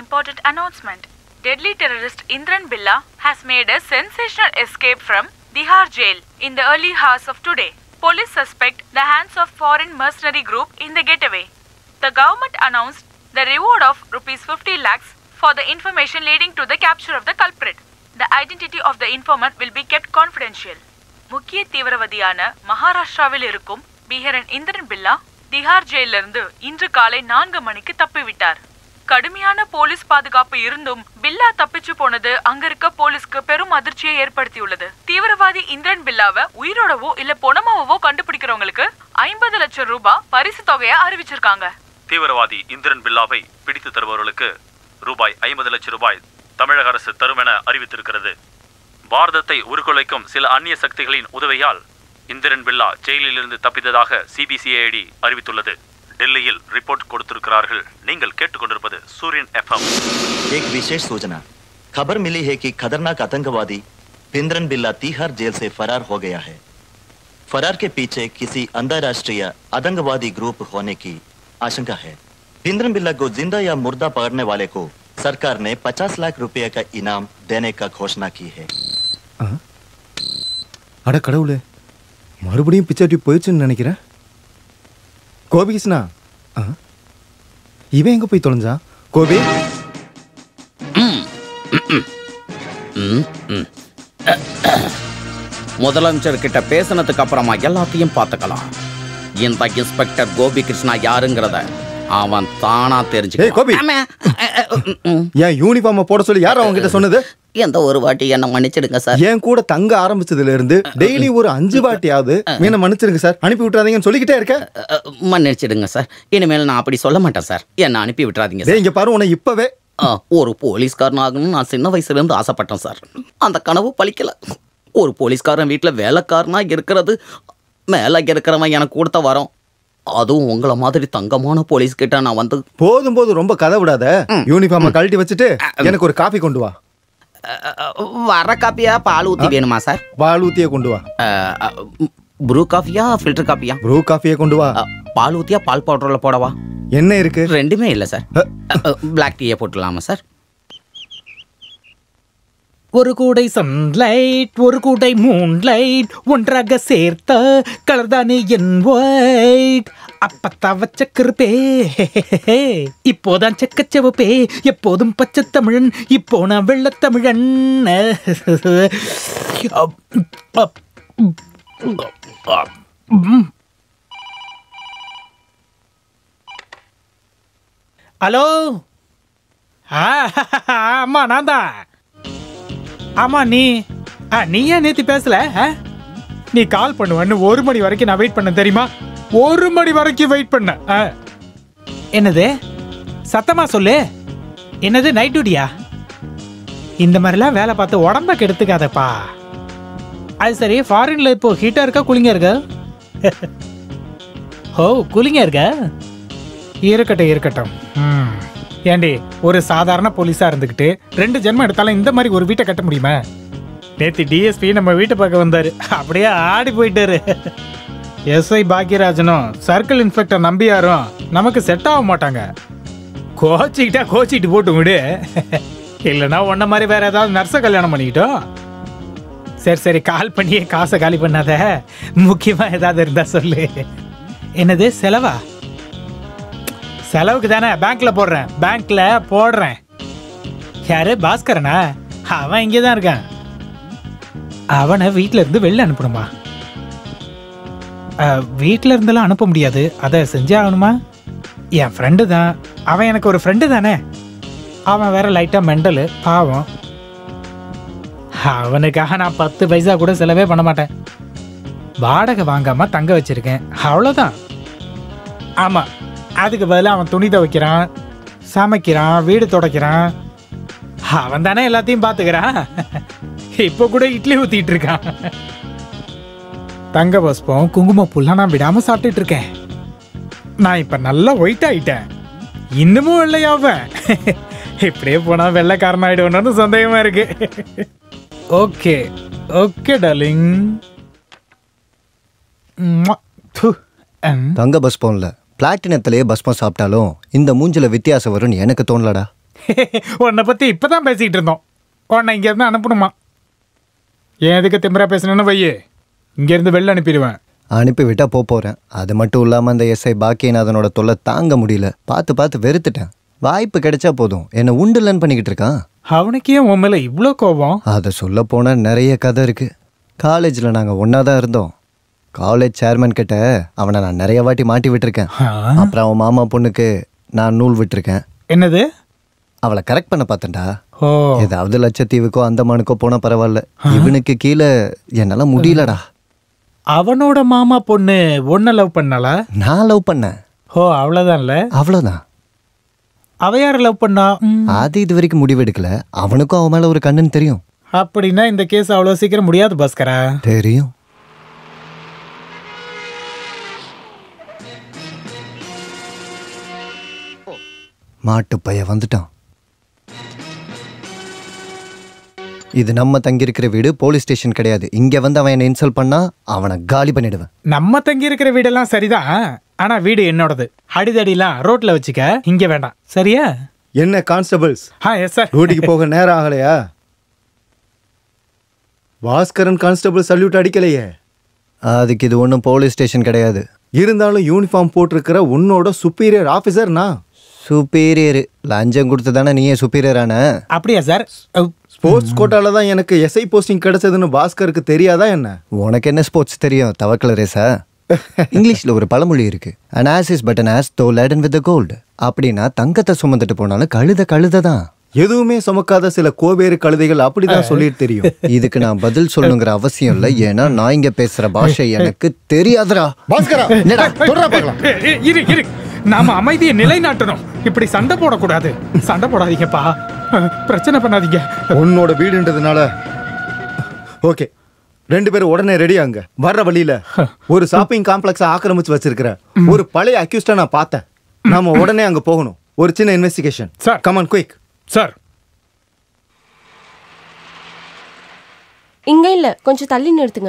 important announcement. Deadly terrorist Indran Billa has made a sensational escape from Tihar jail in the early hours of today. Police suspect the hands of foreign mercenary group in the getaway. The government announced the reward of rupees 50 lakhs for the information leading to the capture of the culprit. The identity of the informant will be kept confidential. முக்கிய தீவிரவாதியான மகாராஷ்டிராவில் இருக்கும் பீகரன் இந்திரன் பில்லா திஹார் ஜெயிலிருந்து இன்று காலை நான்கு மணிக்கு தப்பிவிட்டார் கடுமையான police பாதுகாப்பு இருந்தும் பில்லா தப்பிச்சு போனது அங்க இருக்க போலீஸ்க்கு பெரும் அதிர்ச்சியை ஏற்படுத்தியுள்ளது தீவிரவாதி இந்திரன் பில்லாவை உயிரோடவோ இல்ல பொணமாவோ கண்டுபிடிக்கிறவங்களுக்கு ஐம்பது லட்சம் ரூபாய் பரிசு தொகையா அறிவிச்சிருக்காங்க தீவிரவாதி இந்திரன் பில்லாவை பிடித்து தருபவர்களுக்கு ரூபாய் ஐம்பது லட்சம் ரூபாய் தமிழக அரசு தரும் என அறிவித்திருக்கிறது பாரதத்தை உருக்குலைக்கும் சில அந்நிய சக்திகளின் உதவியால் இந்திரன் பில்லா ஜெயிலிலிருந்து தப்பித்ததாக சிபிசிஐடி அறிவித்துள்ளது டெல்லியில் ரிப்போர்ட் கொடுத்திருக்கிறார்கள் நீங்கள் கேட்டுக்கொண்டிருப்பது சூரியன் எஃப்எம் एक विशेष सूचना खबर मिली है कि खतरनाक आतंकवादी पिंद्रन बिल्ला तीहर जेल से फरार हो गया है फरार के पीछे किसी अंतरराष्ट्रीय आतंकवादी ग्रुप होने की आशंका है पिंद्रन बिल्ला को जिंदा या मुर्दा पकड़ने वाले को सरकार ने 50 लाख रुपए का इनाम देने का घोषणा की है அட கடவுளே மறுபடியும் பிச்சாட்டி போயிடுச்சுன்னு நினைக்கிறேன் கோபிகிருஷ்ணா ஆ இவன் எங்க போய் தொலைஞ்சான் கோபி முதலமைச்சர் கிட்ட பேசினதுக்கு அப்புறமா எல்லாத்தையும் பார்த்துக்கலாம் இந்த இன்ஸ்பெக்டர் கோபி கிருஷ்ணா யாருங்கிறத அவன் தானா தெரிஞ்சு கோபி என் யூனிஃபார்மை போட சொல்லி யார் அவங்க கிட்ட சொன்னது எந்த ஒரு வாட்டி என்ன மன்னிச்சிடுங்க சார் என் கூட தங்க ஆரம்பிச்சதுல இருந்து டெய்லி ஒரு அஞ்சு வாட்டியாவது என்ன மன்னிச்சிருங்க சார் அனுப்பி விட்டுறாதீங்கன்னு சொல்லிக்கிட்டே இருக்க மன்னிச்சிடுங்க சார் இனிமேல் நான் அப்படி சொல்ல மாட்டேன் சார் என்ன அனுப்பி விட்டுறாதீங்க டேய் சார் இங்க பாரு உன்னை இப்பவே ஆ, ஒரு போலீஸ்காரன் ஆகணும்னு நான் சின்ன வயசுல இருந்து ஆசைப்பட்டேன் சார் அந்த கனவு பலிக்கல ஒரு போலீஸ்காரன் வீட்டில் வேலைக்காரனா இருக்கிறது மேலே இருக்கிறவன் எனக்கு கொடுத்த வரோம் அதுவும் உங்களை மாதிரி தங்கமான போலீஸ் கிட்ட நான் வந்து போதும் போதும் ரொம்ப கதை விடாத யூனிஃபார்மை கழட்டி வச்சுட்டு எனக்கு ஒரு காஃபி கொண்டு வா வர காப்பியா பால் ஊற்றி வேணுமா சார் பால் ஊத்தியே கொண்டு வா ப்ரூ காஃபியா ஃபில்டர் காஃபியா ப்ரூ காஃபியே கொண்டு வா பால் ஊத்தியா பால் பவுடரில் போடவா என்ன இருக்கு ரெண்டுமே இல்லை சார் பிளாக் டீயை போட்டுடலாமா சார் ஒரு கூடை சன்லைட் ஒரு கூடை மூன்லைட் ஒன்றாக சேர்த்த கலர் தானே என் ஒயிட் அப்பத்தா வச்ச கருப்பே இப்போதான் செக்கச்செவப்பே எப்போதும் பச்சை தமிழன் இப்போ நான் வெள்ளத்தமிழன் ஹலோ ஆ ஆமா நான் தான் ஆமா நீ ஆ நீ ஏன் நேத்து பேசல ஆ? நீ கால் பண்ணுவேன்னு ஒரு மணி வரைக்கும் நான் வெயிட் பண்ண தெரியுமா ஒரு மணி வரைக்கும் வெயிட் பண்ண ஆ. என்னது சத்தமா சொல்லு என்னது நைட் டியூட்டியா இந்த மாதிரிலாம் வேலை பார்த்து உடம்ப கெடுத்துக்காதப்பா அது சரி ஃபாரின்ல இப்போ ஹீட்டா இருக்கா கூலிங்கா இருக்கா ஓ கூலிங்கா இருக்கா இருக்கட்டும் இருக்கட்டும் ம். ஏண்டி ஒரு சாதாரண போலீஸா இருந்துக்கிட்டு ரெண்டு ஜென்மம் எடுத்தாலும் இந்த மாதிரி ஒரு வீட்டை கட்ட முடியுமா நேத்து டிஎஸ்பி நம்ம வீட்டை பார்க்க வந்தாரு அப்படியே ஆடி போயிட்டாரு எஸ்ஐ பாக்கியராஜனும் சர்க்கிள் இன்ஸ்பெக்டர் நம்பியாரும் நமக்கு செட் ஆக மாட்டாங்க கோச்சிக்கிட்டா கோச்சிட்டு போட்டு விடு இல்லைன்னா உன்ன மாதிரி வேற ஏதாவது நர்ஸை கல்யாணம் பண்ணிக்கிட்டோம் சரி சரி கால் பண்ணியே காசை காலி பண்ணாத முக்கியமா ஏதாவது இருந்தா சொல்லு என்னது செலவா செலவுக்கு தானே பேங்க்ல போடுறேன் பேங்க்ல போடுறேன் யாரு பாஸ்கரனா அவன் இங்கே தான் இருக்கான் அவனை வீட்ல இருந்து வெளில அனுப்பணுமா அஹ், வீட்ல இருந்தெல்லாம் அனுப்ப முடியாது அதை செஞ்சே ஆகணுமா என் ஃப்ரெண்டு தான் அவன் எனக்கு ஒரு ஃப்ரெண்டு தானே அவன் வேற லைட்டா மெண்டலு பாவம் அவனுக்காக நான் பத்து பைசா கூட செலவே பண்ண மாட்டேன் வாடகை வாங்காம தங்க வச்சிருக்கேன் அவ்வளோதான் ஆமா அதுக்கு பதிலா அவன் துணி துவைக்கிறான் சமைக்கிறான் வீடு துடைக்கிறான் அவன் தானே எல்லாத்தையும் பாத்துக்கிறான் இப்போ கூட இட்லி ஊத்திட்டு இருக்கான் தங்க பஸ்பம் குங்குமப்பூலாம் நான் விடாம சாப்பிட்டுட்டு இருக்கேன் நான் இப்ப நல்லா ஒயிட் ஆயிட்டேன் இன்னமும் வெள்ளையாவேன் இப்படியே போனா வெள்ளைக்காரன் ஆயிடுவேன்னு சந்தேகமா இருக்கு ஓகே ஓகே டார்லிங் தங்க பஸ்பம்ல பிளாட்டினத்திலேயே பஸ்பம் சாப்பிட்டாலும் இந்த மூஞ்சில வித்தியாசம் வரும்னு எனக்கு தோணலடா உன்னை பத்தி இப்பதான் பேசிக்கிட்டு இருந்தோம் உன்னை இங்க இருந்து அனுப்பணுமா ஏன் எதுக்கு திமிரா பேசணும்னு வையே இங்க இருந்து வெளில அனுப்பிடுவேன் அனுப்பி விட்டா போப் போறேன் அது மட்டும் இல்லாம அந்த எஸ்ஐ பாக்கியநாதனோட தொல்லை தாங்க முடியல பார்த்து பார்த்து வெறுத்துட்டேன் வாய்ப்பு கிடைச்சா போதும் என்ன உண்டுலன்னு பண்ணிக்கிட்டு இருக்கான் அவனுக்கு ஏன் உன் மேல இவ்வளோ கோபம் அதை சொல்ல போனா நிறைய கதை இருக்கு காலேஜில் நாங்கள் ஒன்றா தான் இருந்தோம் காலேஜ் சேர்மன் கிட்ட அவனை நான் நிறைய வாட்டி மாட்டி விட்டுருக்கேன் ஆ, அப்புறம் அவன் மாமா பொண்ணுக்கு நான் நூல் விட்டுருக்கேன் என்னது அவளை கரெக்ட் பண்ண பார்த்தேன்டா ஓ ஏதாவது லட்சத்தீவுக்கோ அந்தமானுக்கோ போனா பரவாயில்ல இவனுக்கு கீழே என்னால முடியலடா அவனோட மாமா பொண்ணு ஒன்ன லவ் பண்ணாளா நான் லவ் பண்ணேன் ஓ அவ்வளவுதான்ல அவ்வளோதான் அவ யார லவ் பண்ணா ம், அது இது வரைக்கும் முடிவெடுக்கல அவனுக்கும் அவன் மேல ஒரு கண்ணுன்னு தெரியும் அப்படின்னா இந்த கேஸ் அவ்வளோ சீக்கிரம் முடியாது பாஸ்கரா தெரியும் மாட்டு பைய வந்துட்டான் இது நம்ம தங்கியிருக்கிற வீடு போலீஸ் ஸ்டேஷன் கிடையாது இங்க வந்து அவன் என்ன இன்சல்ட் பண்ணா அவனை காலி பண்ணிடுவேன் நம்ம தங்கி இருக்கிற வீடெல்லாம் சரிதான் ஆனா வீடு என்னோடது அடிதடிலாம் ரோட்ல வச்சுக்க இங்க வேண்டாம் சரியா என்ன கான்ஸ்டபிள்ஸ் ஆ எஸ் சார் டியூட்டிக்கு போக நேரம் ஆகலையா பாஸ்கரன் கான்ஸ்டபிள் சல்யூட் அடிக்கலையே அதுக்கு இது ஒன்றும் போலீஸ் ஸ்டேஷன் கிடையாது இருந்தாலும் யூனிஃபார்ம் போட்டிருக்கிற உன்னோட சுப்பீரியர் ஆஃபீஸர் நான் சுப்பீரியர் லஞ்சம் கொடுத்து தானே நீயே சுப்பீரியர் ஆன அப்படியா சார் அஹ், ஸ்போர்ட்ஸ் கோட்டால தான் எனக்கு எஸ்ஐ போஸ்டிங் கிடைச்சதுன்னு பாஸ்கருக்கு தெரியாதா என்ன உனக்கு என்ன ஸ்போர்ட்ஸ் தெரியும் தவக்கல ரேசா இங்கிலீஷ்ல ஒரு பழமொழி இருக்கு an ass is but an ass though laden with the gold அப்படின்னா தங்கத்தை சுமந்துட்டு போனாலும் கழுத கழுத தான் எதுவுமே சுமக்காத சில கோவேறு கழுதைகள் அப்படிதான் சொல்லிட்டு தெரியும் இதுக்கு நான் பதில் சொல்லணுங்கிற அவசியம் இல்லை ஏன்னா நான் இங்க பேசுற பாஷை எனக்கு தெரியாதுடா பாஸ்கரா என்னடா தொடரா பார்க்கலாம் ஏ, ஏ, இரு இரு நாம அமைதியை நிலைநாட்டணும் இப்படி சண்டை போடக்கூடாது சண்டை போடாதீங்கப்பா அஹ், பிரச்சனை பண்ணாதீங்க உன்னோட வீடுன்றதுனால ஓகே ரெண்டு பேரும் உடனே ரெடி ஆங்க வர்ற வழியில ஒரு ஷாப்பிங் காம்ப்ளெக்ஸ் ஆக்கிரமிச்சு வச்சிருக்கிற ஒரு பழைய அக்யூஸ்டா நான் பார்த்தேன் நாம உடனே அங்க போகணும் ஒரு சின்ன investigation Sir. Come on quick sir இங்க இல்ல கொஞ்சம் தள்ளி நிறுத்துங்க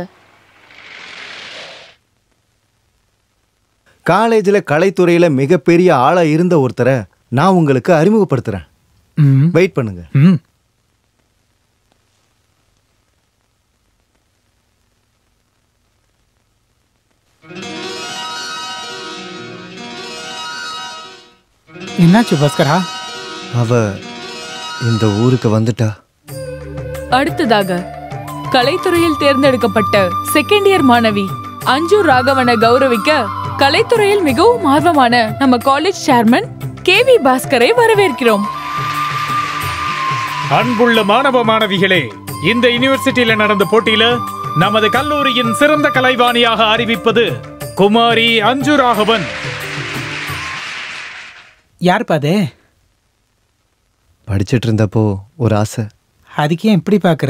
காலேஜ்ல கலைத்துறையில மிகப்பெரிய ஆளா இருந்த ஒருத்தரை நான் உங்களுக்கு அறிமுகப்படுத்துறேன் ம் வெயிட் பண்ணுங்க ம் என்னாச்சு பாஸ்கரா அவ இந்த ஊருக்கு வந்துட்டா அடுத்ததாக கலைத்துறையில் தேர்ந்தெடுக்கப்பட்ட செகண்ட் இயர் மாணவி அஞ்சு ராகவனை கௌரவிக்க கலைத்துறையில் மிகவும் ஆர்வமான நம்ம காலேஜ் சேர்மன் கே வி பாஸ்கரை வரவேற்கிறோம் அன்புள்ள மாணவ மாணவிகளே இந்த யுனிவர்சிட்டியில நடந்த போட்டியில நமது கல்லூரியின் சிறந்த கலைவாணியாக அறிவிப்பது குமாரி அஞ்சு ராகவன் யார் பாதே படிச்சிட்டு இருந்தப்போ ஒரு ஆசை அதுக்கு ஏன் இப்படி பார்க்குற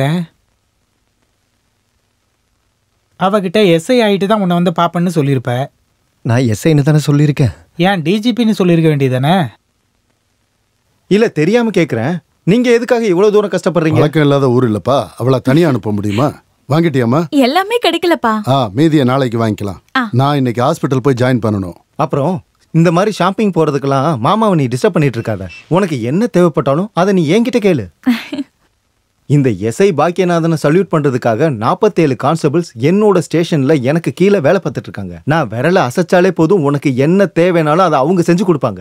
அவகிட்ட எஸ்ஐ ஆகிட்டு தான் உன்னை வந்து பாப்பேன்னு சொல்லியிருப்ப நான் எஸ்ஐன்னு தானே சொல்லியிருக்கேன் ஏன் டிஜிபின்னு சொல்லியிருக்க வேண்டியதானே இல்ல தெரியாம கேக்குறேன் நீங்க எதுக்காக இவ்வளவு தூரம் கஷ்டப்படுறீங்க வழக்கம் இல்லாத ஊர் இல்லப்பா அவளை தனியா அனுப்ப முடியுமா வாங்கிட்டியாம்மா எல்லாமே கிடைக்கலப்பா ஆ மீதியை நாளைக்கு வாங்கிக்கலாம் நான் இன்னைக்கு ஹாஸ்பிட்டல் போய் ஜாயின் பண்ணணும் அப்புறம் இந்த மாதிரி ஷாப்பிங் போறதுக்கெல்லாம் மாமாவை நீ டிஸ்டர்ப் பண்ணிட்டு இருக்காத உனக்கு என்ன தேவைப்பட்டாலும் அதை நீ என்கிட்ட கேளு இந்த எஸ்ஐ பாக்கியநாதனை சல்யூட் பண்றதுக்காக நாற்பத்தேழு கான்ஸ்டபிள்ஸ் என்னோட ஸ்டேஷன்ல எனக்கு கீழே வேலை பார்த்துட்டு இருக்காங்க நான் விரல அசைச்சாலே போதும் உனக்கு என்ன தேவைனாலும் அதை அவங்க செஞ்சு கொடுப்பாங்க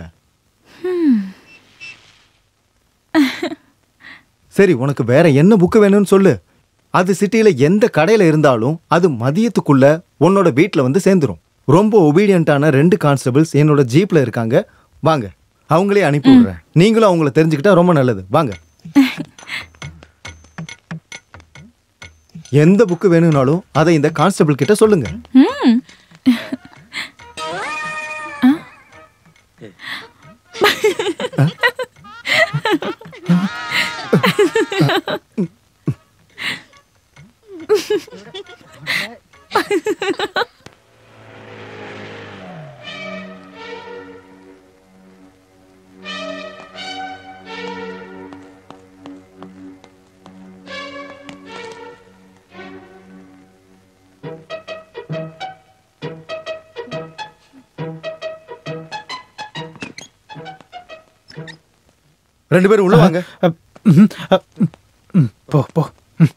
சரி உனக்கு வேற என்ன புக்கு வேணும்னு சொல்லு அது சிட்டியில எந்த கடையில இருந்தாலும் அது மதியத்துக்குள்ள உன்னோட வீட்ல வந்து சேர்ந்துரும் ரொம்ப ஒபீடியண்டான ரெண்டு கான்ஸ்டபிள்ஸ் என்னோட ஜீப்ல இருக்காங்க வாங்க அவங்களே அனுப்பி விடுறேன் நீங்களும் அவங்கள தெரிஞ்சுக்கிட்டா ரொம்ப நல்லது வாங்க எந்த புக்கு வேணும்னாலும் அதை இந்த கான்ஸ்டபிள் கிட்ட சொல்லுங்க ம் ரெண்டு பேரும் உள்ள வாங்க ம், ம், போ போ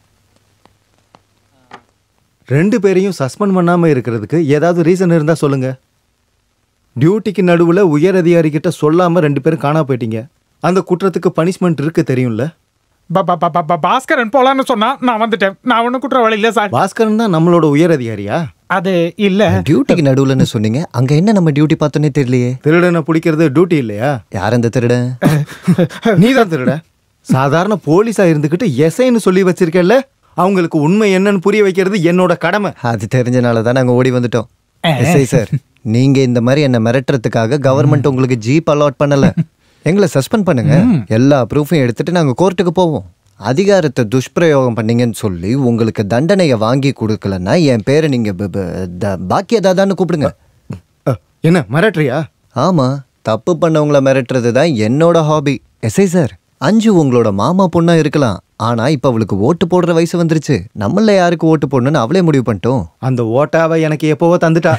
ரெண்டு பேரையும் சஸ்பெண்ட் பண்ணாம இருக்கிறதுக்கு ஏதாவது ரீசன் இருந்தா சொல்லுங்க டியூட்டிக்கு நடுவுல உயர் அதிகாரி கிட்ட சொல்லாம ரெண்டு பேரும் காணா போயிட்டீங்க அந்த குற்றத்துக்கு பனிஷ்மெண்ட் இருக்கு தெரியும்ல பா- பா- பா- பா- பா- பாஸ்கரன் போலான்னு சொன்னா நான் வந்துட்டேன் நான் ஒன்றும் குற்றவாளி இல்லை சார் பாஸ்கரன் தான் நம்மளோட உயர் அதிகாரியா அது இல்ல டியூட்டிக்கு நடுவுலன்னு சொன்னீங்க அங்க என்ன நம்ம டியூட்டி பார்த்தோன்னே தெரியலையே திருடனை பிடிக்கிறது டியூட்டி இல்லையா யார் அந்த திருடன் நீதான் திருட சாதாரண போலீஸா இருந்துகிட்டு எஸ்ஐன்னு சொல்லி வச்சிருக்கல அவங்களுக்கு உண்மை என்னன்னு புரிய வைக்கிறது என்னோட கடமை அது தெரிஞ்சனால தான் நாங்க ஓடி வந்துட்டோம் எஸ்ஐ சார் நீங்க இந்த மாதிரி என்ன மிரட்டுறதுக்காக கவர்மெண்ட் உங்களுக்கு ஜீப் அலாட் பண்ணல எங்களை சஸ்பெண்ட் பண்ணுங்க எல்லா ப்ரூஃபையும் எடுத்துட்டு நாங்க கோர்ட்டுக்கு போவோம் அதிகாரத்தை துஷ்பிரயோகம் பண்ணீங்கன்னு சொல்லி உங்களுக்கு தண்டனையை வாங்கி கொடுக்கலன்னா என் பேரை நீங்க ப- ப- த- பாக்கியதாதான்னு கூப்பிடுங்க அ, என்ன மிரட்டுறியா ஆமா தப்பு பண்ணவங்கள மிரட்டுறது தான் என்னோட ஹாபி எஸ்ஐ சார் அஞ்சு உங்களோட மாமா பொண்ணா இருக்கலாம் ஆனா இப்ப அவளுக்கு ஓட்டு போடுற வயசு வந்துருச்சு நம்மள யாருக்கு ஓட்டு போடணும்னு அவளே முடிவு பண்ணிட்டோம் அந்த ஓட்டாவை எனக்கு எப்போவோ தந்துட்டா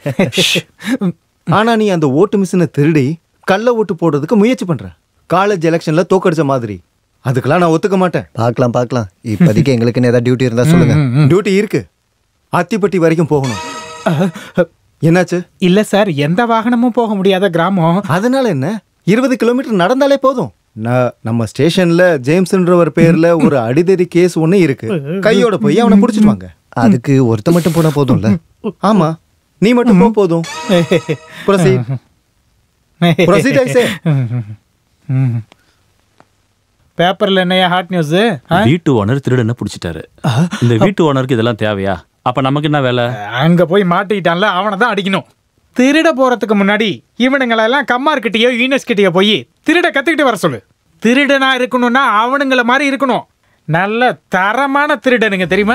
ஆனா நீ அந்த ஓட்டு மிஷினை திருடி கள்ள ஓட்டு போடுறதுக்கு முயற்சி பண்ற காலேஜ் எலெக்ஷன்ல தோக்கடிச்ச மாதிரி அதுக்கெல்லாம் நான் ஒத்துக்க மாட்டேன் பார்க்கலாம் பார்க்கலாம் இப்போதைக்கு எங்களுக்குன்னு ஏதாவது டியூட்டி இருந்தா சொல்லுங்க டியூட்டி இருக்கு அத்திப்பட்டி வரைக்கும் போகணும் என்னாச்சு இல்ல சார் எந்த வாகனமும் போக முடியாத கிராமம் அதனால என்ன இருபது கிலோமீட்டர் நடந்தாலே போதும் நான் நம்ம ஸ்டேஷன்ல ஜேம்ஸ்ன்றவர் பேர்ல ஒரு அடிதடி கேஸ் ஒண்ணு இருக்கு கையோட போய் அவனை புடிச்சிட்டு வாங்க அதுக்கு ஒருத்த மட்டும் போனா போதும்ல ஆமா நீ மட்டும் போ போதும் Proceed. Proceed, I say. பேப்பர்ல என்னையா ஹாட் நியூஸ் வீட்டு ஓனர் திருடனை பிடிச்சிட்டாரு இந்த வீட்டு ஓனருக்கு இதெல்லாம் தேவையா அப்ப நமக்கு என்ன வேலை அங்க போய் மாட்டிக்கிட்டான்ல அவனை தான் அடிக்கணும் திருட போறதுக்கு முன்னாடி இவனுங்களெல்லாம் கம்மார்கிட்டயோ யூனிவர்சிட்டியோ போய் திருட கத்துக்கிட்டு வர சொல்லு திருடனா இருக்கணும்னா அவனுங்கள மாதிரி இருக்கணும் நல்ல தரமான திருடனுங்க தெரியுமா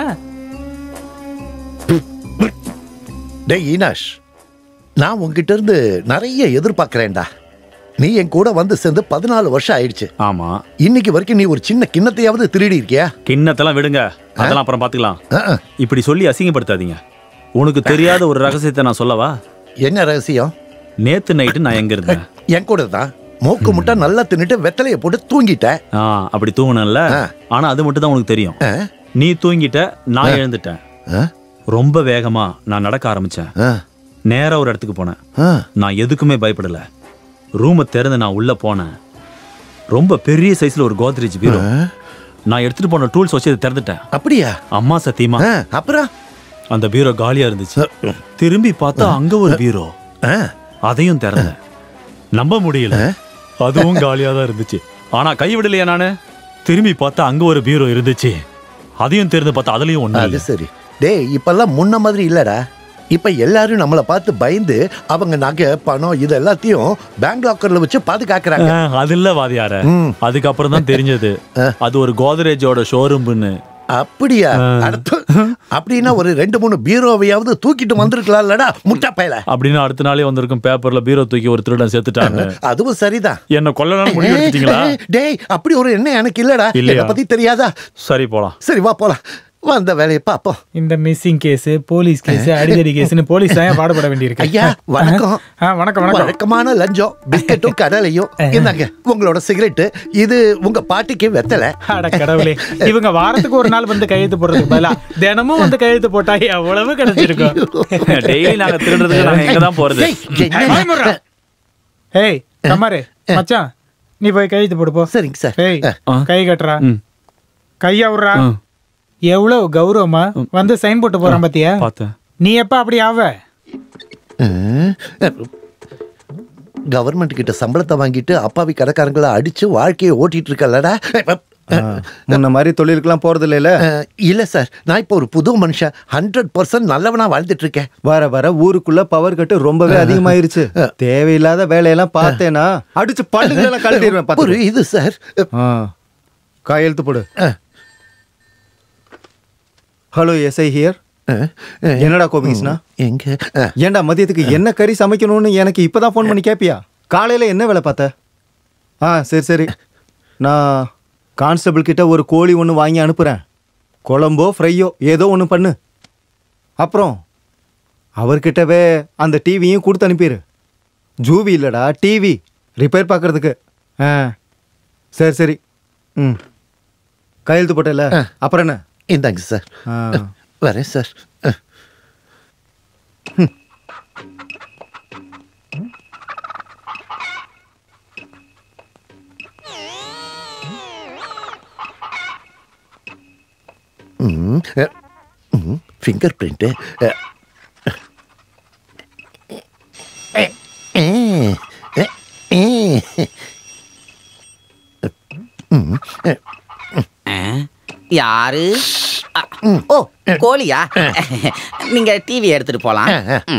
டேய் ஈனாஷ் நான் உங்ககிட்ட இருந்து நிறைய எதிர்பார்க்கறேன்டா நீ என் கூட வந்து சேர்ந்து பதினாலு வருஷம் ஆயிடுச்சு ஆமா இன்னைக்கு வரைக்கும் நீ ஒரு சின்ன கிண்ணத்தையாவது திருடி இருக்கியா கிண்ணத்தெல்லாம் விடுங்க அதெல்லாம் அப்புறம் பாத்துக்கலாம் அஹ், இப்படி சொல்லி அசிங்கப்படுத்தாதீங்க உனக்கு தெரியாத ஒரு ரகசியத்தை நான் சொல்லவா என்ன ரகசியம் நேத்து நைட்டு நான் எங்க இருந்தேன் என் கூட தான் மூக்கு முட்டை நல்லா தின்னுட்டு வெத்தலையை போட்டு தூங்கிட்ட ஆ அப்படி தூங்கினல ஆனா அது மட்டும் தான் உனக்கு தெரியும் நீ தூங்கிட்ட நான் எழுந்துட்டேன் ரொம்ப வேகமா நான் நடக்க ஆரம்பிச்சேன் நேரா ஒரு இடத்துக்கு போனேன் நான் எதுக்குமே பயப்படல ரூமை திறந்து நான் உள்ள போனேன் ரொம்ப பெரிய சைஸ்ல ஒரு கோத்ரேஜ் பீரோ நான் எடுத்துட்டு போன டூல்ஸ் வச்சு அதை திறந்துட்டேன் அப்படியா அம்மா சத்தியமா அப்புறம் அந்த பீரோ காலியா இருந்துச்சு திரும்பி பார்த்தா அங்க ஒரு பீரோ அதையும் திறந்தேன் நம்ப முடியல அதுவும் காலியா தான் இருந்துச்சு ஆனா கை விடலையா நானு திரும்பி பார்த்தா அங்க ஒரு பீரோ இருந்துச்சு அதையும் திறந்து பார்த்தா அதுலயும் ஒண்ணு அது சரி டேய் இப்பெல்லாம் முன்ன மாதிரி இல்லடா இப்ப எல்லாரும் நம்மள பார்த்து பயந்து அவங்க நகை பணம் இது எல்லாத்தையும் பேங்க் லாக்கர்ல வச்சு பாதுகாக்கிறாங்க அது இல்ல வாதியார அதுக்கப்புறம் தான் தெரிஞ்சது அது ஒரு கோதரேஜோட ஷோரூம்னு அப்படியா அடுத்து அப்படின்னா ஒரு ரெண்டு மூணு பீரோவையாவது தூக்கிட்டு வந்திருக்கலாம்லடா முட்டா பயல அப்படின்னு அடுத்த நாளே வந்திருக்கும் பேப்பர்ல பீரோ தூக்கி ஒரு திருடன் சேர்த்துட்டாங்க அதுவும் சரிதான் என்ன கொல்லணும்னு முடிவு எடுத்துட்டீங்களா ஏய், டேய் அப்படி ஒரு எண்ணம் எனக்கு இல்லடா இல்லையா? இத பத்தி தெரியாதா சரி போலாம் சரி வா போலாம் வந்த வேலையை பாப்போம் இந்த மிஸ்ஸிங் கேஸ் போலீஸ் கேஸ் அடிதடி கேஸ்னு போலீஸ் தான் பாடுபட வேண்டியிருக்கு ஐயா வணக்கம் ஆ, வணக்கம் வணக்கம் வழக்கமான லஞ்சம் பிஸ்கட்டும் கடலையும் இந்தாங்க உங்களோட சிகரெட் இது உங்க பாட்டிக்கு வெத்தலை அட கடவுளே இவங்க வாரத்துக்கு ஒரு நாள் வந்து கையெழுத்து போடுறதுக்கு பதிலா தினமும் வந்து கையெழுத்து போட்டா எவ்வளவு கிடைச்சிருக்கும் டெய்லி நாங்க திருடுறதுக்கு நாங்க எங்க தான் போறது ஏய் கம்மாரு மச்சான் நீ போய் கையெழுத்து போடு போ சரிங்க சார் ஏய் கை கட்டுறா கையா விடுறா எவ்வளவு கௌரவமா வந்து சைன் போட்டு போறான் பாத்தியா பார்த்தேன் நீ எப்ப அப்படி ஆவ கவர்மெண்ட் கிட்ட சம்பளத்தை வாங்கிட்டு அப்பாவி கடைக்காரங்களை அடிச்சு வாழ்க்கையை ஓட்டிட்டு இருக்கலடா முன்ன மாதிரி தொழிலுக்குலாம் போறது இல்லைல்ல இல்ல சார் நான் இப்போ ஒரு புது மனுஷன் ஹண்ட்ரட் பர்சன்ட் நல்லவனா வாழ்ந்துட்டு இருக்கேன் வர வர ஊருக்குள்ள பவர் கட்டு ரொம்பவே அதிகமாயிருச்சு தேவையில்லாத வேலையெல்லாம் பார்த்தேனா அடிச்சு பல்லுகளெல்லாம் கழட்டிடுவேன் பாத்துக்கோ. புரியுது சார் ஆ கையெழுத்து போடு ஹலோ எஸ்ஐ ஹியர் என்னடா கோபிங்ஸ்னா எங்க ஏன்டா மதியத்துக்கு என்ன கறி சமைக்கணும்னு எனக்கு இப்பதான் ஃபோன் பண்ணி கேப்பியா காலையில என்ன வேலை பார்த்த ஆ சரி சரி நான் கான்ஸ்டபிள் கிட்ட ஒரு கோழி ஒன்று வாங்கி அனுப்புகிறேன் குழம்போ ஃப்ரையோ ஏதோ ஒன்று பண்ணு அப்புறம் அவர்கிட்டவே அந்த டிவியும் கொடுத்து அனுப்பிடு ஜூவி இல்லைடா டிவி ரிப்பேர் பார்க்கறதுக்கு ஆ சரி சரி ம் கையெழுத்து போட்டல அப்புறம் என்ன இந்தாங்க சார் ஆ. வரேன் சார் ஃபிங்கர் பிரிண்ட்டு யாரு அ, ஓ கோழியா நீங்க டிவி எடுத்துட்டு போலாம் ம்.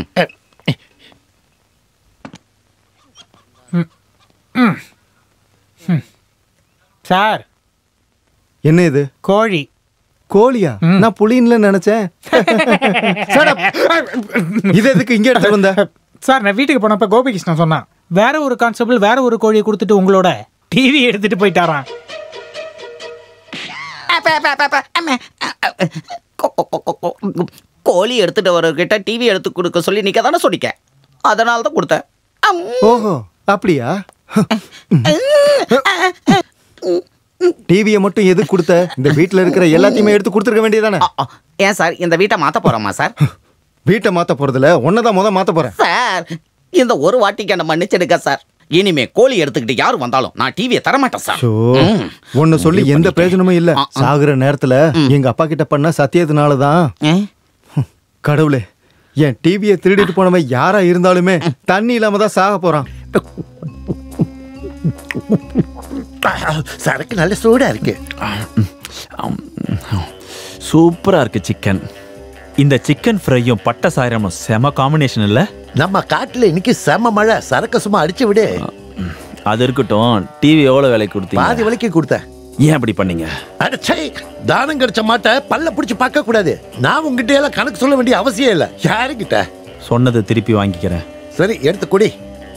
சார் என்ன இது கோழி கோழியா நான் புலின்ல நினைச்சேன் Shut up. இது எதுக்கு இங்க எடுத்து வந்த சார் நான் வீட்டுக்கு போனப்ப கோபிகிருஷ்ணன் சொன்னான் வேற ஒரு கான்ஸ்டபிள் வேற ஒரு கோழியை கொடுத்துட்டு உங்களோட டிவி எடுத்துட்டு போயிட்டாராம் அப்ப, அப்ப, அப்ப, அப்ப, அம்ம, அ, அ, கொ- கொ- கொ- கொ- கொ- கோழி எடுத்துட்டு வரக்கிட்ட டிவி எடுத்து கொடுக்க சொல்லி நீங்க தானே சொன்னீங்க அதனால தான் கொடுத்தேன் அம். ஓஹோ அப்படியா டிவியை மட்டும் எது கொடுத்த இந்த வீட்ல இருக்கிற எல்லாத்தையுமே எடுத்து கொடுத்துருக்க வேண்டியதானே அ, ஏன் சார் இந்த வீட்டை மாத்த போறோமா சார் வீட்டை மாத்த போறதுல ஒன்னதான் முத மாத்த போறேன் சார் இந்த ஒரு வாட்டிக்கு என்ன மன்னிச்சிடுங்க சார் இனிமே கோழி எடுத்துக்கிட்டு யார் வந்தாலும் நான் டிவியை தரமாட்டேன் சார் ஷோ ம். ஒன்னு சொல்லி எந்த பிரயோஜனமும் இல்ல ஆ, ஆ. சாகுற நேரத்துல எங்க அப்பா கிட்ட பண்ண சத்தியத்தினாலதான் ஏ? கடவுளே என் டிவியை திருடிட்டு போனவன் யாரா இருந்தாலுமே தண்ணி இல்லாம தான் சாக போறான் சரக்கு நல்ல சூடா இருக்கு சூப்பரா இருக்கு சிக்கன் இந்த சிக்கன் ஃப்ரையும் பட்டை சாயரமும் செம காம்பினேஷன் இல்ல நம்ம காட்டுல இன்னைக்கு செம மழை சரக்கு சும்மா அடிச்சு விடு அது இருக்கட்டும் டிவி எவ்வளவு விலைக்கு பாதி கொடுத்தீங்க விலைக்கு கொடுத்தேன் ஏன் அப்படி பண்ணீங்க அடச்சை தானம் கிடைச்ச மாட்ட பல்ல பிடிச்சு பார்க்க கூடாது நான் உங்ககிட்ட எல்லாம் கணக்கு சொல்ல வேண்டிய அவசியம் இல்ல யாருக்கிட்ட சொன்னதை திருப்பி வாங்கிக்கிறேன் சரி எடுத்து குடி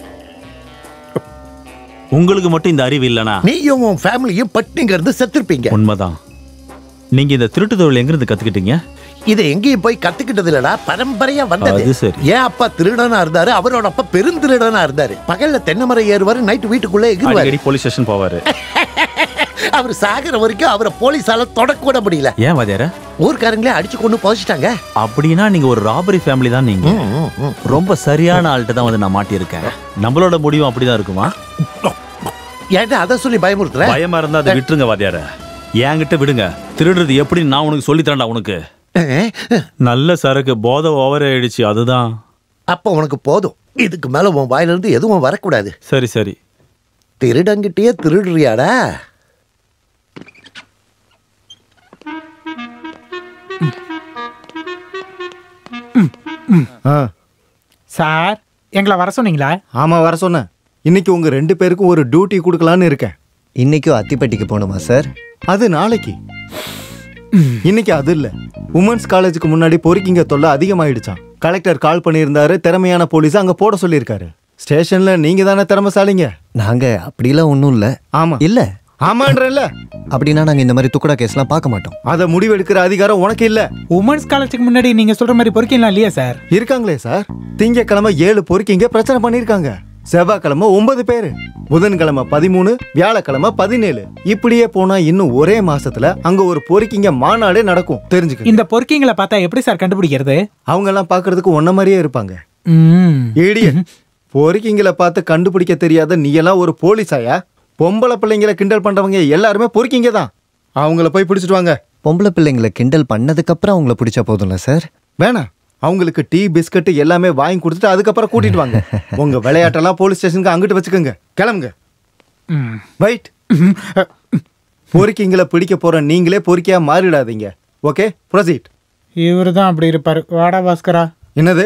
உங்களுக்கு மட்டும் இந்த அறிவு இல்லனா நீயும் உன் ஃபேமிலியும் பட்டினிங்க இருந்து செத்துருப்பீங்க உண்மைதான் நீங்க இந்த திருட்டு தொழில் எங்கிருந்து கத்துக்கிட்டீங்க இதை எங்கேயும் போய் கத்துக்கிட்டது இல்லடா பரம்பரையா வந்தது அது சரி. ஏன் அப்பா திருடனா இருந்தாரு அவரோட அப்பா பெருந்திருடனா இருந்தாரு பகல்ல தென்னை மரம் ஏறுவாரு நைட்டு வீட்டுக்குள்ள எகிருவாரு அடிக்கடி போலீஸ் ஸ்டேஷன் போவாரு அவர் சாகிற வரைக்கும் அவரை போலீஸால தொடக்க கூட முடியல ஏன் வாதியார ஊர்க்காரங்களே அடிச்சு கொண்டு புதைச்சிட்டாங்க அப்படின்னா நீங்க ஒரு ராபரி ஃபேமிலி தான் நீங்க ரொம்ப சரியான ஆள்கிட்ட தான் வந்து நான் மாட்டியிருக்கேன் நம்மளோட முடிவும் அப்படிதான் இருக்குமா ஏன்டா அதை சொல்லி பயமுறுத்துற பயமா இருந்தா அதை விட்டுருங்க வாதியார என்கிட்ட விடுங்க திருடுறது எப்படி நான் உனக்கு சொல்லி தரேன்டா உனக்கு நல்ல சரக்கு போதை ஓவர் ஆயிடுச்சு அதுதான் அப்ப உனக்கு போதும் இதுக்கு மேல உன் வாயில இருந்து எதுவும் வரக்கூடாது சரி சரி திருடங்கிட்டயே திருடுறியாடா ஆ, சார் எங்களை வர சொன்னீங்களா ஆமா வர சொன்னேன் இன்னைக்கு உங்க ரெண்டு பேருக்கும் ஒரு டியூட்டி கொடுக்கலான்னு இருக்கேன் இன்னைக்கும் அத்திப்பட்டிக்கு போகணுமா சார் அது நாளைக்கு இன்னைக்கு அது இல்ல உமன்ஸ் காலேஜுக்கு முன்னாடி பொறுக்கிங்க தொல்லை அதிகமாயிடுச்சான் கலெக்டர் கால் பண்ணியிருந்தாரு திறமையான போலீஸ் அங்க போட சொல்லியிருக்காரு ஸ்டேஷன்ல நீங்க தானே திறமைசாலிங்க நாங்க அப்படிலாம் ஒன்றும் இல்லை ஆமா இல்ல ஆமான்றல்ல அப்படின்னா நாங்க இந்த மாதிரி துக்குடா கேஸ்லாம் பார்க்க மாட்டோம் அத முடிவெடுக்கிற அதிகாரம் உனக்கு இல்ல உமன்ஸ் காலேஜுக்கு முன்னாடி நீங்க சொல்ற மாதிரி பொறுக்கலாம் இல்லையா சார் இருக்காங்களே சார் திங்கக்கிழமை ஏழு பொறுக்கிங்க பிரச்சனை பண்ணிருக்காங்க செவ்வாய்க்கிழமை ஒன்பது பேரு புதன்கிழமை பதிமூணு வியாழக்கிழமை பதினேழு இப்படியே போனா இன்னும் ஒரே மாசத்துல அங்க ஒரு பொறுக்கிங்க மாநாடே நடக்கும் தெரிஞ்சுக்க இந்த பொறுக்கிங்களை பார்த்தா எப்படி சார் கண்டுபிடிக்கிறது அவங்க எல்லாம் பாக்குறதுக்கு ஒன்ன மாதிரியே இருப்பாங்க ம். இடிய பொறுக்கிங்களை பார்த்து கண்டுபிடிக்க தெரியாத நீ எல்லாம் ஒரு போலீஸாயா பொம்பளை பிள்ளைங்களை கிண்டல் பண்றவங்க எல்லாருமே பொறுக்கிங்க தான் அவங்கள போய் பிடிச்சிட்டு வாங்க பொம்பளை பிள்ளைங்களை கிண்டல் பண்ணதுக்கு அப்புறம் அவங்கள பிடிச்சா போதும்ல சார் வேணாம் அவங்களுக்கு டீ பிஸ்கட் எல்லாமே வாங்கி கொடுத்துட்டு அதுக்கப்புறம் கூட்டிட்டு வாங்க உங்க விளையாட்டெல்லாம் போலீஸ் ஸ்டேஷனுக்கு அங்கிட்டு வச்சுக்கோங்க கிளம்புங்க ம். ரைட் பொறுக்கிங்களை பிடிக்க போற நீங்களே பொறுக்கியா மாறிடாதீங்க ஓகே ப்ரொசீட் இவரு தான் அப்படி இருப்பாரு வாடா பாஸ்கரா என்னது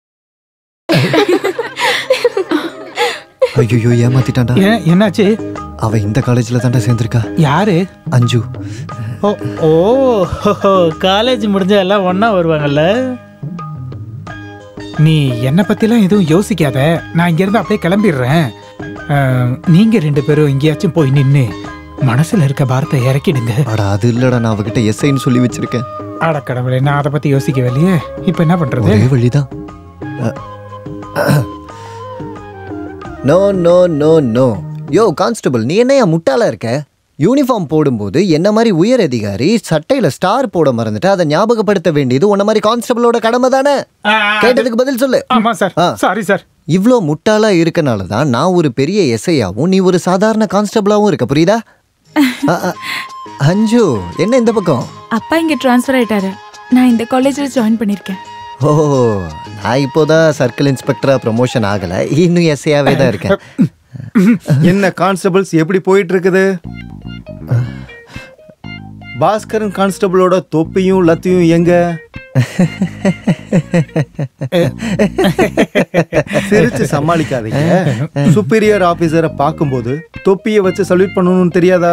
ஐயோ ஏமாத்திட்டான்டா ஏன் என்னாச்சு அவ இந்த காலேஜ்ல தான்டா சேர்ந்திருக்கா யாரு அஞ்சு ஓ ஓ காலேஜ் முடிஞ்ச எல்லாம் ஒண்ணா வருவாங்கல்ல நீ என்னை பத்திலாம் எதுவும் யோசிக்காத நான் இங்க இருந்து அப்படியே கிளம்பிடுறேன் அஹ், நீங்க ரெண்டு பேரும் எங்கேயாச்சும் போய் நின்னு மனசுல இருக்க பாரத்தை இறக்கிடுங்க அட அது இல்லடா நான் அவகிட்ட எஸ்ஐன்னு சொல்லி வச்சிருக்கேன் அட கடவுளே நான் அதை பத்தி யோசிக்கவே இல்லையே இப்போ என்ன பண்றது ஒரே வழிதான் no no no no yo constable நீ என்னையா முட்டாளா இருக்க யூனிஃபார்ம் போடும்போது என்ன மாதிரி உயர் அதிகாரி சட்டையில ஸ்டார் போட மறந்துட்டு அதை ஞாபகப்படுத்த வேண்டியது உன்ன மாதிரி கான்ஸ்டபிளோட கடமை தானே கேட்டதுக்கு பதில் சொல்லு ஆமா சார் சாரி சார் இவ்ளோ முட்டாளா இருக்கனால தான் நான் ஒரு பெரிய எஸ்ஐயாவும் நீ ஒரு சாதாரண கான்ஸ்டபிளாவும் இருக்க புரியுதா அ, அ, அஞ்சு என்ன இந்த பக்கம் அப்பா இங்க ட்ரான்ஸ்ஃபர் ஆயிட்டாரு நான் இந்த காலேஜ்ல ஜாயின் பண்ணிருக்கேன் ஓ நான் இப்போதான் சர்க்கிள் இன்ஸ்பெக்டரா ப்ரமோஷன் ஆகல இன்னும் எஸ்ஐயாவே தான் இருக்கேன் என்ன கான்ஸ்டபிள்ஸ் எப்படி போயிட்டு இருக்குது பாஸ்கரன் கான்ஸ்டபிளோட தொப்பியும் லத்தியும் எங்க சிரிச்சு சமாளிக்காதீங்க சுப்பீரியர் ஆபீசரை பார்க்கும்போது தொப்பியை வச்சு சல்யூட் பண்ணணும்னு தெரியாதா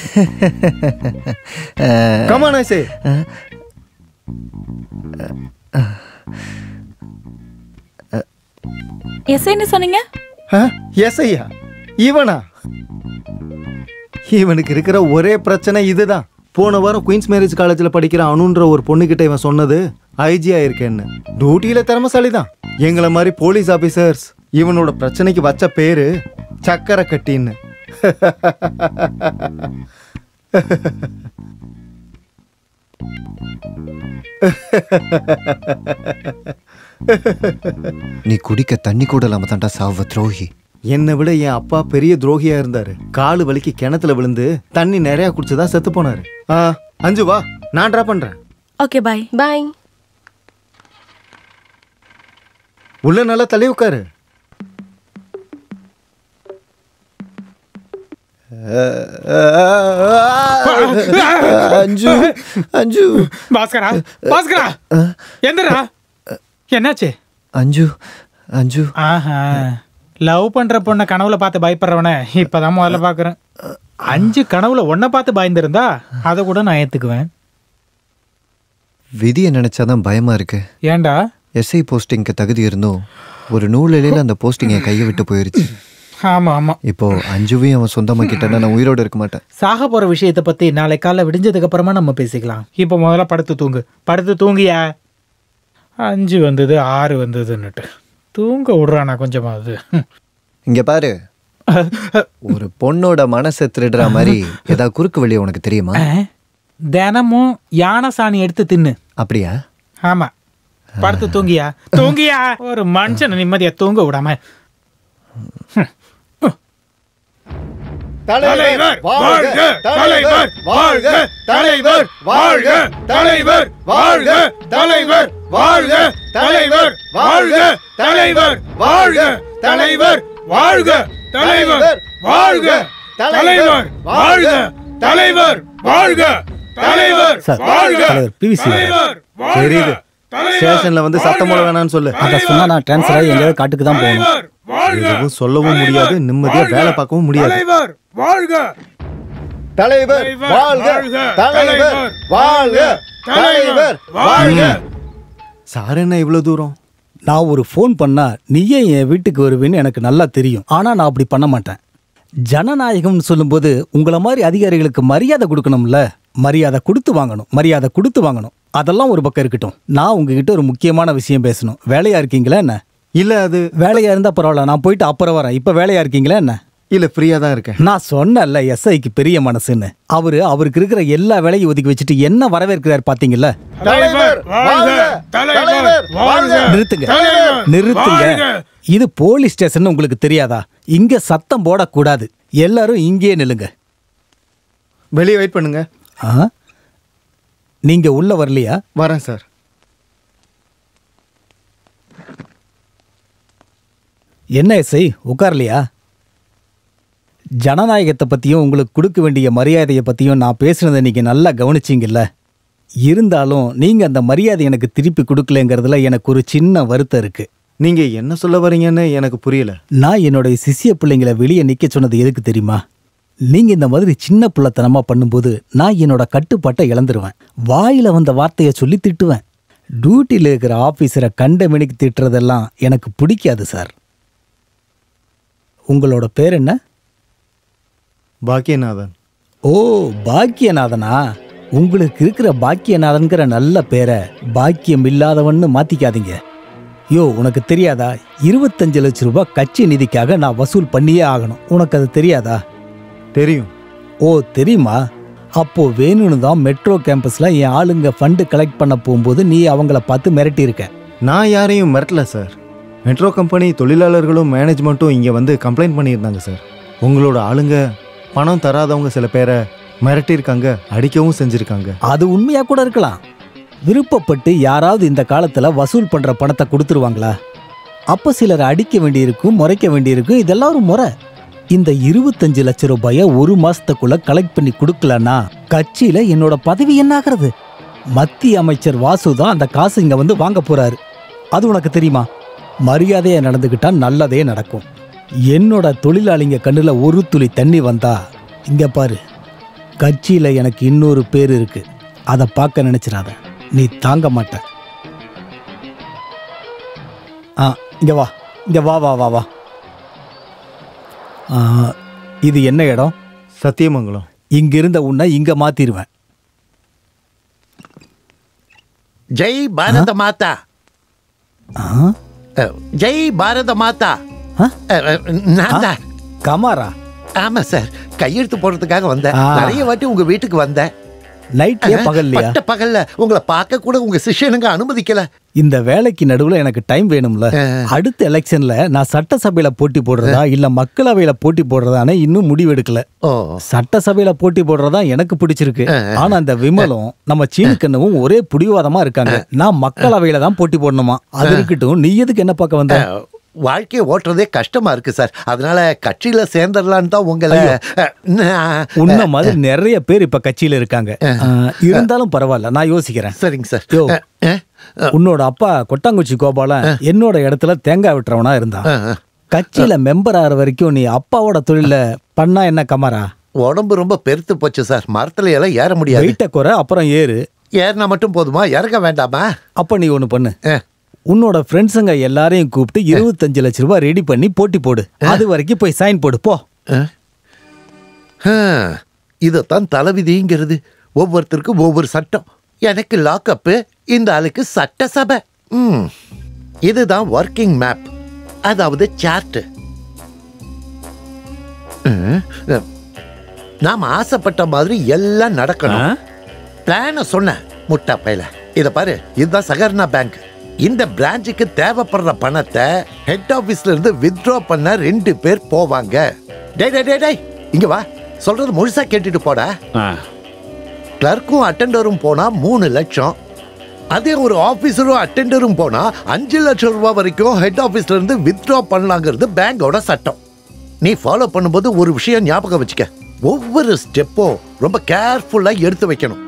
கமான் ஐ சே எஸ்ஐன்னு சொன்னீங்க எஸ் ஐயா இவனா இவனுக்கு இருக்கிற ஒரே பிரச்சனை இதுதான் போன வாரம் குயின்ஸ் மேரேஜ் காலேஜில் படிக்கிற அனுன்ற ஒரு பொண்ணுகிட்ட இவன் சொன்னது ஐஜி ஆயிருக்கேன்னு டியூட்டியில திறமசாலி தான் எங்களை மாதிரி போலீஸ் ஆபீசர்ஸ் இவனோட பிரச்சனைக்கு வச்ச பேரு சக்கரை கட்டின்னு நீ குடிக்க தண்ணி கூட இல்லாம தான்டா சாவ துரோகி என்னை விட என் அப்பா பெரிய துரோகியா இருந்தாரு காலு வலிக்கு கிணத்துல விழுந்து தண்ணி நிறைய குடிச்சுதான் செத்து போனாரு ஆ அஞ்சு வா நான் ட்ரா பண்றேன் ஓகே பாய் பாய் உள்ள நல்லா தள்ளி உட்காரு அஞ்சு அஞ்சு பாஸ்கரா பாஸ்கரா எந்திரா என்னாச்சு அஞ்சு அஞ்சு ஆஹா லவ் பண்ற பொண்ணை கனவுல பார்த்து பயப்படுறவன இப்பதான் முதல்ல பாக்குறேன் அஞ்சு கனவுல ஒன்ன பார்த்து பயந்திருந்தா அதை கூட நான் ஏத்துக்குவேன் விதியை நினைச்சாதான் பயமா இருக்கு ஏன்டா எஸ்ஐ போஸ்டிங்க்கு தகுதி இருந்தும் ஒரு நூலிலையில அந்த போஸ்டிங் என் கையை விட்டு போயிருச்சு ஆமா ஆமா இப்போ அஞ்சுவையும் அவன் சொந்தமாக்கிட்டேன்னா நான் உயிரோட இருக்க மாட்டேன் சாக போற விஷயத்தை பத்தி நாளை காலைல விடிஞ்சதுக்கு அப்புறமா நம்ம பேசிக்கலாம் இப்போ முதல்ல படுத்து தூங்கு படுத்து தூங்கியா அஞ்சு வந்தது ஆறு வந்ததுன்னுட்டு தூங்க விடுறானா கொஞ்சமாவது ம். இங்க பாரு ஒரு பொண்ணோட மனசை திருடுற மாதிரி ஏதாவது குறுக்கு வழி உனக்கு தெரியுமா தினமும் யானை சாணி எடுத்து தின்னு அப்படியா ஆமா படுத்து தூங்கியா தூங்கியா ஒரு மனுஷன் நிம்மதியா தூங்க விடாம தலைவர் வாழ்க தலைவர் வாழ்க தலைவர் வாழ்க தலைவர் வாழ்க தலைவர் வாழ்க தலைவர் வாழ்க தலைவர் வாழ்க தலைவர் வாழ்க தலைவர் வாழ்க தலைவர் வாழ்க தலைவர் வாழ்க தலைவர் சார், வாழ்க தலைவர் PVC. தலைவர் தெரியுது ஸ்டேஷன்ல வந்து சத்தம் போட வேணாம்னு சொல்லு அதை சொன்னா நான் ட்ரான்ஸ்ஃபர் ஆகி எங்கேயாவது காட்டுக்கு தான் போகணும் எதுவும் சொல்லவும் முடியாது நிம்மதியா வேலை பார்க்கவும் முடியாது தலைவர் வாழ்க தலைவர் வாழ்க தலைவர் வாழ்க தலைவர் வாழ்க சார் என்ன இவ்வளவு தூரம் நான் ஒரு ஃபோன் பண்ணா நீயே என் வீட்டுக்கு வருவேன்னு எனக்கு நல்லா தெரியும் ஆனா நான் அப்படி பண்ண மாட்டேன் ஜனநாயகம்னு சொல்லும்போது உங்களை மாதிரி அதிகாரிகளுக்கு மரியாதை கொடுக்கணும்ல மரியாதை கொடுத்து வாங்கணும் மரியாதை கொடுத்து வாங்கணும் அதெல்லாம் ஒரு பக்கம் இருக்கட்டும் நான் உங்ககிட்ட ஒரு முக்கியமான விஷயம் பேசணும் வேலையா இருக்கீங்களா என்ன இல்ல அது வேலையா இருந்தா பரவாயில்ல நான் போயிட்டு அப்புறம் வரேன் இப்ப வேலையா இருக்கீங்களா என்ன இல்ல ஃப்ரீயா தான் இருக்கேன் நான் சொன்னேன்ல எஸ்ஐக்கு பெரிய மனசுன்னு அவரு அவருக்கு இருக்கிற எல்லா வேலையும் ஒதுக்கி வச்சுட்டு என்ன வரவேற்கிறார் பாத்தீங்கல்ல தலைவர் வாழ்க தலைவர் வாழ்க நிறுத்துங்க தலைவர் நிறுத்துங்க வாழ்க. இது போலீஸ் ஸ்டேஷன் உங்களுக்கு தெரியாதா இங்க சத்தம் போடக்கூடாது எல்லாரும் இங்கேயே நில்லுங்க வெளியே வெயிட் பண்ணுங்க ஆ? நீங்க உள்ள வரலையா வரேன் சார் என்ன எஸ்ஐ உட்காரலையா ஜனநாயகத்தை பற்றியும் உங்களுக்கு கொடுக்க வேண்டிய மரியாதையை பற்றியும் நான் பேசுனதை நீங்கள் நல்லா கவனிச்சிங்கல்ல இருந்தாலும் நீங்கள் அந்த மரியாதை எனக்கு திருப்பி கொடுக்கலங்கிறதுல எனக்கு ஒரு சின்ன வருத்தம் இருக்கு நீங்க என்ன சொல்ல வரீங்கன்னு எனக்கு புரியல நான் என்னுடைய சிசிய பிள்ளைங்களை வெளியே நிற்க சொன்னது எதுக்கு தெரியுமா நீங்க இந்த மாதிரி சின்ன பிள்ளைத்தனமா பண்ணும்போது நான் என்னோட கட்டுப்பாட்டை இழந்துருவேன் வாயில வந்த வார்த்தையை சொல்லி திட்டுவேன் டியூட்டியில் இருக்கிற ஆபீசரை கண்ட மணிக்கு திட்டுறதெல்லாம் எனக்கு பிடிக்காது சார் உங்களோட பேர் என்ன பாக்கியநாதன் ஓ பாக்கியநாதனா உங்களுக்கு இருக்கிற பாக்கியநாதன்கிற நல்ல பேரை பாக்கியம் இல்லாதவன்னு மாத்திக்காதீங்க யோ உனக்கு தெரியாதா இருபத்தஞ்சு லட்ச ரூபாய் கட்சி நிதிக்காக நான் வசூல் பண்ணியே ஆகணும் உனக்கு அது தெரியாதா தெரியும் ஓ தெரியுமா அப்போ வேணும்னு தான் மெட்ரோ கேம்பஸ்ல என் ஆளுங்க ஃபண்டு கலெக்ட் பண்ண போகும்போது நீ அவங்கள பார்த்து மிரட்டி இருக்க நான் யாரையும் மிரட்டல சார் மெட்ரோ கம்பெனி தொழிலாளர்களும் மேனேஜ்மெண்ட்டும் இங்கே வந்து கம்ப்ளைண்ட் பண்ணியிருந்தாங்க சார் உங்களோட ஆளுங்க பணம் தராதவங்க சில பேரை மிரட்டியிருக்காங்க அடிக்கவும் செஞ்சுருக்காங்க அது உண்மையா கூட இருக்கலாம் விருப்பப்பட்டு யாராவது இந்த காலத்துல வசூல் பண்ற பணத்தை கொடுத்துருவாங்களா அப்ப சிலர் அடிக்க வேண்டியிருக்கும் முறைக்க வேண்டியிருக்கும் இதெல்லாம் ஒரு முறை இந்த இருபத்தஞ்சு லட்ச ரூபாய ஒரு மாசத்துக்குள்ள கலெக்ட் பண்ணி கொடுக்கலன்னா கட்சியில என்னோட பதவி என்ன ஆகிறது மத்திய அமைச்சர் வாசு தான் அந்த காசு இங்க வந்து வாங்க போறாரு அது உனக்கு தெரியுமா மரியாதையா நடந்துக்கிட்டா நல்லதே நடக்கும் என்னோட தொழிலாளிங்க கண்ணுல ஒரு துளி தண்ணி வந்தா இங்க பாரு கட்சியில எனக்கு இன்னொரு பேர் இருக்கு அதை பார்க்க நினைச்சிடாத நீ தாங்க மாட்ட ஆ இங்க வா இங்க வா வா வா வா ஆ, இது என்ன இடம் சத்தியமங்கலம் இங்க இருந்த உன்னை இங்க மாத்திருவேன் ஜெய் பாரத மாதா ஆ? அஹ், ஜெய் பாரத மாதா ஆ? அஹ், அஹ், நான் தான் கமாரா ஆமா சார் கையெழுத்து போடுறதுக்காக வந்தேன் ஆ. நிறைய வாட்டி உங்க வீட்டுக்கு வந்தேன் நைட்லயே பகல்லையா பட்ட பகல்ல உங்களை பார்க்க கூட உங்க சிஷ்யனுங்க அனுமதிக்கல இந்த வேலைக்கு நடுவுல எனக்கு டைம் வேணும்ல அடுத்த எலெக்ஷன்ல நான் சட்டசபையில போட்டி போடுறதா இல்ல மக்களவையில போட்டி போடுறதானே இன்னும் முடிவெடுக்கல ஓ சட்டசபையில போட்டி போடுறதா எனக்கு பிடிச்சிருக்கு ஆனா அந்த விமலும் நம்ம சீனுக்கண்ணவும் ஒரே புடிவாதமா இருக்காங்க நான் மக்களவையில தான் போட்டி போடணுமா அது இருக்கட்டும் நீ எதுக்கு என்ன பார்க்க வந்த அஹ், வாழ்க்கையை ஓட்டுறதே கஷ்டமா இருக்கு சார் அதனால கட்சியில சேர்ந்துடலான்னு தான் உங்களை அஹ், நான்- உன்ன மாதிரி நிறைய பேர் இப்ப கட்சியில இருக்காங்க ஆ, இருந்தாலும் பரவாயில்ல நான் யோசிக்கிறேன் சரிங்க சார் யோ அஹ், உன்னோட அப்பா கொட்டாங்குச்சி கோபாலன் என்னோட இடத்துல தேங்காய் விட்டுறவனா இருந்தான் அஹ், அஹ். கட்சியில மெம்பர் ஆகிற வரைக்கும் நீ அப்பாவோட தொழில பண்ணா என்ன கமாரா உடம்பு ரொம்ப பெருத்து போச்சு சார் மரத்துல எல்லாம் ஏற முடியாது வெயிட்ட குறை அப்புறம் ஏறு ஏறினா மட்டும் போதுமா இறங்க வேண்டாமா அப்ப நீ ஒண்ணு பண்ணு அஹ். உன்னோட ஃப்ரெண்ட்ஸுங்க எல்லாரையும் கூப்பிட்டு இருபத்தஞ்சு லட்ச ரூபாய் ரெடி பண்ணி போட்டி போடு அது வரைக்கும் போய் சைன் போடு போ ஹம், இதைத்தான் தலைவிதிங்கிறது ஒவ்வொருத்தருக்கும் ஒவ்வொரு சட்டம் எனக்கு லாக்அப்பு இந்த ஆளுக்கு சட்டசபை ம் இதுதான் ஒர்க்கிங் மேப் அதாவது சார்ட் நாம ஆசைப்பட்ட மாதிரி எல்லாம் நடக்கணும் பிளான சொன்னேன் முட்டா பையல இத பாரு இதுதான் சகர்ணா பேங்க் இந்த பிரான்ச்சுக்கு தேவைப்படுற பணத்தை ஹெட் ஆபீஸ்ல இருந்து வித்ட்ரா பண்ண ரெண்டு பேர் போவாங்க டேய் டேய் டேய் டேய் இங்க வா சொல்றது முழுசா கேட்டுட்டு போடா கிளர்க்கும் அட்டெண்டரும் போனா மூணு லட்சம் அதே ஒரு ஆபீசரும் அட்டெண்டரும் போனா அஞ்சு லட்சம் ரூபாய் வரைக்கும் ஹெட் ஆபீஸ்ல இருந்து வித்ட்ரா பண்ணலாங்கிறது பேங்கோட சட்டம் நீ ஃபாலோ பண்ணும்போது ஒரு விஷயம் ஞாபகம் வச்சுக்க ஒவ்வொரு ஸ்டெப்பும் ரொம்ப கேர்ஃபுல்லா எடுத்து வைக்கணும்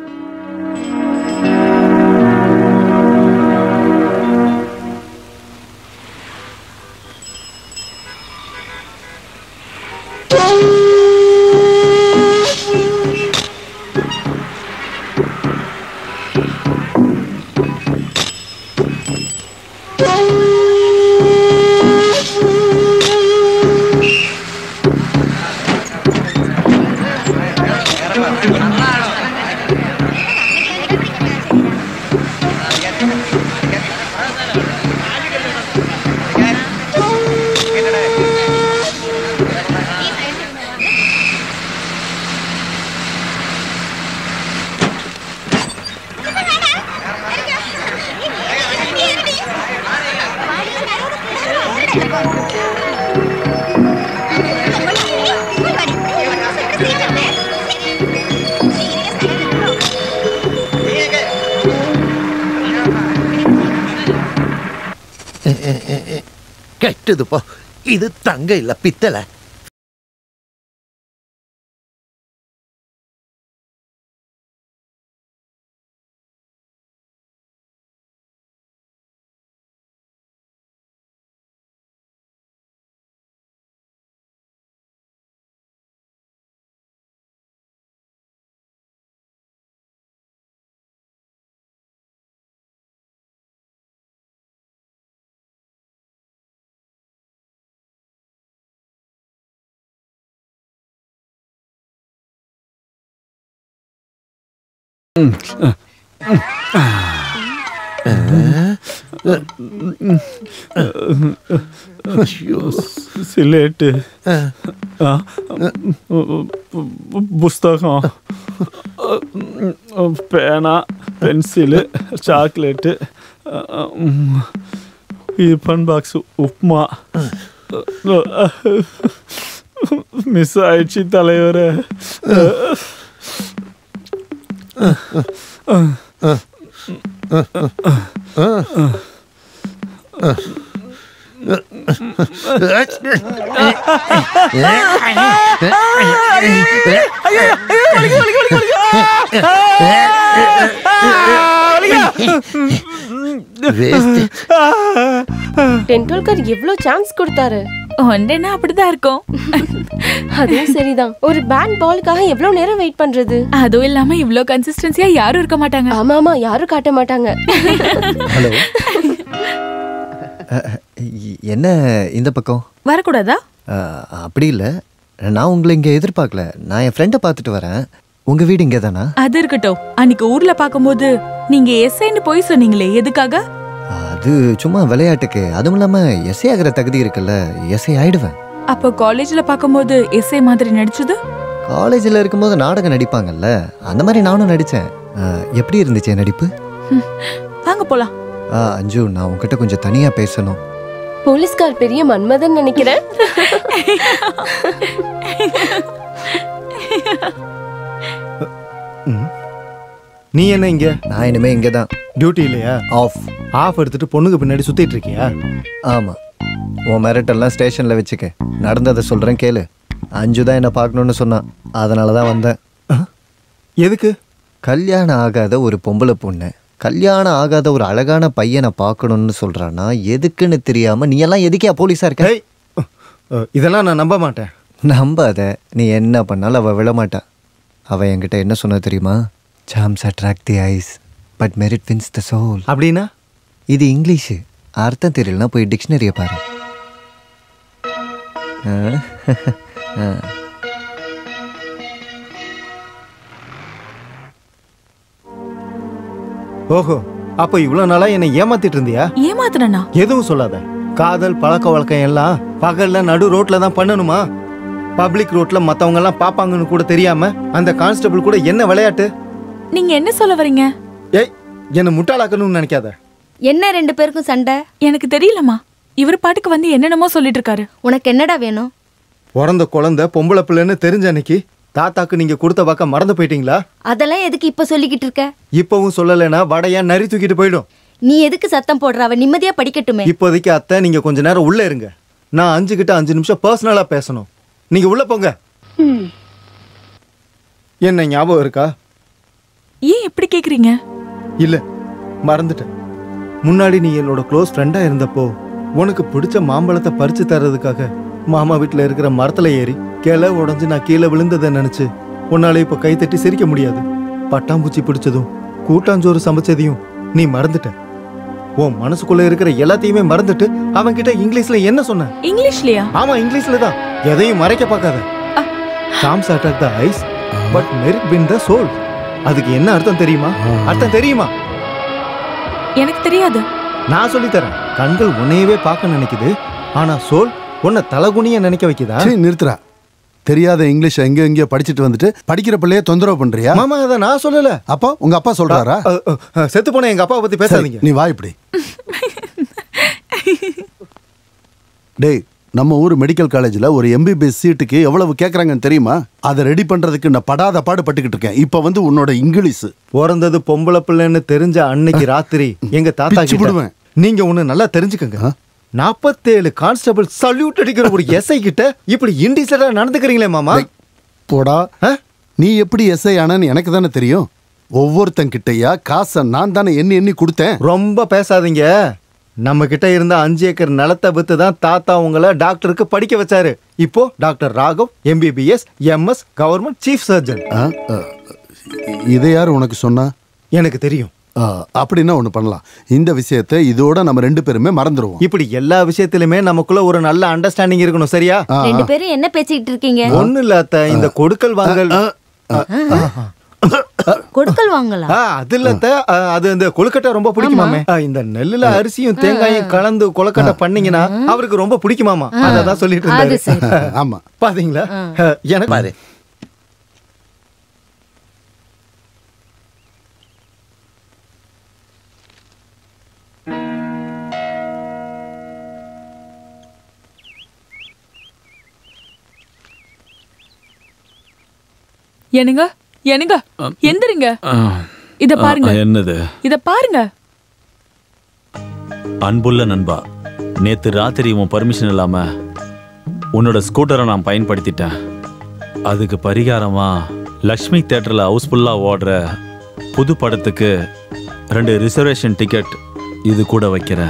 கெட்டது போ இது தங்க இல்ல பித்தளை சிலேட்டு ஆ, புஸ்தகம் பேனா pencil chocolate tiffin box upma miss ஆயிடுச்சு தலைவரே டெண்டுல்கர் எவ்வளவு சான்ஸ் கொடுத்தாரு ஒன்றேன்னா அப்படிதான் இருக்கும் அதுவும் சரிதான் ஒரு பேட் பாலுக்காக எவ்வளவு நேரம் வெயிட் பண்றது அதுவும் இல்லாம இவ்ளோ கன்சிஸ்டன்சியா யாரும் இருக்க மாட்டாங்க ஆமா ஆமா யாரும் காட்ட மாட்டாங்க ஹலோ என்ன இந்த பக்கம் வரக்கூடாதா அஹ், அப்படி இல்லை நான் உங்களை இங்கே எதிர்பார்க்கல நான் என் ஃப்ரெண்டை பார்த்துட்டு வரேன் உங்கள் வீடு இங்கே தானா அது இருக்கட்டும் அன்னைக்கு ஊர்ல பாக்கும்போது நீங்க எஸ்ஐன்னு போய் சொன்னீங்களே எதுக்காக அது சும்மா விளையாட்டுக்கு அதுவும் இல்லாமல் எஸ்ஐ ஆகிற தகுதி இருக்குல்ல எஸ்ஐ ஆயிடுவேன் அப்போ காலேஜ்ல பாக்கும்போது எஸ்ஐ மாதிரி நடிச்சது காலேஜில் இருக்கும்போது நாடகம் நடிப்பாங்கல்ல அந்த மாதிரி நானும் நடித்தேன் எப்படி இருந்துச்சு என் நடிப்பு வாங்க போலாம் ஆ, அஞ்சு நான் உங்ககிட்ட கொஞ்சம் தனியாக பேசணும் போலீஸ்கார் பெரிய மன்மதன் நினைக்கிறேன் நீ என்ன இங்க நான் இனிமே இங்கே தான் டியூட்டி இல்லையா ஆஃப் ஆஃப் எடுத்துட்டு பொண்ணுக்கு பின்னாடி சுத்திட்டு இருக்கியா ஆமாம் உன் மிரட்டெல்லாம் ஸ்டேஷனில் வச்சுக்க நடந்ததை சொல்கிறேன் கேளு அஞ்சு தான் என்னை பார்க்கணுன்னு சொன்னான் அதனால தான் வந்தேன் எதுக்கு கல்யாணம் ஆகாத ஒரு பொம்பளை பொண்ணு கல்யாணம் ஆகாத ஒரு அழகான பையனை பார்க்கணும்னு சொல்கிறான்னா எதுக்குன்னு தெரியாமல் நீ எல்லாம் எதுக்கே போலீஸாக இருக்க அஹ், இதெல்லாம் நான் நம்ப மாட்டேன் நம்பாத நீ என்ன பண்ணாலும் அவள் விழமாட்டா அவள் என்கிட்ட என்ன சொன்னா தெரியுமா charms attract the eyes but merit wins the soul அப்படின்னா இது இங்கிலீஷு அர்த்தம் தெரியலனா போய் டிக்ஷனரியை பாரு ஆ, ஆ. ஓஹோ அப்ப இவ்வளவு நாளா என்னை ஏமாத்திட்டு இருந்தியா ஏமாத்துறனா எதுவும் சொல்லாத காதல் பழக்க வழக்கம் எல்லாம் பகல்ல நடு ரோட்ல தான் பண்ணணுமா பப்ளிக் ரோட்ல மத்தவங்க எல்லாம் பாப்பாங்கன்னு கூட தெரியாம அந்த கான்ஸ்டபிள் கூட என்ன விளையாட்டு நீங்க என்ன சொல்ல வரீங்க ஏய் என்ன முட்டாளாக்கணும்னு நினைக்காத என்ன ரெண்டு பேருக்கும் சண்டை எனக்கு தெரியலம்மா இவர் பாட்டுக்கு வந்து என்னென்னமோ சொல்லிட்டு இருக்காரு உனக்கு என்னடா வேணும் பிறந்த குழந்தை பொம்பளை பிள்ளைன்னு தெரிஞ்ச அன்னைக்கு தாத்தாக்கு நீங்க கொடுத்த வாக்க மறந்து போயிட்டீங்களா அதெல்லாம் எதுக்கு இப்ப சொல்லிக்கிட்டு இருக்க இப்பவும் சொல்லலைன்னா வடையா நரி தூக்கிட்டு போயிடும் நீ எதுக்கு சத்தம் போடுற அவ நிம்மதியா படிக்கட்டுமே இப்போதைக்கு அத்தை நீங்க கொஞ்ச நேரம் உள்ள இருங்க நான் அஞ்சு கிட்ட அஞ்சு நிமிஷம் பர்சனலா பேசணும் நீங்க உள்ள போங்க என்ன ஞாபகம் இருக்கா ஏன் இப்படி கேக்குறீங்க இல்ல மறந்துட்டேன் முன்னாடி நீ என்னோட க்ளோஸ் ஃப்ரெண்டா இருந்தப்போ உனக்கு பிடிச்ச மாம்பழத்தை பறிச்சு தர்றதுக்காக மாமா வீட்ல இருக்கிற மரத்துல ஏறி கிளை உடைஞ்சு நான் கீழே விழுந்ததை நினைச்சு உன்னால இப்ப கை தட்டி சிரிக்க முடியாது பட்டாம்பூச்சி பிடிச்சதும் கூட்டாஞ்சோறு சமைச்சதையும் நீ மறந்துட்ட உன் மனசுக்குள்ள இருக்கிற எல்லாத்தையுமே மறந்துட்டு அவன் கிட்ட இங்கிலீஷ்ல என்ன சொன்ன இங்கிலீஷ்லயா ஆமா இங்கிலீஷ்ல தான் எதையும் மறைக்க பார்க்காத charms attack the eyes but merit pin the soul அதுக்கு என்ன அர்த்தம் தெரியுமா அர்த்தம் தெரியுமா எனக்கு தெரியாது நான் சொல்லி தரேன் கண்கள் உன்னையவே பார்க்க நினைக்குது ஆனா சோல் உன்னை தலகுனிய நினைக்க வைக்குதா சரி நிறுத்துறா தெரியாத இங்கிலீஷ் எங்க எங்கேயோ படிச்சுட்டு வந்துட்டு படிக்கிற பிள்ளைய தொந்தரவு பண்றியா மாமா அதை நான் சொல்லல அப்போ உங்க அப்பா சொல்றாரா அ, அ, அ, செத்து போன எங்க அப்பாவை பத்தி பேசாதீங்க சரி, நீ வா இப்படி டேய் நம்ம ஊர் மெடிக்கல் காலேஜில் ஒரு எம்பிபிஎஸ் சீட்டுக்கு எவ்வளவு கேட்குறாங்கன்னு தெரியுமா அதை ரெடி பண்ணுறதுக்கு நான் படாத பாடு பட்டுக்கிட்டு இருக்கேன் இப்போ வந்து உன்னோட இங்கிலீஷ் பிறந்தது பொம்பளை பிள்ளைன்னு தெரிஞ்ச அன்னைக்கு ராத்திரி எங்க தாத்தா பிச்சு கிட்ட புடுவேன். நீங்க ஒண்ணு நல்லா தெரிஞ்சுக்கங்க நாற்பத்தேழு கான்ஸ்டபிள் சல்யூட் அடிக்கிற ஒரு எஸ்ஐ கிட்ட இப்படி இன்டிசெண்டா நடந்துக்கிறீங்களே மாமா போடா நீ எப்படி எஸ்ஐ ஆனான்னு எனக்கு தானே தெரியும் ஒவ்வொருத்தன் கிட்டயா காசை நான் தானே எண்ணி எண்ணி கொடுத்தேன் ரொம்ப பேசாதீங்க நம்ம கிட்ட இருந்த அஞ்சு ஏக்கர் நிலத்தை வித்து தான் தாத்தா உங்களை டாக்டருக்கு படிக்க வச்சாரு இப்போ doctor Raghav MBBS MS government chief surgeon இதை யார் உனக்கு சொன்னா எனக்கு தெரியும் ஆ, அப்படின்னா ஒன்று பண்ணலாம் இந்த விஷயத்தை இதோட நம்ம ரெண்டு பேருமே மறந்துடுவோம் இப்படி எல்லா விஷயத்திலுமே நமக்குள்ள ஒரு நல்ல அண்டர்ஸ்டாண்டிங் இருக்கணும் சரியா ரெண்டு பேரும் என்ன பேசிக்கிட்டு இருக்கீங்க ஒண்ணு இல்ல அத்தை இந்த கொடுக்கல் வாங்கல் கொடுக்கல் வாங்கலாம் ஆ, அது இல்ல அத்தை. ஆ, அது இந்த கொழுக்கட்டை ரொம்ப பிடிக்குமாமே ஆ, இந்த நெல்லுல அரிசியும் தேங்காயும் கலந்து கொழுக்கட்டை பண்ணீங்கன்னா அவருக்கு ரொம்ப பிடிக்குமாமா அததான் சொல்லிட்டு அது சரி. இருந்தாரு ஆமா பாத்தீங்களா ஆ, எனக்கு பாரு என்னங்க என்னங்க எந்திரிங்க இத பாருங்க ஆ, என்னது இத பாருங்க அன்புள்ள நண்பா நேத்து ராத்திரி உன் பர்மிஷன் இல்லாம உன்னோட ஸ்கூட்டரை நான் பயன்படுத்திட்டேன் அதுக்கு பரிகாரமா லக்ஷ்மி தேட்டர்ல ஹவுஸ்ஃபுல்லா ஓடுற புது படத்துக்கு ரெண்டு ரிசர்வேஷன் டிக்கெட் இது கூட வைக்கிறேன்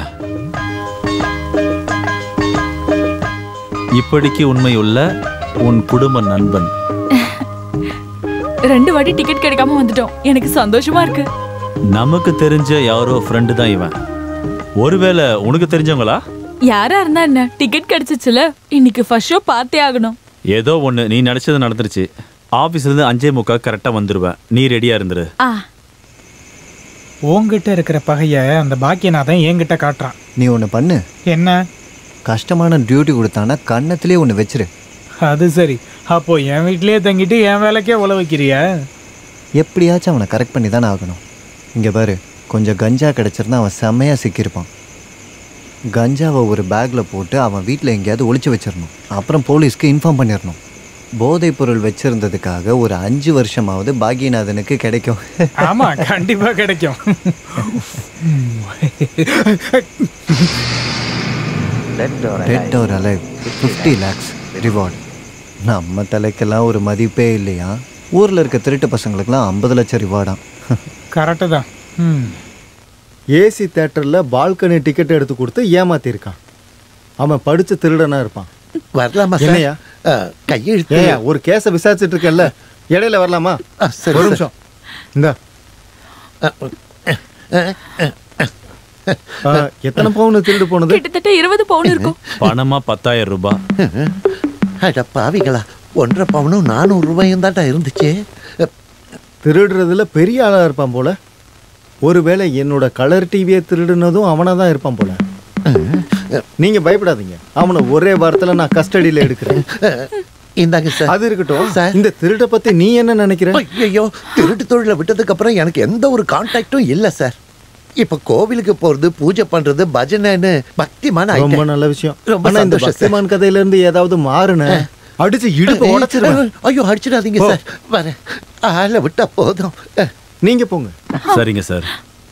இப்படிக்கு உண்மையுள்ள உன் குடும்ப நண்பன் ரெண்டு வாட்டி டிக்கெட் கிடைக்காம வந்துட்டோம் எனக்கு சந்தோஷமா இருக்கு நமக்கு தெரிஞ்ச யாரோ ஃப்ரெண்டு தான் இவன் ஒருவேளை உனக்கு தெரிஞ்சவங்களா யாரா இருந்தா என்ன டிக்கெட் கிடைச்சிச்சுல இன்னைக்கு ஃபர்ஸ்ட் ஷோ பார்த்தே ஆகணும் ஏதோ ஒன்று நீ நினச்சது நடந்துருச்சு ஆஃபீஸ்லேருந்து அஞ்சே முக்கா கரெக்டாக வந்துடுவேன் நீ ரெடியாக இருந்துரு ஆ உன்கிட்ட இருக்கிற பகைய அந்த பாக்கியநாதன் என்கிட்ட காட்டுறான் நீ ஒன்று பண்ணு என்ன கஷ்டமான டியூட்டி கொடுத்தானா கன்னத்திலே ஒன்று வச்சிரு அது சரி அப்போ என் வீட்லயே தங்கிட்டு என் வேலைக்கே உழ வைக்கிறியா எப்படியாச்சும் அவனை கரெக்ட் பண்ணி தானே ஆகணும் இங்கே பாரு கொஞ்சம் கஞ்சா கிடச்சிருந்தா அவன் செம்மையாக சிக்கியிருப்பான் கஞ்சாவை ஒரு பேக்கில் போட்டு அவன் வீட்டில் எங்கேயாவது ஒளிச்சு வச்சிடணும் அப்புறம் போலீஸ்க்கு இன்ஃபார்ம் பண்ணிடணும் போதைப் பொருள் வச்சிருந்ததுக்காக ஒரு அஞ்சு வருஷமாவது பாக்யநாதனுக்கு கிடைக்கும் ஆமா கண்டிப்பா கிடைக்கும் dead or alive fifty lakhs reward நம்ம தலைக்கெல்லாம் ஒரு மதிப்பே இல்லையா ஊரில் இருக்க திருட்டு பசங்களுக்கெல்லாம் ஐம்பது லட்சம் ரிவார்டாம் கரெக்டு தான் ம் ஏசி தேட்டர்ல பால்கனி டிக்கெட் எடுத்து கொடுத்து ஏமாத்திருக்கான் அவன் படிச்ச திருடனா இருப்பான் வரலாமா சார்? என்னையா அஹ், கையெழுத்து ஏய்யா, ஒரு கேஸை விசாரிச்சுட்டு இருக்கேன்ல இடையில வரலாமா சரி, ஒரு சார். நிமிஷம் இந்த எத்தனை பவுன் திருடு போனது கிட்டத்தட்ட இருபது பவுன் இருக்கும் பணமா பத்தாயிரம் ரூபாய் அட பாவிகளா ஒன்றரை பவுனும் நானூறு ரூபாயும் தான்டா இருந்துச்சு திருடுறதுல பெரிய ஆளா இருப்பான் போல ஒருவேளை என்னோட கலர் டிவியை திருடுனதும் அவனா தான் இருப்பான் போல நீங்க பயப்படாதீங்க அவனை ஒரே வாரத்துல நான் கஸ்டடியில எடுக்கிறேன் இந்தாங்க சார் அது இருக்கட்டும் இந்த திருட பத்தி நீ என்ன நினைக்கிற ஐயோ திருட்டு தொழிலை விட்டதுக்கு அப்புறம் எனக்கு எந்த ஒரு கான்டாக்டும் இல்ல சார் இப்ப கோவிலுக்கு போறது பூஜை பண்றது பஜனைன்னு பக்திமான ரொம்ப ஆயிட்டேன். நல்ல விஷயம் ரொம்ப ஆனா இந்த சந்தோஷம் சார். பக்திமான் கதையில இருந்து ஏதாவது மாறுன அடிச்சு இடுப்பு உடைச்சிருவேன் ஐயோ அடிச்சிடாதீங்க போ. சார் வரேன் ஆளை விட்டா போதும் நீங்க போங்க சரிங்க சார்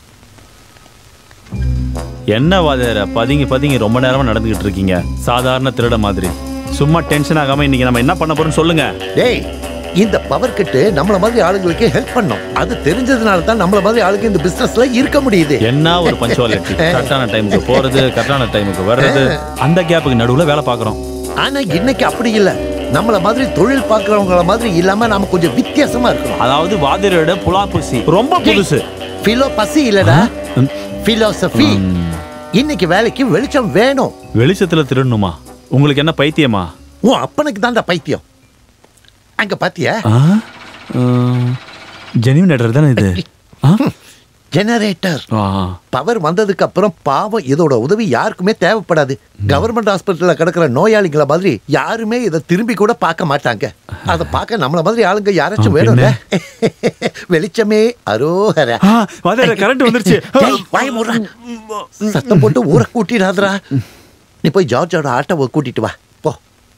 என்ன வாதியார பதுங்கி பதுங்கி ரொம்ப நேரமா நடந்துகிட்டு இருக்கீங்க சாதாரண திருட மாதிரி சும்மா டென்ஷன் ஆகாம இன்னைக்கு நம்ம என்ன பண்ண போறோம்னு சொல்லுங்க டேய் இந்த பவர் கட்டு நம்மள மாதிரி ஆளுங்களுக்கு ஹெல்ப் பண்ணும் அது தெரிஞ்சதுனால தான் நம்மள மாதிரி ஆளுங்க இந்த பிசினஸ்ல இருக்க முடியுது என்ன ஒரு பஞ்சுவாலிட்டி கரெக்டான டைமுக்கு போறது கரெக்டான டைமுக்கு வர்றது அந்த கேப்புக்கு நடுவுல வேலை பார்க்குறோம் ஆனா இன்னைக்கு அப்படி இல்ல நம்மள மாதிரி தொழில் பார்க்கறவங்கள மாதிரி இல்லாம நாம கொஞ்சம் வித்தியாசமா இருக்கணும் அதாவது வாதியரோட புலா புசி ரொம்ப புதுசு பிலோ பசி இல்லடா பிலோசபி இன்னைக்கு வேலைக்கு வெளிச்சம் வேணும் வெளிச்சத்துல திருடணுமா உங்களுக்கு என்ன பைத்தியமா உன் அப்பனுக்கு தான்டா பைத்தியம் அங்க பாத்தியா ஜெனிவ் நெட்டர் தானே இது ஜெனரேட்டர் பவர் வந்ததுக்கு அப்புறம் பாவம் இதோட உதவி யாருக்குமே தேவைப்படாது கவர்மெண்ட் ஹாஸ்பிட்டல்ல கிடக்குற நோயாளிகளை மாதிரி யாருமே இதை திரும்பி கூட பார்க்க மாட்டாங்க அதை பார்க்க நம்மள மாதிரி ஆளுங்க யாராச்சும் ஆ, வேணும்ல வெளிச்சமே அரோஹர கரண்ட் வந்துருச்சு டேய், வாயை மூடுறா. சத்தம் போட்டு ஊரை கூட்டிடாதடா நீ போய் ஜார்ஜோட ஆட்டோவை கூட்டிட்டு வா போ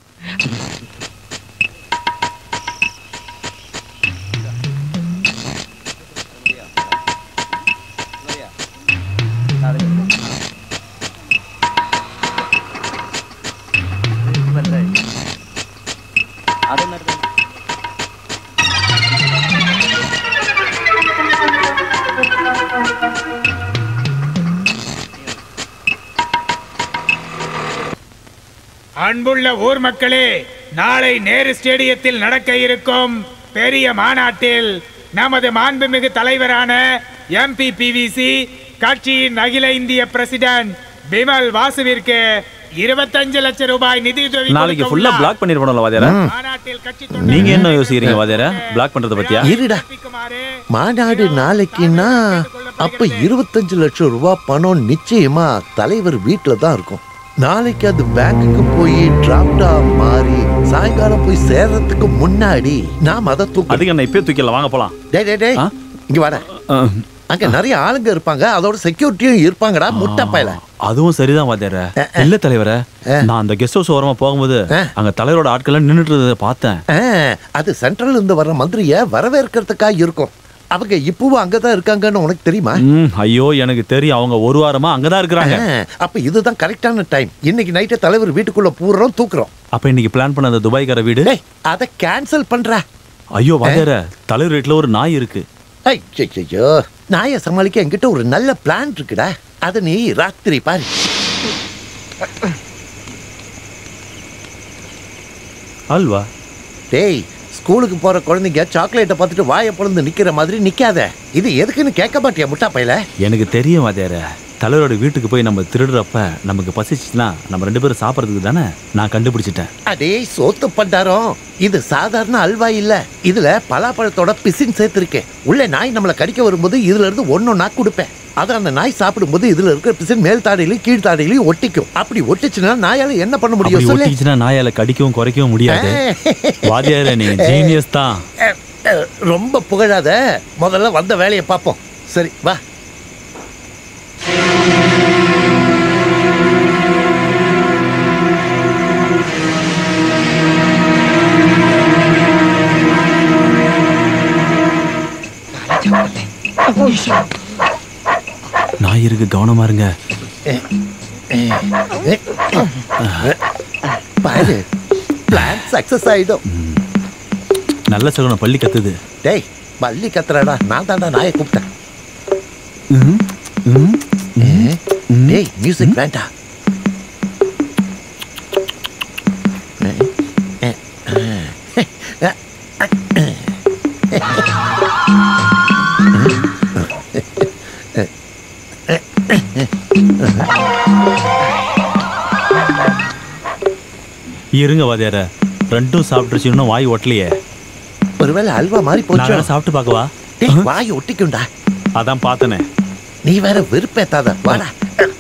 அன்புள்ள ஊர் மக்களே நாளை நேரு ஸ்டேடியத்தில் நடக்க இருக்கும் பெரிய மாநாட்டில் நமது மாண்புமிகு தலைவரான எம்பி பிவிசி கட்சியின் அகில இந்திய பிரசிடென்ட் பிமல் வாசுவிற்கு இருபத்தஞ்சு லட்சம் ரூபாய் நிதியுதவி நாளைக்கு கொடுக்க ஃபுல்லா உள்ளார். பிளாக் பண்ணிருப்போம்ல வாதியார மாநாட்டில் கட்சி நீங்க என்ன யோசிக்கிறீங்க வாதியார பிளாக் பண்றத பத்தியா இருடா மாநாடு நாளைக்குன்னா அப்ப இருபத்தஞ்சு லட்சம் ரூபாய் பணம் நிச்சயமா தலைவர் வீட்டுல தான் இருக்கும் நாளைக்கு அது பேங்குக்கு போய் டிராப்டா மாறி சாயங்காலம் போய் சேர்றதுக்கு முன்னாடி நாம் அதை தூக்க அதுக்கு என்ன இப்பயே தூக்கிடலாம் வாங்க போலாம் டேய் டேய் டேய் இங்க வாடா அங்க நிறைய ஆளுங்க இருப்பாங்க அதோட செக்யூரிட்டியும் இருப்பாங்கடா முட்டை பயல அதுவும் சரிதான் வாத்தியார இல்ல தலைவர நான் அந்த கெஸ்ட் ஹவுஸ் ஓரமா போகும்போது அங்க தலைவரோட ஆட்கள் நின்னுட்டு இருந்ததை பார்த்தேன் ஆ, அது சென்ட்ரல் இருந்து வர்ற மந்திரிய வரவேற்கிறதுக்காக இருக்கும் அவங்க இப்பவும் அங்கதான் இருக்காங்கன்னு உனக்கு தெரியுமா ம், ஐயோ எனக்கு தெரியும் அவங்க ஒரு வாரமா அங்கதான் இருக்கிறாங்க ஆ, அப்ப இதுதான் கரெக்டான டைம் இன்னைக்கு நைட்டு தலைவர் வீட்டுக்குள்ள பூர்றோம் தூக்குறோம் அப்ப இன்னைக்கு பிளான் பண்ண அந்த துபாய்க்கார வீடு அதை கேன்சல் பண்ற ஐயோ வாத்தியார தலைவர் வீட்டுல ஒரு நாய் இருக்கு ஐயோ நாயை சமாளிக்க என்கிட்ட ஒரு நல்ல பிளான் இருக்குடா அதை நீ ராத்திரி பாரு அல்வா டேய் ஸ்கூலுக்கு போற குழந்தைங்க சாக்லேட்டை பார்த்துட்டு வாயை பொழுது நிக்கிற மாதிரி நிக்காத இது எதுக்குன்னு கேட்க மாட்டியா முட்டா பையல எனக்கு தெரியும் வாத்தியார தலைவரோட வீட்டுக்கு போய் நம்ம திருடுறப்ப நமக்கு பசிச்சுச்சுன்னா நம்ம ரெண்டு பேரும் சாப்பிட்றதுக்கு தானே நான் கண்டுபிடிச்சிட்டேன் அடே சோத்து பண்டாரம் இது சாதாரண அல்வா இல்ல இதுல பலாப்பழத்தோட பிசின் சேர்த்திருக்கேன் உள்ள நாய் நம்மள கடிக்க வரும்போது இதுல இருந்து ஒன்னொன்னா கொடுப்பேன் அதை அந்த நாய் சாப்பிடும்போது இதுல இருக்கிற பிசின் மேல் தாடையிலையும் கீழ் தாடையிலையும் ஒட்டிக்கும் அப்படி ஒட்டிச்சுன்னா நாயால என்ன பண்ண அப்படி முடியும் சொல்லு ஒட்டிக்கிச்சுன்னா நாயால கடிக்கவும் குறைக்கவும் முடியாது வாத்தியார நீங்க ஜீனியஸ் தான் அஹ், அஹ், ரொம்ப புகழாத முதல்ல வந்த வேலையை பார்ப்போம் சரி வா நாய் இருக்கு கவனமா இருங்க பாரு பிளான் சக்சஸ் ஆயிடும் நல்ல சகுனம் பள்ளி கத்துது டேய் பள்ளி கத்துறடா நான் தாண்டா நாயை கூப்பிட்டேன் டேய் மியூசிக் வேண்டாம் இருங்க வாத்தியார ரெண்டும் சாப்பிட்டுருச்சு இன்னும் வாய் ஒட்டலையே ஒருவேளை அல்வா மாதிரி நான் போச்சு வேணா சாப்பிட்டு பார்க்கவா டேய் வாய் ஒட்டிக்கும்டா அதான் பார்த்தனே நீ வேற வெறுப்பேத்தாத வாடா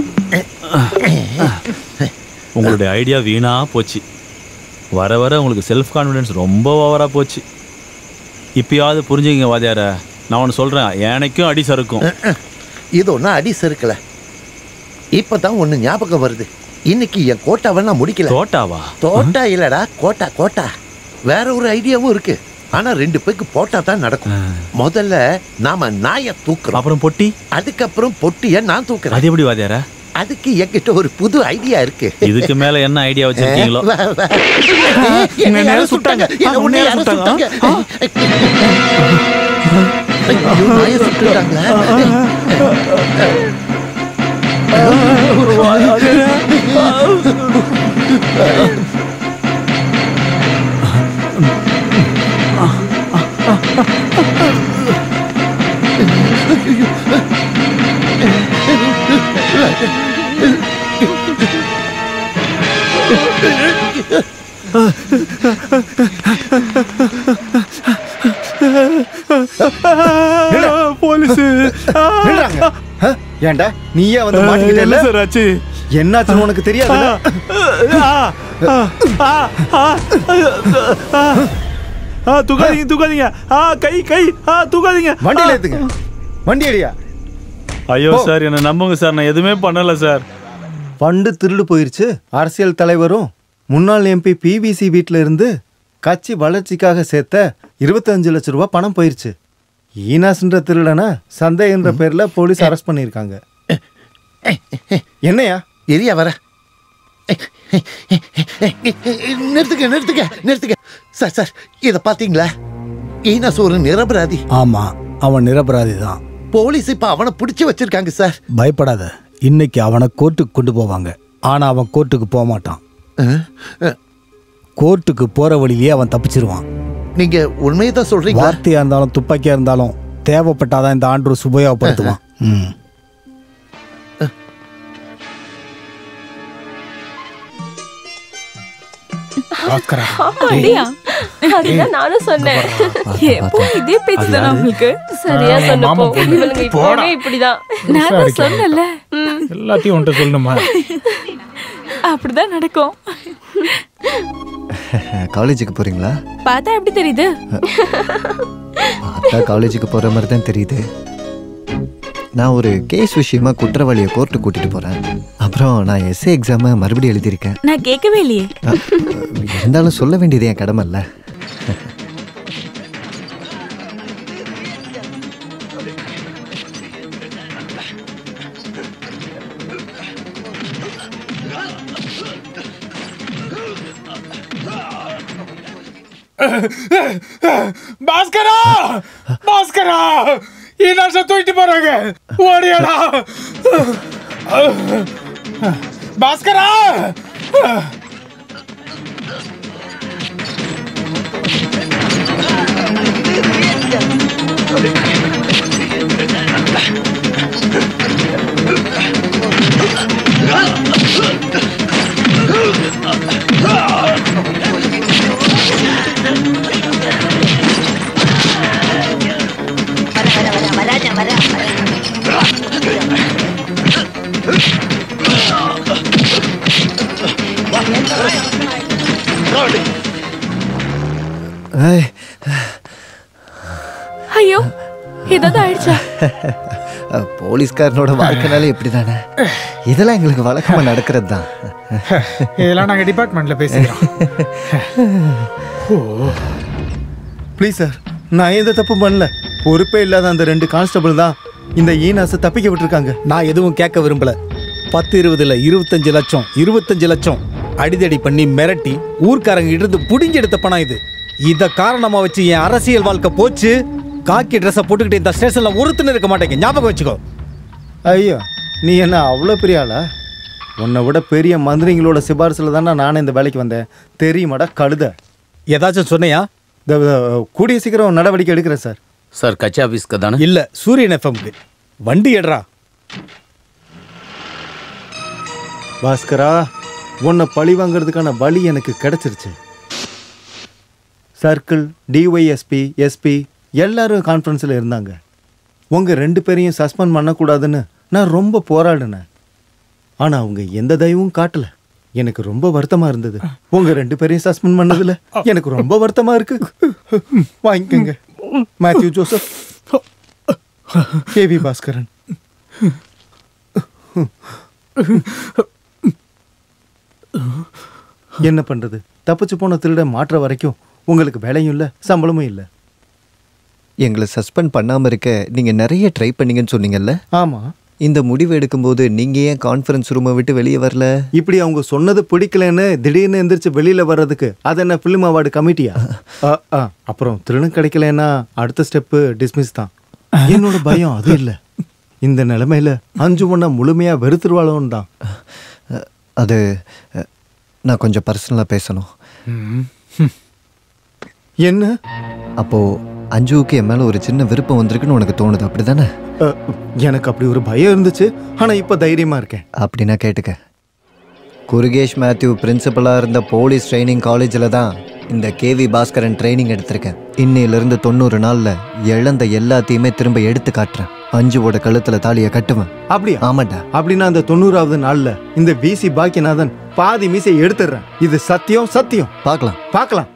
உங்களுடைய ஐடியா வீணா போச்சு வர வர உங்களுக்கு செல்ஃப் கான்ஃபிடன்ஸ் ரொம்ப ஓவரா போச்சு இப்பயாவது புரிஞ்சுக்கங்க வாத்தியார நான் ஒன்று சொல்றேன் எனக்கும் அடி சறுக்கும் இது ஒன்றும் அடி செருக்கல இப்பதான் ஒண்ணு ஞாபகம் வருது இன்னைக்கு என் கோட்டாவை நான் முடிக்கல தோட்டாவா தோட்டா இல்லடா கோட்டா கோட்டா வேற ஒரு ஐடியாவும் இருக்கு ஆனா ரெண்டு பேருக்கு போட்டா தான் நடக்கும் முதல்ல நாம நாயை தூக்குறோம் அப்புறம் பொட்டி அதுக்கப்புறம் பொட்டிய நான் தூக்குறேன் அது எப்படி வாத்தியார அதுக்கு என்கிட்ட ஒரு புது ஐடியா இருக்கு இதுக்கு மேல என்ன ஐடியா வச்சிருக்கீங்களோ வா, வா. என்னை யாரோ சுட்டாங்க என்னை உன்னை யாரோ சுட்டாங்க ஐயோ, நாயை சுட்டுட்டாங்களா? போலீஸ் ஏன்டா நீயே வந்து என்ன மாட்டிக்கிட்டே சார் ஆச்சு என்னாச்சுன்னு உனக்கு தெரியாது தூக்காதீங்க தூக்காதீங்க ஆ கை கை ஆ தூக்காதீங்க வண்டியில ஏத்துங்க வண்டி அடியா ஐயோ போ. சார் என்ன நம்புங்க சார் நான் எதுவுமே பண்ணல சார் ஃபண்டு திருடு போயிருச்சு அரசியல் தலைவரும் முன்னாள் எம்பி பிவிசி வீட்டில் இருந்து கட்சி வளர்ச்சிக்காக சேர்த்த இருபத்தஞ்சு லட்ச ரூபாய் பணம் போயிருச்சு ஈனாஸ்ன்ற திருடனை சந்தேகன்ற பேர்ல போலீஸ் அரெஸ்ட் பண்ணியிருக்காங்க என்னையா எரியா வர நிறுத்துக்க நிறுத்துக்க நிறுத்துக்க சார் சார் இத பாத்தீங்களா ஈனஸ் ஒரு நிரபராதி ஆமா அவன் நிரபராதி தான் போலீஸ் இப்ப அவனை பிடிச்சு வச்சிருக்காங்க சார் பயப்படாத இன்னைக்கு அவனை கோர்ட்டுக்கு கொண்டு போவாங்க ஆனா அவன் கோர்ட்டுக்கு போக மாட்டான் கோர்ட்டுக்கு போற வழியிலேயே அவன் தப்பிச்சிருவான் நீங்க உண்மையை தான் சொல்றீங்களா வார்த்தையா இருந்தாலும் துப்பாக்கியா இருந்தாலும் தேவைப்பட்டாதான் இந்த ஆண்டு உபயோகப்படுத்துவான் ம் பாஸ்கரா அப்படியா அதுதான் நானும் சொன்னேன் எப்போ இதே பேச்சு தானே உங்களுக்கு சரியா ஆ, சொன்னப்போ மாமா பொண்ணு. இவளுங்க போடா. இப்போவே இப்படிதான் நான் தான் சொன்னல எல்லாத்தையும் உன்கிட்ட சொல்லணுமா அப்படிதான் நடக்கும் காலேஜுக்கு போறீங்களா பார்த்தா எப்படி தெரியுது பார்த்தா காலேஜுக்கு போற மாதிரி தான் தெரியுது நான் ஒரு கேஸ் விஷயமா குற்றவாளியை கோர்ட்டு கூட்டிட்டு போறேன் அப்புறம் நான் எஸ்ஏ எக்ஸாமை மறுபடியும் எழுதியிருக்கேன் நான் கேட்கவே இல்லையே அஹ், இருந்தாலும் சொல்ல வேண்டியது என் கடமை இல்ல பாஸ்கரா பாஸ்கரா என்ன தூக்கிட்டு போறாங்க ஓடியாடா பாஸ்கரா ஏய், ஐயோ ஏதாவது ஆயிடுச்சா அஹ், போலீஸ்காரனோட வாழ்க்கைனாலே இப்படிதானே இதெல்லாம் எங்களுக்கு வழக்கமா நடக்கிறது தான் இதெல்லாம் நாங்க டிபார்ட்மெண்ட்ல பேசிக்கிறோம் ப்ளீஸ் சார் நான் எந்த தப்பு பண்ணல பொறுப்பே இல்லாத அந்த ரெண்டு கான்ஸ்டபிள் தான் இந்த ஈனாஸை தப்பிக்க விட்டுருக்காங்க நான் எதுவும் கேட்க விரும்பல பத்து இருபதுல இருபத்தஞ்சு லட்சம் இருபத்தஞ்சு லட்சம் அடிதடி பண்ணி மிரட்டி ஊர்க்காரங்க இருந்து புடிங்கி எடுத்த பணம் இது இத காரணமா வச்சு என் அரசியல் வாழ்க்கை போச்சு காக்கி ட்ரெஸ்ஸை போட்டுக்கிட்டு இந்த ஸ்டேஷன்ல ஒருத்தனும் இருக்க மாட்டேங்க ஞாபகம் வச்சுக்கோ ஐயோ நீ என்ன அவ்வளோ பெரிய ஆளா உன்னை விட பெரிய மந்திரிங்களோட சிபாரிசில் தானே நானே இந்த வேலைக்கு வந்தேன் தெரியுமாடா கழுத ஏதாச்சும் சொன்னையா இந்த அஹ், கூடிய சீக்கிரம் நடவடிக்கை எடுக்கிறேன் சார் சார் கட்சி ஆஃபீஸ்க்கு தானே இல்ல சூரியன் எஃப்எம்க்கு வண்டி எடுறா பாஸ்கரா உன்னை பழி வாங்குறதுக்கான வழி எனக்கு கிடைச்சிருச்சு சர்க்கிள் டிஒய்எஸ்பி எஸ்பி எல்லாரும் கான்ஃபரன்ஸில் இருந்தாங்க உங்கள் ரெண்டு பேரையும் சஸ்பெண்ட் பண்ணக்கூடாதுன்னு நான் ரொம்ப போராடினேன் ஆனால் அவங்க எந்த தயவும் காட்டல எனக்கு ரொம்ப வருத்தமாக இருந்தது உங்கள் ரெண்டு பேரையும் சஸ்பெண்ட் பண்ணதில் எனக்கு ரொம்ப வருத்தமாக இருக்கு வாங்கிக்கோங்க மேத்யூ ஜோசப் கேவி பாஸ்கரன் என்ன பண்றது தப்பிச்சு போன திருட மாற்ற வரைக்கும் உங்களுக்கு வேலையும் இல்லை சம்பளமும் இல்லை எங்களை சஸ்பெண்ட் பண்ணாம இருக்க நீங்க நிறைய ட்ரை பண்ணீங்கன்னு சொன்னீங்கல்ல ஆமா இந்த முடிவு எடுக்கும்போது நீங்க ஏன் கான்ஃபரன்ஸ் ரூமை விட்டு வெளியே வரல இப்படி அவங்க சொன்னது பிடிக்கலன்னு திடீர்னு எந்திரிச்சு வெளியில வர்றதுக்கு அது என்ன ஃபிலிம் அவார்டு கமிட்டியா ஆ, ஆ, அப்புறம் திருடன் கிடைக்கலன்னா அடுத்த ஸ்டெப்பு டிஸ்மிஸ் தான் என்னோட பயம் அது இல்லை இந்த நிலைமையில அஞ்சு ஒண்ணா முழுமையா வெறுத்துருவாளோன்னு தான் அது அஹ், நான் கொஞ்சம் பர்சனலாக பேசணும் என்ன அப்போ அஞ்சுவுக்கு என் மேல ஒரு சின்ன விருப்பம் வந்திருக்குன்னு உனக்கு தோணுது அப்படிதானே அ, எனக்கு அப்படி ஒரு பயம் இருந்துச்சு ஆனா இப்ப தைரியமா இருக்கேன் அப்படின்னா கேட்டுக்க குருகேஷ் மேத்யூ பிரின்சிபலாக இருந்த போலீஸ் ட்ரைனிங் காலேஜில் தான் இந்த கேவி பாஸ்கரன் ட்ரைனிங் எடுத்திருக்கேன் இன்னையிலிருந்து தொண்ணூறு நாளில் இழந்த எல்லாத்தையுமே திரும்ப எடுத்து காட்டுறேன் அஞ்சுவோட கழுத்தில் தாலியை கட்டுவேன் அப்படியா ஆமாண்டா அப்படின்னா அந்த தொண்ணூறாவது நாள்ல இந்த விசி பாக்கியநாதன் பாதி மீசை எடுத்துடுறேன் இது சத்தியம் சத்தியம் பார்க்கலாம் பார்க்கலாம்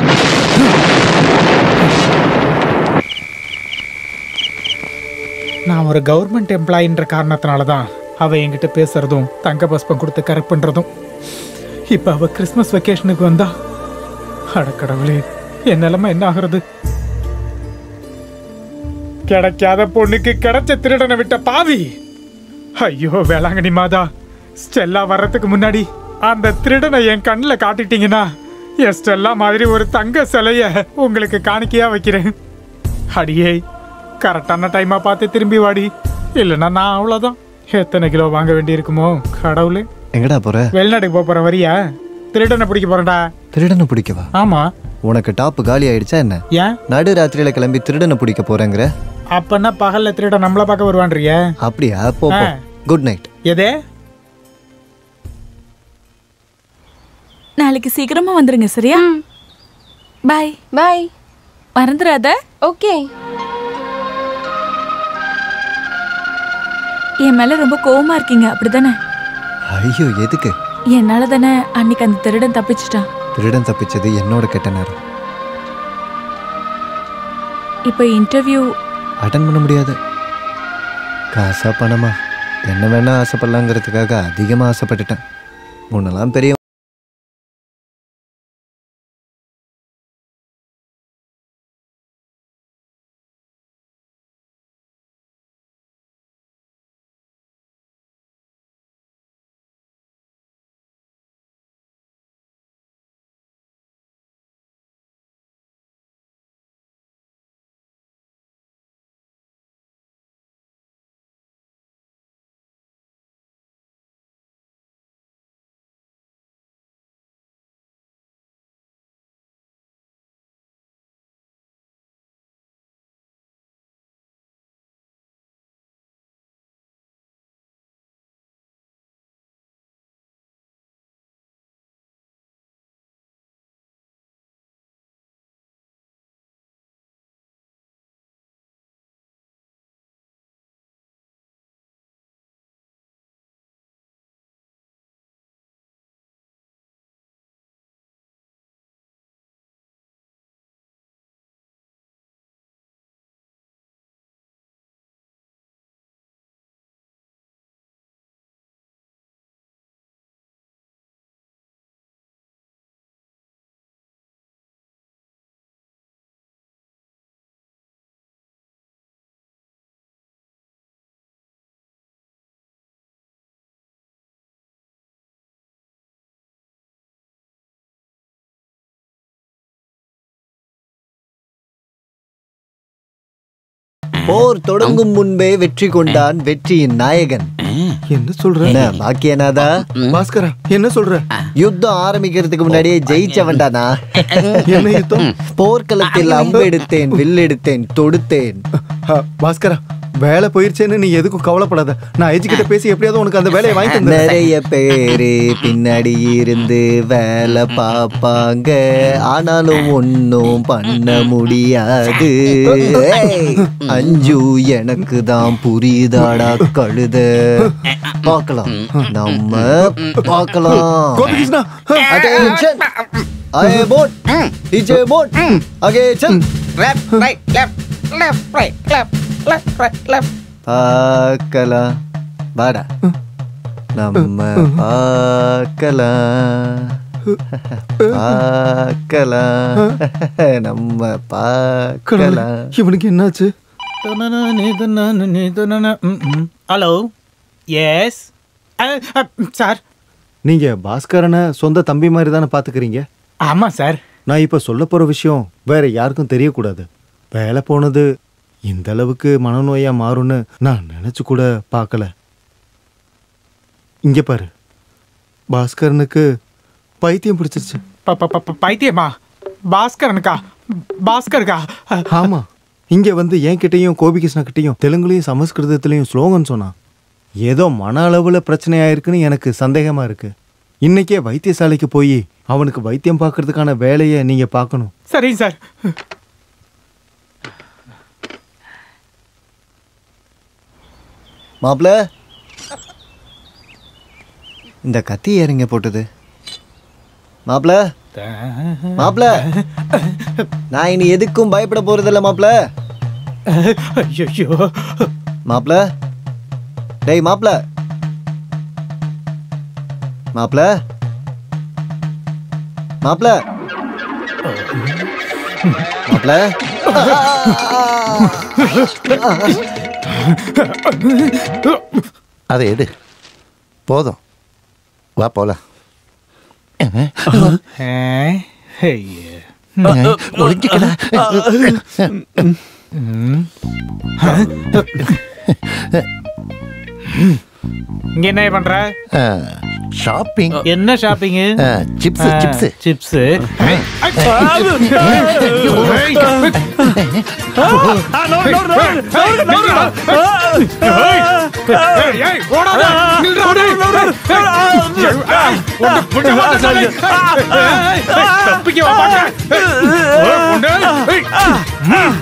நான் ஒரு கவர்மெண்ட் எம்ப்ளாயின்ற காரணத்தினால தான் அவ என்கிட்ட பேசுறதும் தங்க பஸ்பம் கொடுத்து கரெக்ட் பண்றதும் இப்ப அவ கிறிஸ்மஸ் வெக்கேஷனுக்கு வந்தா அடக்கடவுளே என் நிலைமை என்ன ஆகுறது கிடைக்காத பொண்ணுக்கு கிடைச்ச திருடனை விட்ட பாவி ஐயோ வேளாங்கண்ணி மாதா ஸ்டெல்லா வர்றதுக்கு முன்னாடி அந்த திருடனை என் கண்ணில் காட்டிட்டீங்கன்னா என் ஸ்டெல்லா மாதிரி ஒரு தங்க சிலைய உங்களுக்கு காணிக்கையா வைக்கிறேன் அடியே கரெக்டான டைமா பார்த்து திரும்பி வாடி இல்லைன்னா நான் அவ்வளோதான் எத்தனை கிலோ வாங்க வேண்டியிருக்குமோ கடவுளே எங்கடா போற வெளிநாட்டுக்கு போக போற வரியா திருடனை பிடிக்க போறேன்டா திருடனை பிடிக்கவா ஆமா உனக்கு டாப்பு காலி ஆயிடுச்சா என்ன ஏன் நடு ராத்திரியில கிளம்பி திருடனை பிடிக்க போறேங்கிற அப்பன்னா பகல்ல திருட நம்மள பார்க்க வருவான்றிய அப்படியா போ போ. ஆ. குட் நைட் எதே நாளைக்கு சீக்கிரமா வந்துருங்க சரியா பாய் பாய் மறந்துடாத ஓகே என் மேல ரொம்ப கோவமா இருக்கீங்க அப்படிதானே ஐயோ எதுக்கு என்னால தானே அன்னைக்கு அந்த திருடன் தப்பிச்சிட்டான் திருடன் தப்பிச்சது என்னோட கெட்ட நேரம் இப்போ இன்டர்வியூ அட்டன் பண்ண முடியாது காசா பணமா என்ன வேணா ஆசைப்படலாங்கிறதுக்காக அதிகமாக ஆசைப்பட்டுட்டேன் முன்னெல்லாம் பெரிய போர் தொடங்கும் முன்பே வெற்றி கொண்டான் வெற்றியின் நாயகன் என்ன சொல்ற என்ன பாக்கியநாதா பாஸ்கரா என்ன சொல்ற யுத்தம் ஆரம்பிக்கிறதுக்கு முன்னாடியே ஜெயிச்சவன்டானா என்ன யுத்தம் போர்க்களத்தில் அம்பு எடுத்தேன் வில் எடுத்தேன் தொடுத்தேன் பாஸ்கரா வேலை போயிருச்சேன்னு நீ எதுக்கும் கவலைப்படாத நான் எஜுகிட்ட பேசி எப்படியாவது உனக்கு அந்த வேலையை வாங்கி தந்துடுறேன் நிறைய பேரு பின்னாடி இருந்து வேலை பார்ப்பாங்க ஆனாலும் ஒன்னும் பண்ண முடியாது ஏய், அஞ்சு எனக்கு தான் புரியுதாடா கழுத பார்க்கலாம் நம்ம பார்க்கலாம் கோபிகிருஷ்ணா Attention. आए बोट नीचे बोट आगे चल left, right, left, left, right, left, left, right, left. பார்க்கலாம் வாடா நம்ம பார்க்கலாம் பார்க்கலாம் நம்ம பார்க்கலாம் இவனுக்கு என்னாச்சு ஹலோ எஸ் சார் நீங்க பாஸ்கரனை சொந்த தம்பி மாதிரி தானே பாத்துக்கிறீங்க ஆமா சார் நான் இப்ப சொல்ல போற விஷயம் வேற யாருக்கும் தெரியக்கூடாது வேலை போனது இந்த அளவுக்கு மனநோயா மாறும்னு நான் நினைச்சு கூட பார்க்கல இங்க பாரு பாஸ்கரனுக்கு பைத்தியம் பிடிச்சிருச்சு ப- ப- ப- பைத்தியமா பாஸ்கரனுக்கா பாஸ்கருக்கா ஆமா இங்க வந்து என்கிட்டயும் கோபிகிருஷ்ணா கிட்டயும் தெலுங்குலயும் சமஸ்கிருதத்திலையும் ஸ்லோகன் சொன்னான் ஏதோ மன அளவுல பிரச்சனையாயிருக்குன்னு எனக்கு சந்தேகமா இருக்கு இன்னைக்கே வைத்தியசாலைக்கு போய் அவனுக்கு வைத்தியம் பார்க்கறதுக்கான வேலையை நீங்க பார்க்கணும் சரிங்க சார் மாப்ள இந்த கத்தி ஏறிங்க போட்டது மாப்ள மாப்ள நான் இனி எதுக்கும் பயப்பட போறதில்ல மாப்ள ஐயோ மாப்ள டேய் மாப்ள மாப்ள மாப்ள மாப்ள அதை எடு போதும் வா போலாம் ஒளிஞ்சிக்கடா. இங்க என்ன பண்ற ஷாப்பிங் என்ன ஷாப்பிங் சிப்ஸ் சிப்ஸ் சிப்ஸ் ஏய், ஏய், ஓடாத. நில்றா, டேய். ஏய், ஏய், உன்னை பிடிக்க மாட்டேன், டேய். ஏய், ஏய், தப்பிக்க வா, மாட்டேன். ஏய், உன்னை, ஏய். ம்.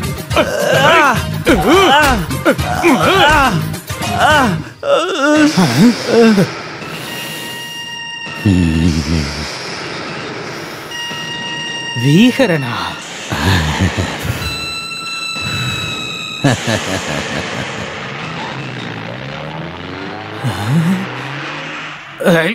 வீகரனா ஏய்.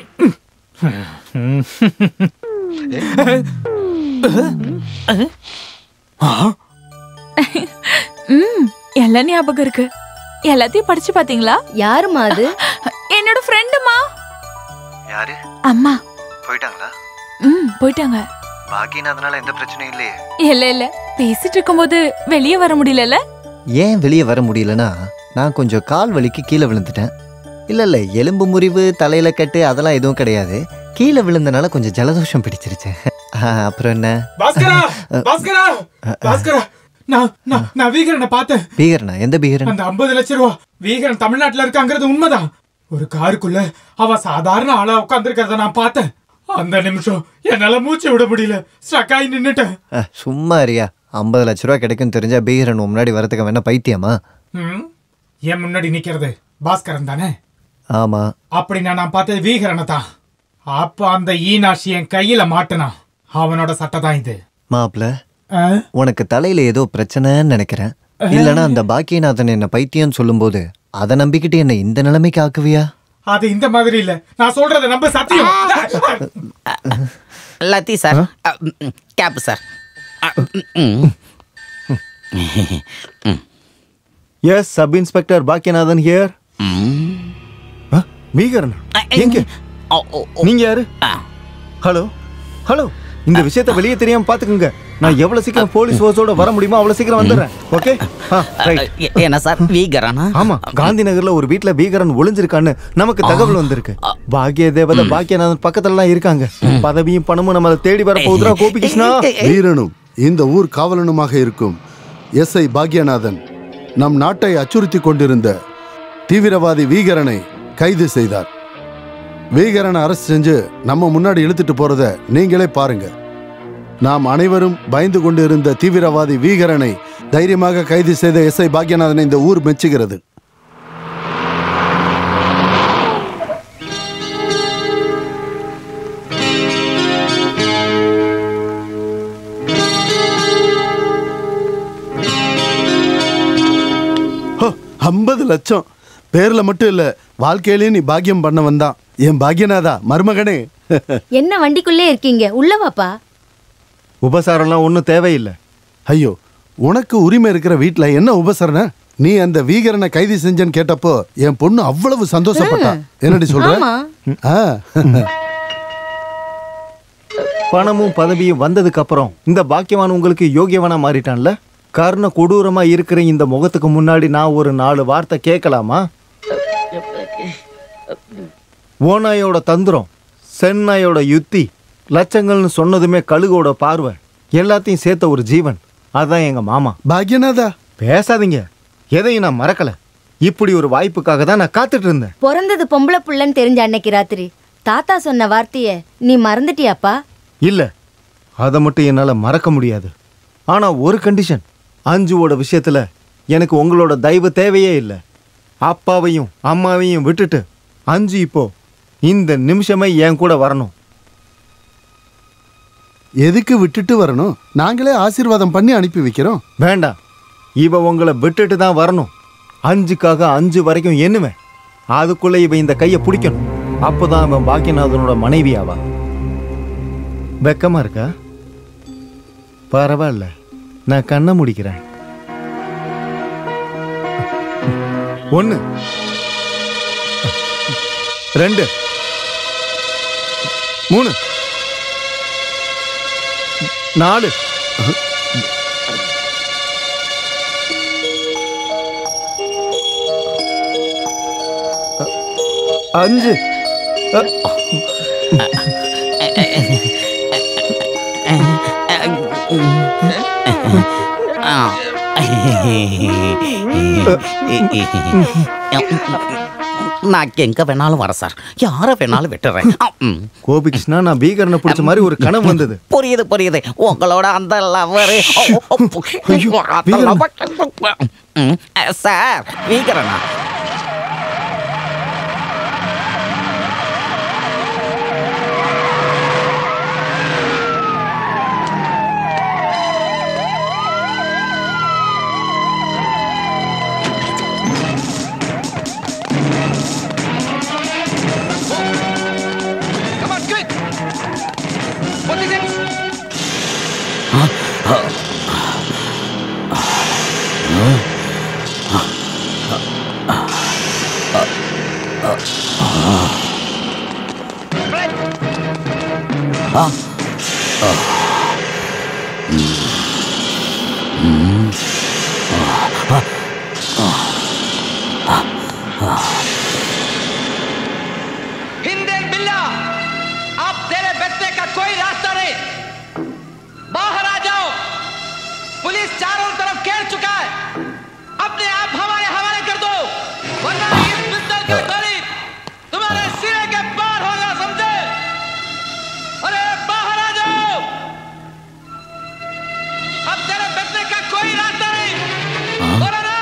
ம் எல்லாம் ஞாபகம் இருக்கு எல்லாத்தையும் படிச்சு பாத்தீங்களா யாருமா அது என்னோட ஃப்ரெண்டுமா யாரு அம்மா போயிட்டாங்களா ம் போயிட்டாங்க பாக்கியநாதனால எந்த பிரச்சனையும் இல்லையே இல்ல இல்ல பேசிட்டு இருக்கும்போது வெளியே வர முடியலல ஏன் வெளியே வர முடியலனா நான் கொஞ்சம் கால் வலிக்கு கீழே விழுந்துட்டேன் இல்ல இல்ல எலும்பு முறிவு தலையில கட்டு அதெல்லாம் எதுவும் கிடையாது கீழே விழுந்தனால கொஞ்சம் ஜலதோஷம் பிடிச்சிருச்சு ஆ, அப்புறம் என்ன பாஸ்கரா பாஸ்கரா பாஸ்கரா நான் நான் நான் வீகரனை பார்த்தேன் பீகரனா எந்த பீகரன் அந்த 50 லட்சம் ரூபா வீகரன் தமிழ்நாட்டுல இருக்காங்கிறது உண்மைதான் ஒரு காருக்குள்ள அவ சாதாரண ஆளா உட்கார்ந்திருக்கிறத நான் பார்த்தேன் அந்த நிமிஷம் என்னால மூச்சு விட முடியல ஸ்ட்ரக் ஆகி நின்னுட்டேன் ஆ, சும்மா அறியா ஐம்பது லட்ச ரூபா கிடைக்கும் தெரிஞ்சா பீகரன் உன் முன்னாடி வரதுக்கு வேணா பைத்தியமா ம், என் முன்னாடி நிக்கிறது பாஸ்கரன் தானே ஆமா அப்படின்னா நான் பார்த்தது வீகரனை தான் அப்ப அந்த ஈனாஷி என் கையில மாட்டுனான் அவனோட சட்டை தான் இது மாப்ள ஆ? உனக்கு தலையில ஏதோ பிரச்சனைன்னு நினைக்கிறேன் இல்லனா அந்த பாக்கியநாதன் என்ன பைத்தியம் சொல்லும்போது அதை நம்பிக்கிட்டு என்ன இந்த நிலைமைக்கு ஆக்குவியா அது இந்த மாதிரி இல்ல நான் சொல்றத நம்ப சத்தியம் lathi sir cap sir yes sub inspector Bhagyanathan here Meekaran எங்க நீங்க யாரு ஹலோ ஹலோ இந்த விஷயத்தை வெளியே தெரியாம பாத்துக்கோங்க நான் எவ்வளவு சீக்கிரம் போலீஸ் ஃபோர்ஸோட வர முடியுமோ அவ்வளவு சீக்கிரம் வந்துடுறேன் ஓகே என்ன சார் வீகரானா ஆமா காந்தி நகர்ல ஒரு வீட்ல பீகரன் ஒளிஞ்சிருக்கான்னு நமக்கு தகவல் வந்திருக்கு பாக்கிய தேவதை பாக்கியநாதன் பக்கத்துல எல்லாம் இருக்காங்க பதவியும் பணமும் நம்மள தேடி வர போகுதுரா கோபி கிருஷ்ணா வீரனும் இந்த ஊர் காவலனுமாக இருக்கும் எஸ் ஐ பாக்யநாதன் நம் நாட்டை அச்சுறுத்தி கொண்டிருந்த தீவிரவாதி வீகரனை கைது செய்தார் வீகரனை அரசு செஞ்சு நம்ம முன்னாடி இழுத்துட்டு போறத நீங்களே பாருங்க நாம் அனைவரும் பயந்து கொண்டிருந்த தீவிரவாதி வீகரனை தைரியமாக கைது செய்த எஸ் ஐ பாக்யநாதனை இந்த ஊர் மெச்சுகிறது ஐம்பது லட்சம் பேர்ல மட்டும் இல்ல வாழ்க்கையிலேயே நீ பாக்கியம் பண்ண வந்தான் என் பாக்யநாதா மருமகனே என்ன வண்டிக்குள்ளே இருக்கீங்க உள்ள வாப்பா உபசாரம்லாம் ஒன்றும் தேவையில்லை ஐயோ உனக்கு உரிமை இருக்கிற வீட்ல என்ன உபசரணை நீ அந்த வீகரனை கைது செஞ்சேன்னு கேட்டப்போ என் பொண்ணு அவ்வளவு சந்தோஷப்பட்டா என்னடி சொல்ற ஆமா. ஆ. பணமும் பதவியும் வந்ததுக்கு அப்புறம் இந்த பாக்கியவான் உங்களுக்கு யோகியவனா மாறிட்டான்ல கர்ண கொடூரமா இருக்கிற இந்த முகத்துக்கு முன்னாடி நான் ஒரு நாலு வார்த்தை கேட்கலாமா ஓநாயோட தந்திரம் சென்னாயோட யுத்தி லட்சங்கள்னு சொன்னதுமே கழுகோட பார்வை எல்லாத்தையும் சேர்த்த ஒரு ஜீவன் அதான் எங்க மாமா பாக்யநாதா பேசாதீங்க எதையும் நான் மறக்கல இப்படி ஒரு வாய்ப்புக்காக தான் நான் காத்துட்டு இருந்தேன் பிறந்தது பொம்பளை புள்ளன்னு தெரிஞ்ச அன்னைக்கு ராத்திரி தாத்தா சொன்ன வார்த்தைய நீ மறந்துட்டியாப்பா இல்ல அதை மட்டும் என்னால மறக்க முடியாது ஆனா ஒரு கண்டிஷன் அஞ்சுவோட விஷயத்துல எனக்கு உங்களோட தயவு தேவையே இல்லை அப்பாவையும் அம்மாவையும் விட்டுட்டு அஞ்சு இப்போ இந்த நிமிஷமே என் கூட வரணும் எதுக்கு விட்டுட்டு வரணும் நாங்களே ஆசீர்வாதம் பண்ணி அனுப்பி வைக்கிறோம் வேண்டாம் இவ உங்களை விட்டுட்டு தான் வரணும் அஞ்சுக்காக அஞ்சு வரைக்கும் எண்ணுவேன் அதுக்குள்ள இவ இந்த கையை பிடிக்கணும் அப்போதான் அவன் பாக்கியநாதனோட மனைவி ஆவா வெக்கமா இருக்கா பரவாயில்ல நான் கண்ணை முடிக்கிறேன் ஒன்று ரெண்டு மூணு நாலு அஞ்சு ஆ நான் எங்க வேணாலும் வரேன் சார் யாரை வேணாலும் விட்டுறேன் ஆ, ம். கோபி கிருஷ்ணா நான் பீகரனை பிடிச்ச மாதிரி ஒரு கனவு வந்தது புரியுது புரியுது உங்களோட அந்த லவரு சார் வீக்கரண்ணா Come on, quick! What is it? हिंदे बिल्ला अब तेरे बचने का कोई रास्ता नहीं बाहर आ जाओ पुलिस चारों तरफ घेर चुका है अपने आप हमारे हवाले कर दो वरना इस पिस्तौल की गोली तुम्हारे सिरे के पार होगा समझे अरे बाहर आ जाओ अब तेरे बचने का कोई रास्ता नहीं बोलो ना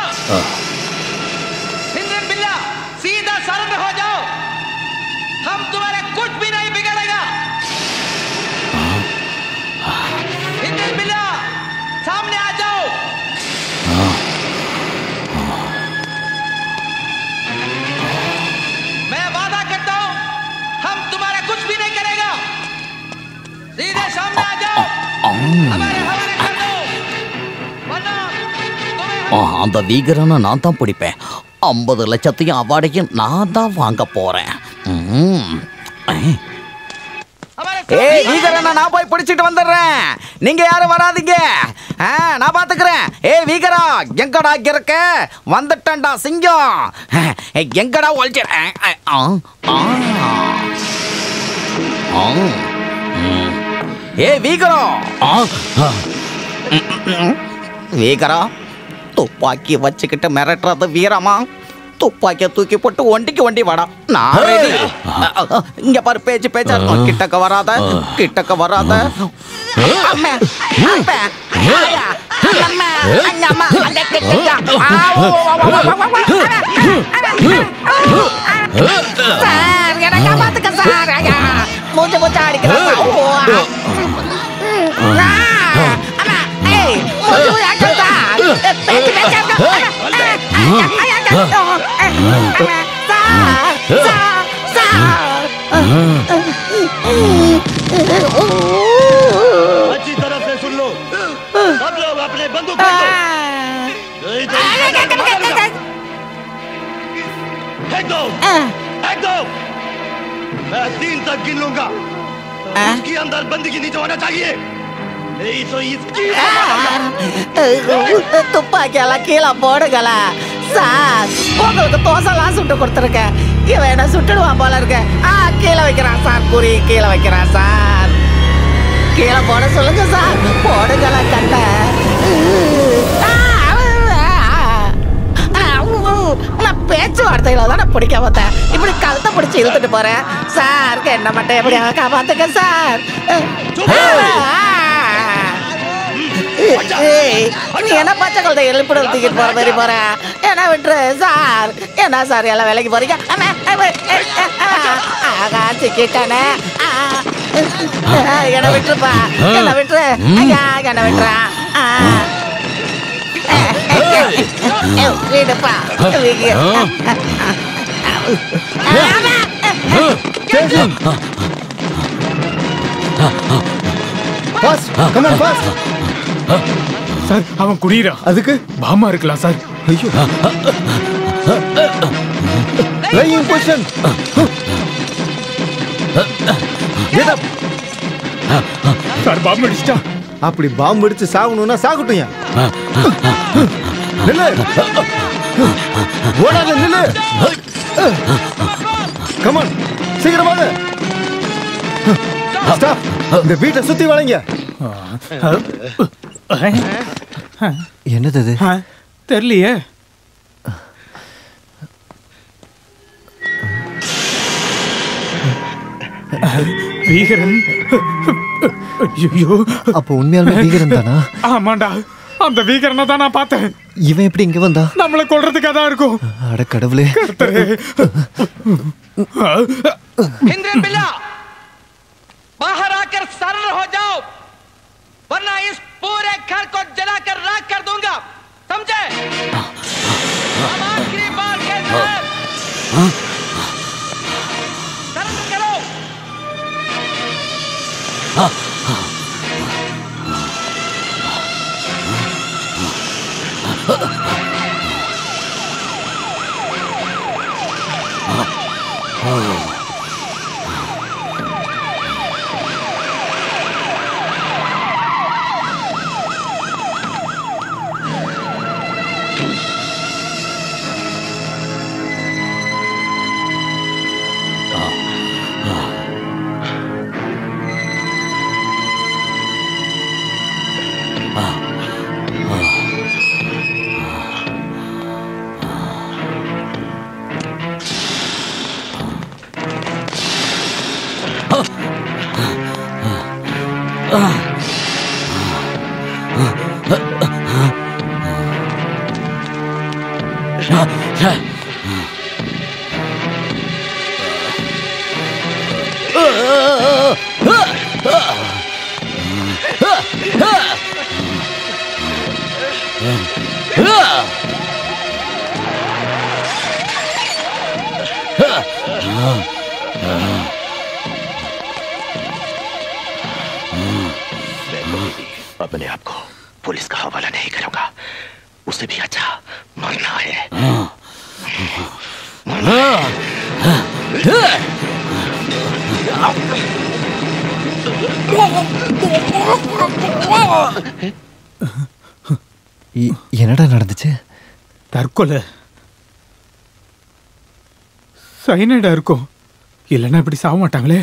हिंदन बिल्ला सीधा सरेंडर हो जाओ हम तुम्हारे कुछ भी नहीं बिगड़ेगा हिंदन बिल्ला सामने आ जाओ मैं वादा करता हूं हम तुम्हारा कुछ भी नहीं करेगा सीधे सामने आ जाओ हमारे हवाले कर दो वरना ஆ, அந்த வீகரனை நான் தான் பிடிப்பேன் ஐம்பது லட்சத்தையும் அவார்டையும் நான் தான் வாங்க போறேன் ம். ஏய் வீகரனை நான் போய் பிடிச்சிட்டு வந்துடுறேன் நீங்க யாரும் வராதீங்க ஆ, நான் பாத்துக்கிறேன் ஏய் வீகரா எங்கடா இங்க இருக்க வந்துட்டேன்டா சிங்கம் ஏய், எங்கடா ஒழிச்ச ஆ, ஆ, ஆ. ஆ. ம். ஏய் வீகரா ஆ, ஆ. ம், ம், ம். வீகரா துப்பாக்கி வச்சுக்கிட்டு மிரட்டுறது வீரமா துப்பாக்கிய தூக்கி போட்டு ஒண்டிக்கு ஒண்டி வாடா நான் ready. அ, அ, இங்க பாரு பேச்சு பேச்சா இருக்கும் கிட்டக்க வராத கிட்டக்க வராத அம்மா, அப்பா, ஆயா, அம்மா, அண்ணம்மா, அந்த கிட்டக்க. ஆ, ஓ, ஓ, ஓ, ஓ, ஓ, ஓ, ஓ. சார் என்ன காப்பாத்துக்க சார் ஐயா மூச்சு மூச்சு அடிக்கிறேன் சார். ஓ, ஆ. ஆ, அம்மா, ஏய், மூச்சு மூச்சு அடிக்கிறேன் சார். பேச்சு பேச்சா இருக்கும். अच्छी तरह से सुन लो सब लोग अपने बंदूक फेंक दो नहीं तो इसका दम मारूंगा। फेंक दो फेंक दो मैं तीन तक गिन लूंगा इसके अंदर बंदी की नीचे होना चाहिए नहीं तो इसकी துப்பாக்கியெல்லாம் கீழே போடுங்கள சார் உங்களுக்கு தோசைலாம் சுட்டு கொடுத்துருக்கேன் இவன் என்ன சுட்டுடுவான் போல இருக்கு ஆ கீழே வைக்கிறான் சார் குறி கீழே வைக்கிறான் சார் கீழே போட சொல்லுங்க சார் போடுங்கள கட்ட நான் பேச்சுவார்த்தையில தானே பிடிக்க பார்த்தேன் இப்படி கழுத்தை பிடிச்சி இழுத்துட்டு போறேன் சார் என்ன மட்டும் எப்படியா காப்பாத்துக்க சார் ஏய், நீ என்ன பச்சை குழந்தை எழுப்பிட தூக்கிட்டு போற மாதிரி போற என்ன விட்டுரு சார் என்ன சார் எல்லாம் வேலைக்கு போறீங்க அம்மா, அம்மா, ஏய், ஆ, ஆகா சிக்கிட்டானே ஆ, ஆ, என்ன விட்டுருப்பா என்ன விட்டுரு ஐயா என்ன விட்டுறா ஆ. ஏய், விடுப்பா விடு. பாஸ் கமான் பாஸ் சார் அவன் குடியிறான் அதுக்கு பாமா இருக்கலாம் சார் ஐயோ lying position get up sir பாம்பு அடிச்சிட்டா அப்படி பாம்பு அடிச்சு சாகணும்னா சாகட்டும் ஏன் நில்லு ஓடாத நில்லு கமான் சீக்கிரமாக ஸ்டாப் இந்த வீட்டை சுத்தி வளைங்க என்னது அது தெரியலையே வீகரன் ஐயோ அப்போ உண்மையாலுமே வீகரன் தானா ஆமாண்டா அந்த வீகரனை தான் நான் பார்த்தேன் இவன் எப்படி இங்க வந்தா நம்மளை கொல்றதுக்காக தான் இருக்கும் அட கடவுளே हिंद्रन बिल्ला बाहर आकर सरल हो जाओ वरना इस पूरे घर को जलाकर राख कर दूंगा समझे अब आखिरी बार कहता है सरल करो अपने आप को पुलिस का हवाला नहीं करूंगा उसे भी अच्छा मरना है இ- என்னடா நடந்துச்சு தற்கொலை சைனைடா இருக்கும் இல்லைன்னா இப்படி சாக மாட்டாங்களே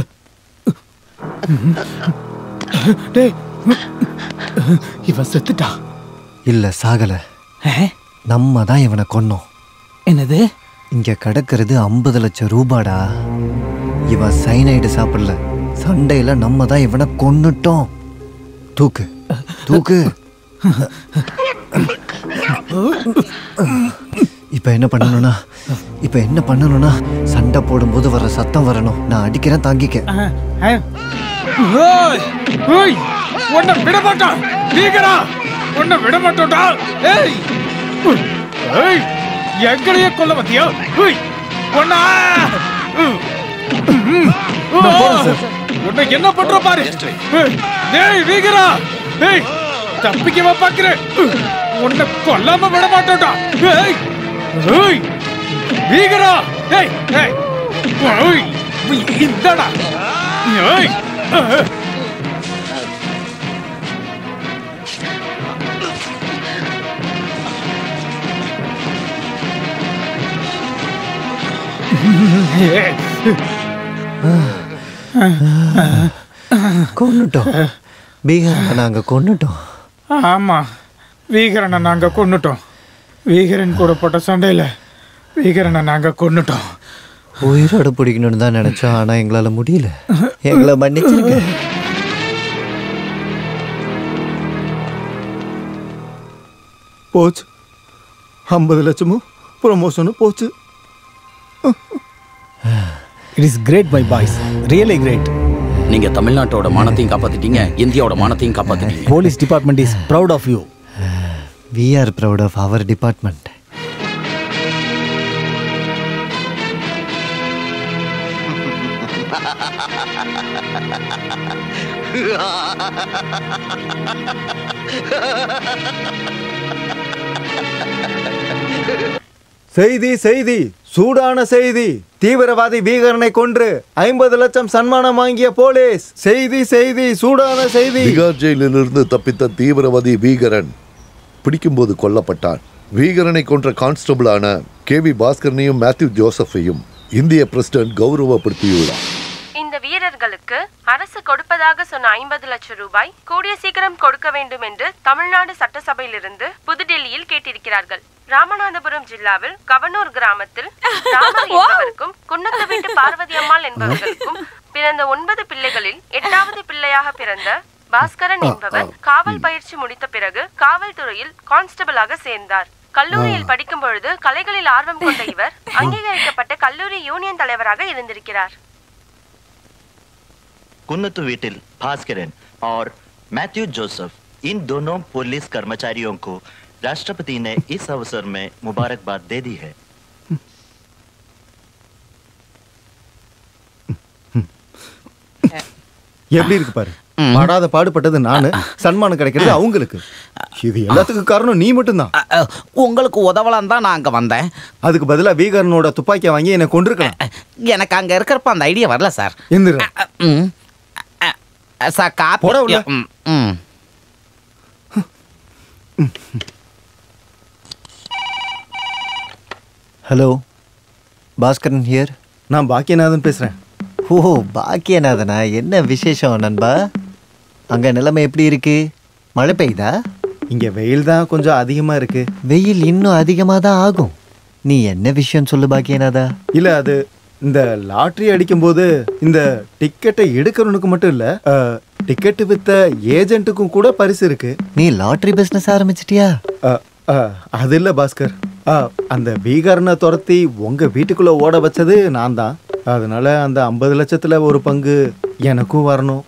டேய் இவன் செத்துட்டான் இல்ல சாகல நம்ம தான் இவனை கொன்னோம் என்னது இங்க கிடக்கிறது ஐம்பது லட்சம் ரூபாடா இவன் சைனைடு சாப்பிடல சண்டையில நம்ம தான் இவனை கொன்னுட்டோம் தூக்கு தூக்கு இப்ப என்ன பண்ணணும்னா இப்ப என்ன பண்ணணும்னா சண்டை போடும்போது வர சத்தம் வரணும் நான் அடிக்கிறேன் தாங்கிக்க ஏய், ஏய், உன்னை விட மாட்டான் நீங்கடா உன்னை விட மாட்டோம்டா ஏய் ஏய் எங்களையே கொல்ல வந்தியா ஏய் உன்னை உன்னை என்ன பண்ற பாரு ஏய், ஏய் வீகரா ஏய் தப்பிக்கவா பாக்குறேன் உன்னை கொல்லாம விட மாட்டோம்டா ஏய் ஏய் வீகரா ஏய் ஏய் ஏய் இந்தடா ஏய் அஹ். கொன்னுட்டோம் பீகார் நாங்க கொன்னுட்டோம் ஆமா வீகரனை நாங்க கொன்னுட்டோம் வீகரன் கூட போட்ட சண்டையில வீகரனை நாங்க கொன்னுட்டோம் உயிரோட பிடிக்கணும்னு தான் நினைச்சோம் ஆனா எங்களால முடியல எங்களை மன்னிச்சிருங்க போச்சு ஐம்பது லட்சமும் ப்ரொமோஷனும் போச்சு it is great my boys really great நீங்க தமிழ்நாட்டோட மானத்தையும் காப்பாத்திட்டீங்க இந்தியாவோட மானத்தையும் காப்பாத்திட்டீங்க police department is proud of you we are proud of our department செய்தி செய்தி சூடான செய்தி தீவிரவாதி பீகரனை கொன்று ஐம்பது லட்சம் சன்மானம் வாங்கிய போலீஸ் செய்தி செய்தி சூடான செய்தி திகார் ஜெயிலிலிருந்து தப்பித்த தீவிரவாதி வீகரன் பிடிக்கும்போது கொல்லப்பட்டான் வீகரனை கொன்ற கான்ஸ்டபிளான கே வி பாஸ்கரனையும் மேத்யூ ஜோசஃபையும் இந்திய பிரசிடென்ட் கௌரவப்படுத்தியுள்ளார் இந்த இந்த வீரர்களுக்கு அரசு கொடுப்பதாக சொன்ன ஐம்பது லட்சம் ரூபாய் கூடிய சீக்கிரம் கொடுக்க வேண்டும் என்று தமிழ்நாடு சட்டசபையிலிருந்து புதுடெல்லியில் கேட்டிருக்கிறார்கள் ராமநாதபுரம் ஜில்லாவில் கவனூர் கிராமத்தில் ராமர் என்பவருக்கும் குன்னத்து வீட்டு பார்வதி அம்மாள் என்பவர்களுக்கும் பிறந்த ஒன்பது பிள்ளைகளில் எட்டாவது பிள்ளையாக பிறந்த பாஸ்கரன் என்பவர் காவல் பயிற்சி முடித்த பிறகு காவல்துறையில் கான்ஸ்டபிளாக சேர்ந்தார் கல்லூரியில் படிக்கும் பொழுது கலைகளில் ஆர்வம் கொண்ட இவர் அங்கீகரிக்கப்பட்ட கல்லூரி யூனியன் தலைவராக இருந்திருக்கிறார் कुन्नतु वीटिल भास्करन और मैथ्यू जोसेफ इन दोनों पुलिस कर्मचारियों को राष्ट्रपति ने इस अवसर में मुबारकबाद दे दी है எப்படி இருக்கு பாரு படாத பாடுபட்டது நானு சன்மானம் கிடைக்கிறது அவங்களுக்கு இது எல்லாத்துக்கும் காரணம் நீ மட்டும்தான் உங்களுக்கு உதவலாம் தான் நான் அங்க வந்தேன் அதுக்கு பதிலா வீகரனோட துப்பாக்கியை வாங்கி என்னை கொண்டிருக்கலாம் எனக்கு அங்க இருக்கிறப்ப அந்த ஐடியா வரல சார் எந்திர ம். அ, அ, சார் காப்பி போடா உள்ள. ம், ம். ஹலோ பாஸ்கரன் ஹியர் நான் பாக்கியநாதன் பேசுறேன் ஓ பாக்கியநாதனா என்ன விசேஷம் நண்பா அங்க நிலைமை எப்படி இருக்கு மழை பெய்யுதா இங்க வெயில் தான் கொஞ்சம் அதிகமா இருக்கு வெயில் இன்னும் அதிகமாக தான் ஆகும் நீ என்ன விஷயம் சொல்லு பாக்கியநாதா இல்ல அது இந்த லாட்ரி அடிக்கும்போது இந்த டிக்கெட்டை எடுக்கிறவனுக்கு மட்டும் இல்ல டிக்கெட் வித்த ஏஜென்ட்டுக்கும் கூட பரிசு இருக்கு நீ லாட்ரி பிசினஸ் ஆரம்பிச்சிட்டியா அஹ், அஹ், அது இல்ல பாஸ்கர் அஹ், அந்த பீகாரனை துரத்தி உங்க வீட்டுக்குள்ள ஓட வச்சது நான் தான் அதனால அந்த ஐம்பது லட்சத்துல ஒரு பங்கு எனக்கும் வரணும்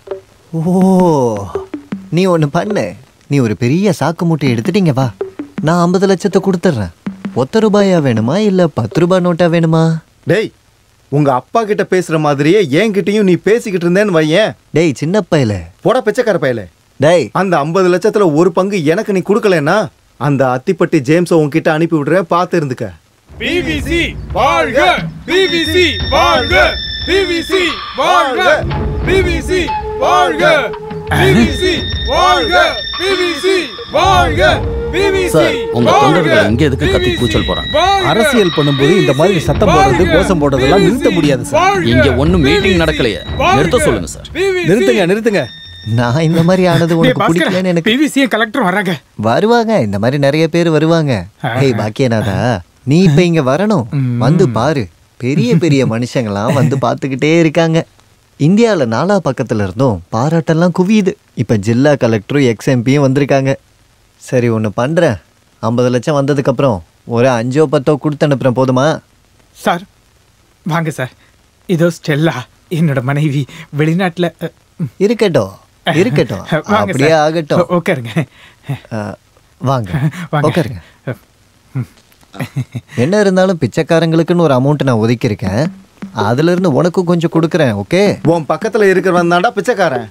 ஓ நீ ஒன்று பண்ணு நீ ஒரு பெரிய சாக்கு மூட்டை எடுத்துட்டீங்க வா நான் ஐம்பது லட்சத்தை கொடுத்துட்றேன் ஒத்த ரூபாயா வேணுமா இல்லை பத்து ரூபாய் நோட்டா வேணுமா டேய் உங்க அப்பா கிட்ட பேசுற மாதிரியே என்கிட்டயும் நீ பேசிக்கிட்டு இருந்தேன்னு வையேன் டேய் சின்ன பையல போடா பிச்சைக்கார பையல டேய் அந்த ஐம்பது லட்சத்துல ஒரு பங்கு எனக்கு நீ கொடுக்கலன்னா அந்த அத்திப்பட்டி ஜேம்ஸை உன்கிட்ட அனுப்பி விடுறேன் பார்த்து இருந்துக்க பிபிசி வாழ்க பிபிசி வாழ்க பிபிசி வாழ்க பிபிசி வாழ்க பிபிசி வாழ்க பிபிசி வாழ்க பிபிசி சார் உங்க தொண்டர்கள் இங்க எதுக்கு கத்தி கூச்சல் போறாங்க அரசியல் பண்ணும்போது இந்த மாதிரி சத்தம் போடுறது கோஷம் போடுறதெல்லாம் நிறுத்த முடியாது சார் இங்க ஒண்ணும் மீட்டிங் நடக்கலையே நிறுத்த சொல்லுங்க சார் நிறுத்துங்க நிறுத்துங்க நான் இந்த மாதிரி ஆனது உனக்கு பிடிக்கலன்னு எனக்கு பிவிசி கலெக்டர் வராங்க வருவாங்க இந்த மாதிரி நிறைய பேர் வருவாங்க ஹேய் பாக்கியநாதா நீ இப்ப இங்க வரணும் வந்து பாரு பெரிய பெரிய மனுஷங்களாம் வந்து பார்த்துக்கிட்டே இருக்காங்க இந்தியாவில் நாலா பக்கத்துல இருந்தும் பாராட்டெல்லாம் குவியுது இப்போ ஜில்லா கலெக்டரும் எக்ஸ்எம்பியும் வந்திருக்காங்க சரி ஒன்று பண்ணுறேன் ஐம்பது லட்சம் வந்ததுக்கப்புறம் ஒரு அஞ்சோ பத்தோ கொடுத்து அனுப்புகிறேன் போதுமா சார் வாங்க சார் இதோ ஸ்டெல்லா என்னோட மனைவி வெளிநாட்டுல அ, இருக்கட்டும் இருக்கட்டும் வாங்க அப்படியே சார். ஆகட்டும் உ- உட்காருங்க அஹ், வாங்க வாங்க. உட்காருங்க என்ன இருந்தாலும் பிச்சைக்காரங்களுக்குன்னு ஒரு அமௌண்ட் நான் ஒதுக்கியிருக்கேன் அதுல இருந்து உனக்கும் கொஞ்சம் கொடுக்குறேன் ஓகே உன் பக்கத்துல இருக்கிறவன் தான்டா பிச்சைக்காரன்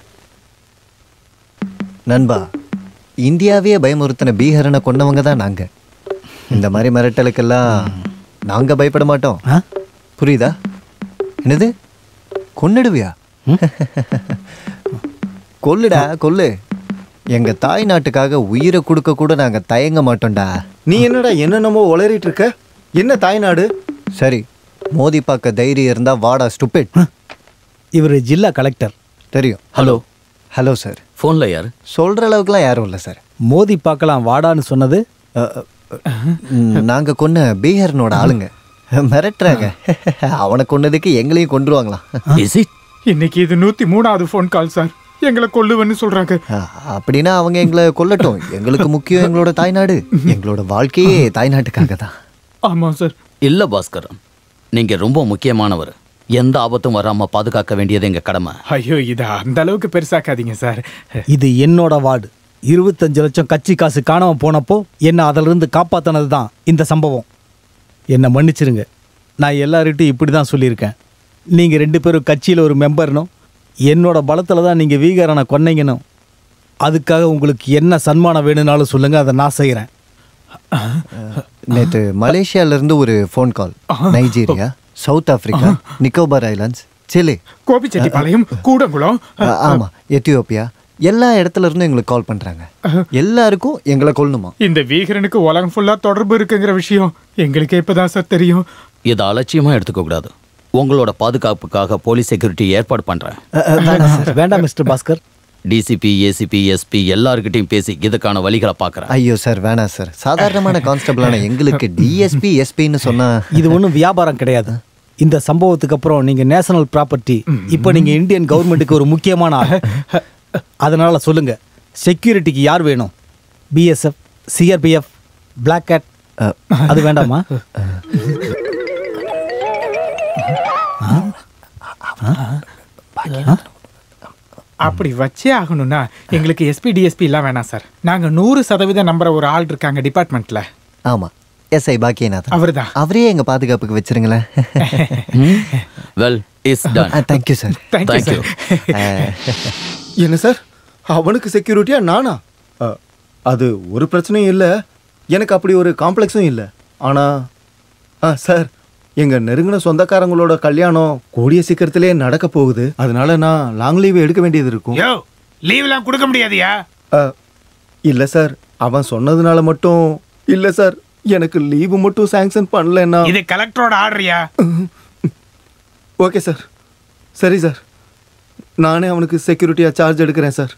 நண்பா இந்தியாவே பயமுறுத்தின பீஹரனை கொண்டவங்க தான் நாங்க இந்த மாதிரி மிரட்டலுக்கெல்லாம் நாங்க பயப்பட மாட்டோம் புரியுதா என்னது கொன்னுடுவியா கொல்லுடா கொல்லு எங்க தாய் நாட்டுக்காக உயிரை கொடுக்க கூட நாங்க தயங்க மாட்டோம்டா நீ என்னடா என்னென்னமோ உளறிட்டு இருக்க என்ன தாய்நாடு சரி மோதி பார்க்க தைரியம் இருந்தா வாடா ஸ்டூபிட் இவர் ஜில்லா கலெக்டர் தெரியும் ஹலோ ஹலோ சார் ஃபோன்ல யாரு சொல்ற அளவுக்குலாம் யாரும் இல்லை சார் மோதி பார்க்கலாம் வாடான்னு சொன்னது ம், நாங்க கொன்ன பீஹரனோட ஆளுங்க மிரட்டுறாங்க அவனை கொன்னதுக்கு எங்களையும் கொன்றுவாங்களாம் இன்னைக்கு இது நூத்தி மூணாவது ஃபோன் கால் சார் எங்களை கொல்லுவேன்னு சொல்றாங்க அப்படின்னா அவங்க எங்களை கொல்லட்டும் எங்களுக்கு முக்கியம் எங்களோட தாய்நாடு எங்களோட வாழ்க்கையே தாய்நாட்டுக்காக தான் ஆமா சார் இல்ல பாஸ்கர் நீங்க ரொம்ப முக்கியமானவர் எந்த ஆபத்தும் வராம பாதுகாக்க வேண்டியது எங்க கடமை ஐயோ இதை அந்த அளவுக்கு பெருசாக்காதீங்க சார் இது என்னோட வார்டு இருபத்தஞ்சு லட்சம் கட்சி காசு காணாம போனப்போ என்ன அதிலிருந்து இருந்து காப்பாத்தினது தான் இந்த சம்பவம் என்னை மன்னிச்சிருங்க நான் எல்லார்கிட்டையும் இப்படி தான் சொல்லியிருக்கேன் நீங்கள் ரெண்டு பேரும் கட்சியில் ஒரு மெம்பர்னும் என்னோட பலத்தில் தான் நீங்கள் வீகரனை கொன்னீங்கனும் அதுக்காக உங்களுக்கு என்ன சன்மானம் வேணும்னாலும் சொல்லுங்கள் அதை நான் செய்கிறேன் நேத்து மலேசியால இருந்து ஒரு phone call Nigeria South Africa Nicobar islands Chile Gobichettipalayam Koodankulam அ- ஆமா எத்தியோப்பியா எல்லா இடத்துல இருந்தும் எங்களுக்கு கால் பண்றாங்க எல்லாருக்கும் எங்களை கொல்லணுமா இந்த வீகரனுக்கு உலகம் ஃபுல்லா தொடர்பு இருக்குங்கிற விஷயம் எங்களுக்கே இப்பதான் சார் தெரியும் இதை அலட்சியமா எடுத்துக்க கூடாது உங்களோட பாதுகாப்புக்காக போலீஸ் செக்யூரிட்டி ஏற்பாடு பண்றேன் வேண்டாம் சார் வேண்டாம் mister Bhaskar DCP ACP SP எல்லார்கிட்டயும் பேசி இதுக்கான வழிகளை பார்க்கறேன் ஐயோ சார் வேணாம் சார் சாதாரணமான கான்ஸ்டபிளான எங்களுக்கு டிஎஸ்பி எஸ்பின்னு சொன்னா இது ஒன்றும் வியாபாரம் கிடையாது இந்த சம்பவத்துக்கு அப்புறம் நீங்க நேஷனல் ப்ராப்பர்ட்டி இப்போ நீங்க இந்தியன் கவர்மெண்ட்டுக்கு ஒரு முக்கியமான ஆள் அதனால சொல்லுங்க செக்யூரிட்டிக்கு யார் வேணும் பிஎஸ்எஃப் சிஆர்பிஎஃப் பிளாக் கேட் அது வேண்டாமா அப்படி வச்சே ஆகணும்னா எங்களுக்கு எஸ்பி டிஎஸ்பி எல்லாம் வேணாம் சார் நாங்க நூறு சதவீதம் நம்புற ஒரு ஆள் இருக்காங்க டிபார்ட்மெண்ட்ல ஆமா எஸ்ஐ பாக்கியநாதன் அவர்தான் அவரே எங்க பாதுகாப்புக்கு வச்சிருங்களேன் well is done thank you sir Thank you, sir. என்ன சார் அவனுக்கு செக்யூரிட்டியா நானா அ, அது ஒரு பிரச்சனையும் இல்லை எனக்கு அப்படி ஒரு காம்ப்ளெக்ஸும் இல்லை ஆனா ஆ சார் எங்க நெருங்கின சொந்தக்காரங்களோட கல்யாணம் கூடிய சீக்கிரத்திலே நடக்க போகுது அதனால நான் லாங் லீவ் எடுக்க வேண்டியது இருக்கும் யோ லீவ்லாம் கொடுக்க முடியாதியா அ, இல்ல சார் அவன் சொன்னதுனால மட்டும் இல்ல சார் எனக்கு லீவு மட்டும் சாங்ஷன் பண்ணலன்னா இது கலெக்டரோட ஆர்டரியா ஓகே சார் சரி சார் நானே அவனுக்கு செக்யூரிட்டியா சார்ஜ் எடுக்கிறேன் சார்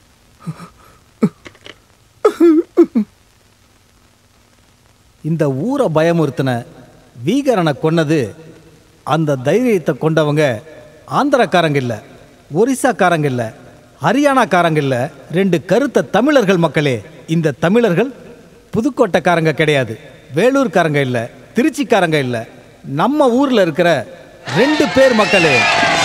இந்த ஊரை பயமுறுத்தின வீகரனை கொன்னது அந்த தைரியத்தை கொண்டவங்க ஆந்திரக்காரங்க இல்லை ஒரிசாக்காரங்க இல்லை ஹரியானாக்காரங்க இல்லை ரெண்டு கருத்த தமிழர்கள் மக்களே இந்த தமிழர்கள் புதுக்கோட்டைக்காரங்க கிடையாது வேலூர்காரங்க இல்லை திருச்சிக்காரங்க இல்லை நம்ம ஊரில் இருக்கிற ரெண்டு பேர் மக்களே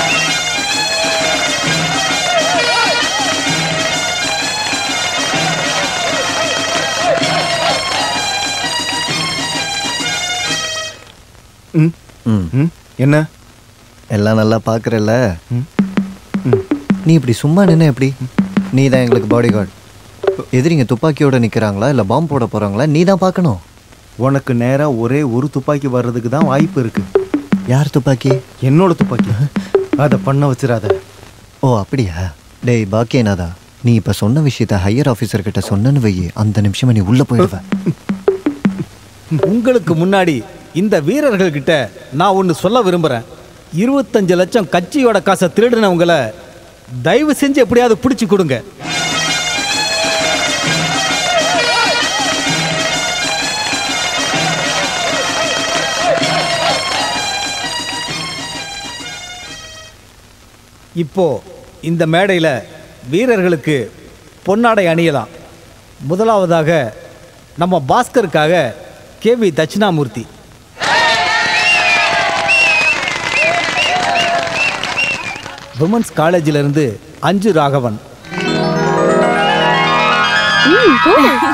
ம் ம் என்ன எல்லாம் நல்லா பார்க்குறல்ல நீ இப்படி சும்மா நின்று எப்படி நீ தான் எங்களுக்கு பாடி கார்டு எதிரிங்க துப்பாக்கியோட நிற்கிறாங்களா இல்லை பாம்பு போட போகிறாங்களா நீ தான் பார்க்கணும் உனக்கு நேரா ஒரே ஒரு துப்பாக்கி வர்றதுக்கு தான் வாய்ப்பு இருக்கு யார் துப்பாக்கி என்னோட துப்பாக்கி அதை பண்ண வச்சிடாத ஓ அப்படியா டேய் பாக்கியநாதா நீ இப்போ சொன்ன விஷயத்த ஹையர் ஆஃபீஸர் கிட்ட சொன்னேன்னு வை அந்த நிமிஷமே நீ உள்ளே போயிடுவ உங்களுக்கு முன்னாடி இந்த வீரர்கள் கிட்ட நான் ஒன்று சொல்ல விரும்புகிறேன் இருபத்தஞ்சு லட்சம் கட்சியோட காசை திருடினவங்கள தயவு செஞ்சு எப்படியாவது பிடிச்சி கொடுங்க இப்போ இந்த மேடையில் வீரர்களுக்கு பொன்னாடை அணியலாம் முதலாவதாக நம்ம பாஸ்கருக்காக கேவி தட்சிணாமூர்த்தி விமன்ஸ் காலேஜிலிருந்து அஞ்சு ராகவன் ம், போ.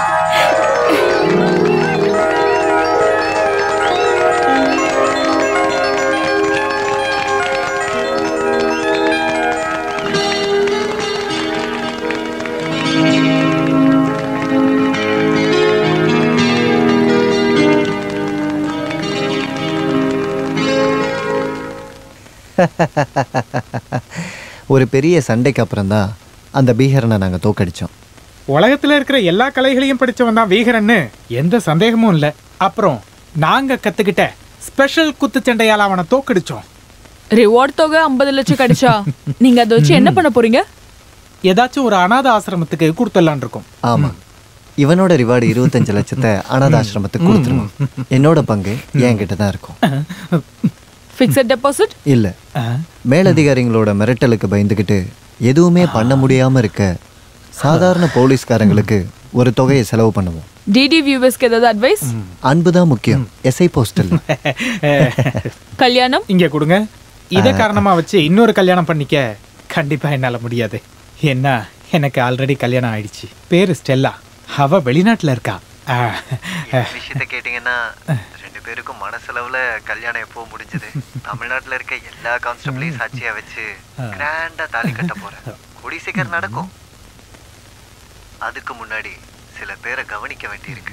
ஒரு பெரிய சண்டைக்கு அப்புறம் தான் அந்த பீகரனை நாங்கள் தோக்கடிச்சோம் உலகத்துல இருக்கிற எல்லா கலைகளையும் படிச்சவன் தான் வீகரன்னு எந்த சந்தேகமும் இல்ல அப்புறம் நாங்க கத்துக்கிட்ட ஸ்பெஷல் குத்துச்சண்டையால அவனை தோக்கடிச்சோம் ரிவார்ட் தொகை ஐம்பது லட்சம் கிடைச்சா நீங்க அதை வச்சு என்ன பண்ண போறீங்க ஏதாச்சும் ஒரு அனாத ஆசிரமத்துக்கு கொடுத்துடலான் இருக்கோம் ஆமாம் இவனோட ரிவார்டு இருபத்தஞ்சு லட்சத்தை அனாதாசிரமத்துக்கு கொடுத்துருவோம் என்னோட பங்கு என்கிட்ட தான் இருக்கும் ஃபிக்ஸட் டெபாசிட் இல்லை மேலதிகாரிங்களோட மிரட்டலுக்கு பயந்துக்கிட்டு எதுவுமே பண்ண முடியாம இருக்க சாதாரண போலீஸ்காரங்களுக்கு ஒரு தொகையை செலவு பண்ணுவோம் டிடி வியூவர்ஸ்க்கு ஏதாவது அட்வைஸ் அன்பு தான் முக்கியம் எஸ்ஐ போஸ்டல் கல்யாணம் இங்க கொடுங்க இத காரணமா வச்சு இன்னொரு கல்யாணம் பண்ணிக்க கண்டிப்பா என்னால முடியாது என்ன எனக்கு ஆல்ரெடி கல்யாணம் ஆயிடுச்சு பேரு ஸ்டெல்லா அவ வெளிநாட்டுல இருக்கா ஆ, ஆ. விஷயத்த கேட்டிங்கன்னா ரெண்டு பேருக்கும் மனசளவுல கல்யாணம் எப்போ முடிஞ்சது தமிழ்நாட்டுல இருக்க எல்லா கான்ஸ்டபிளையும் சாட்சியா வச்சு கிராண்டா தாலி கட்ட போறேன் கூடி சீக்கிரம் நடக்கும் அதுக்கு முன்னாடி சில பேரை கவனிக்க வேண்டியிருக்கு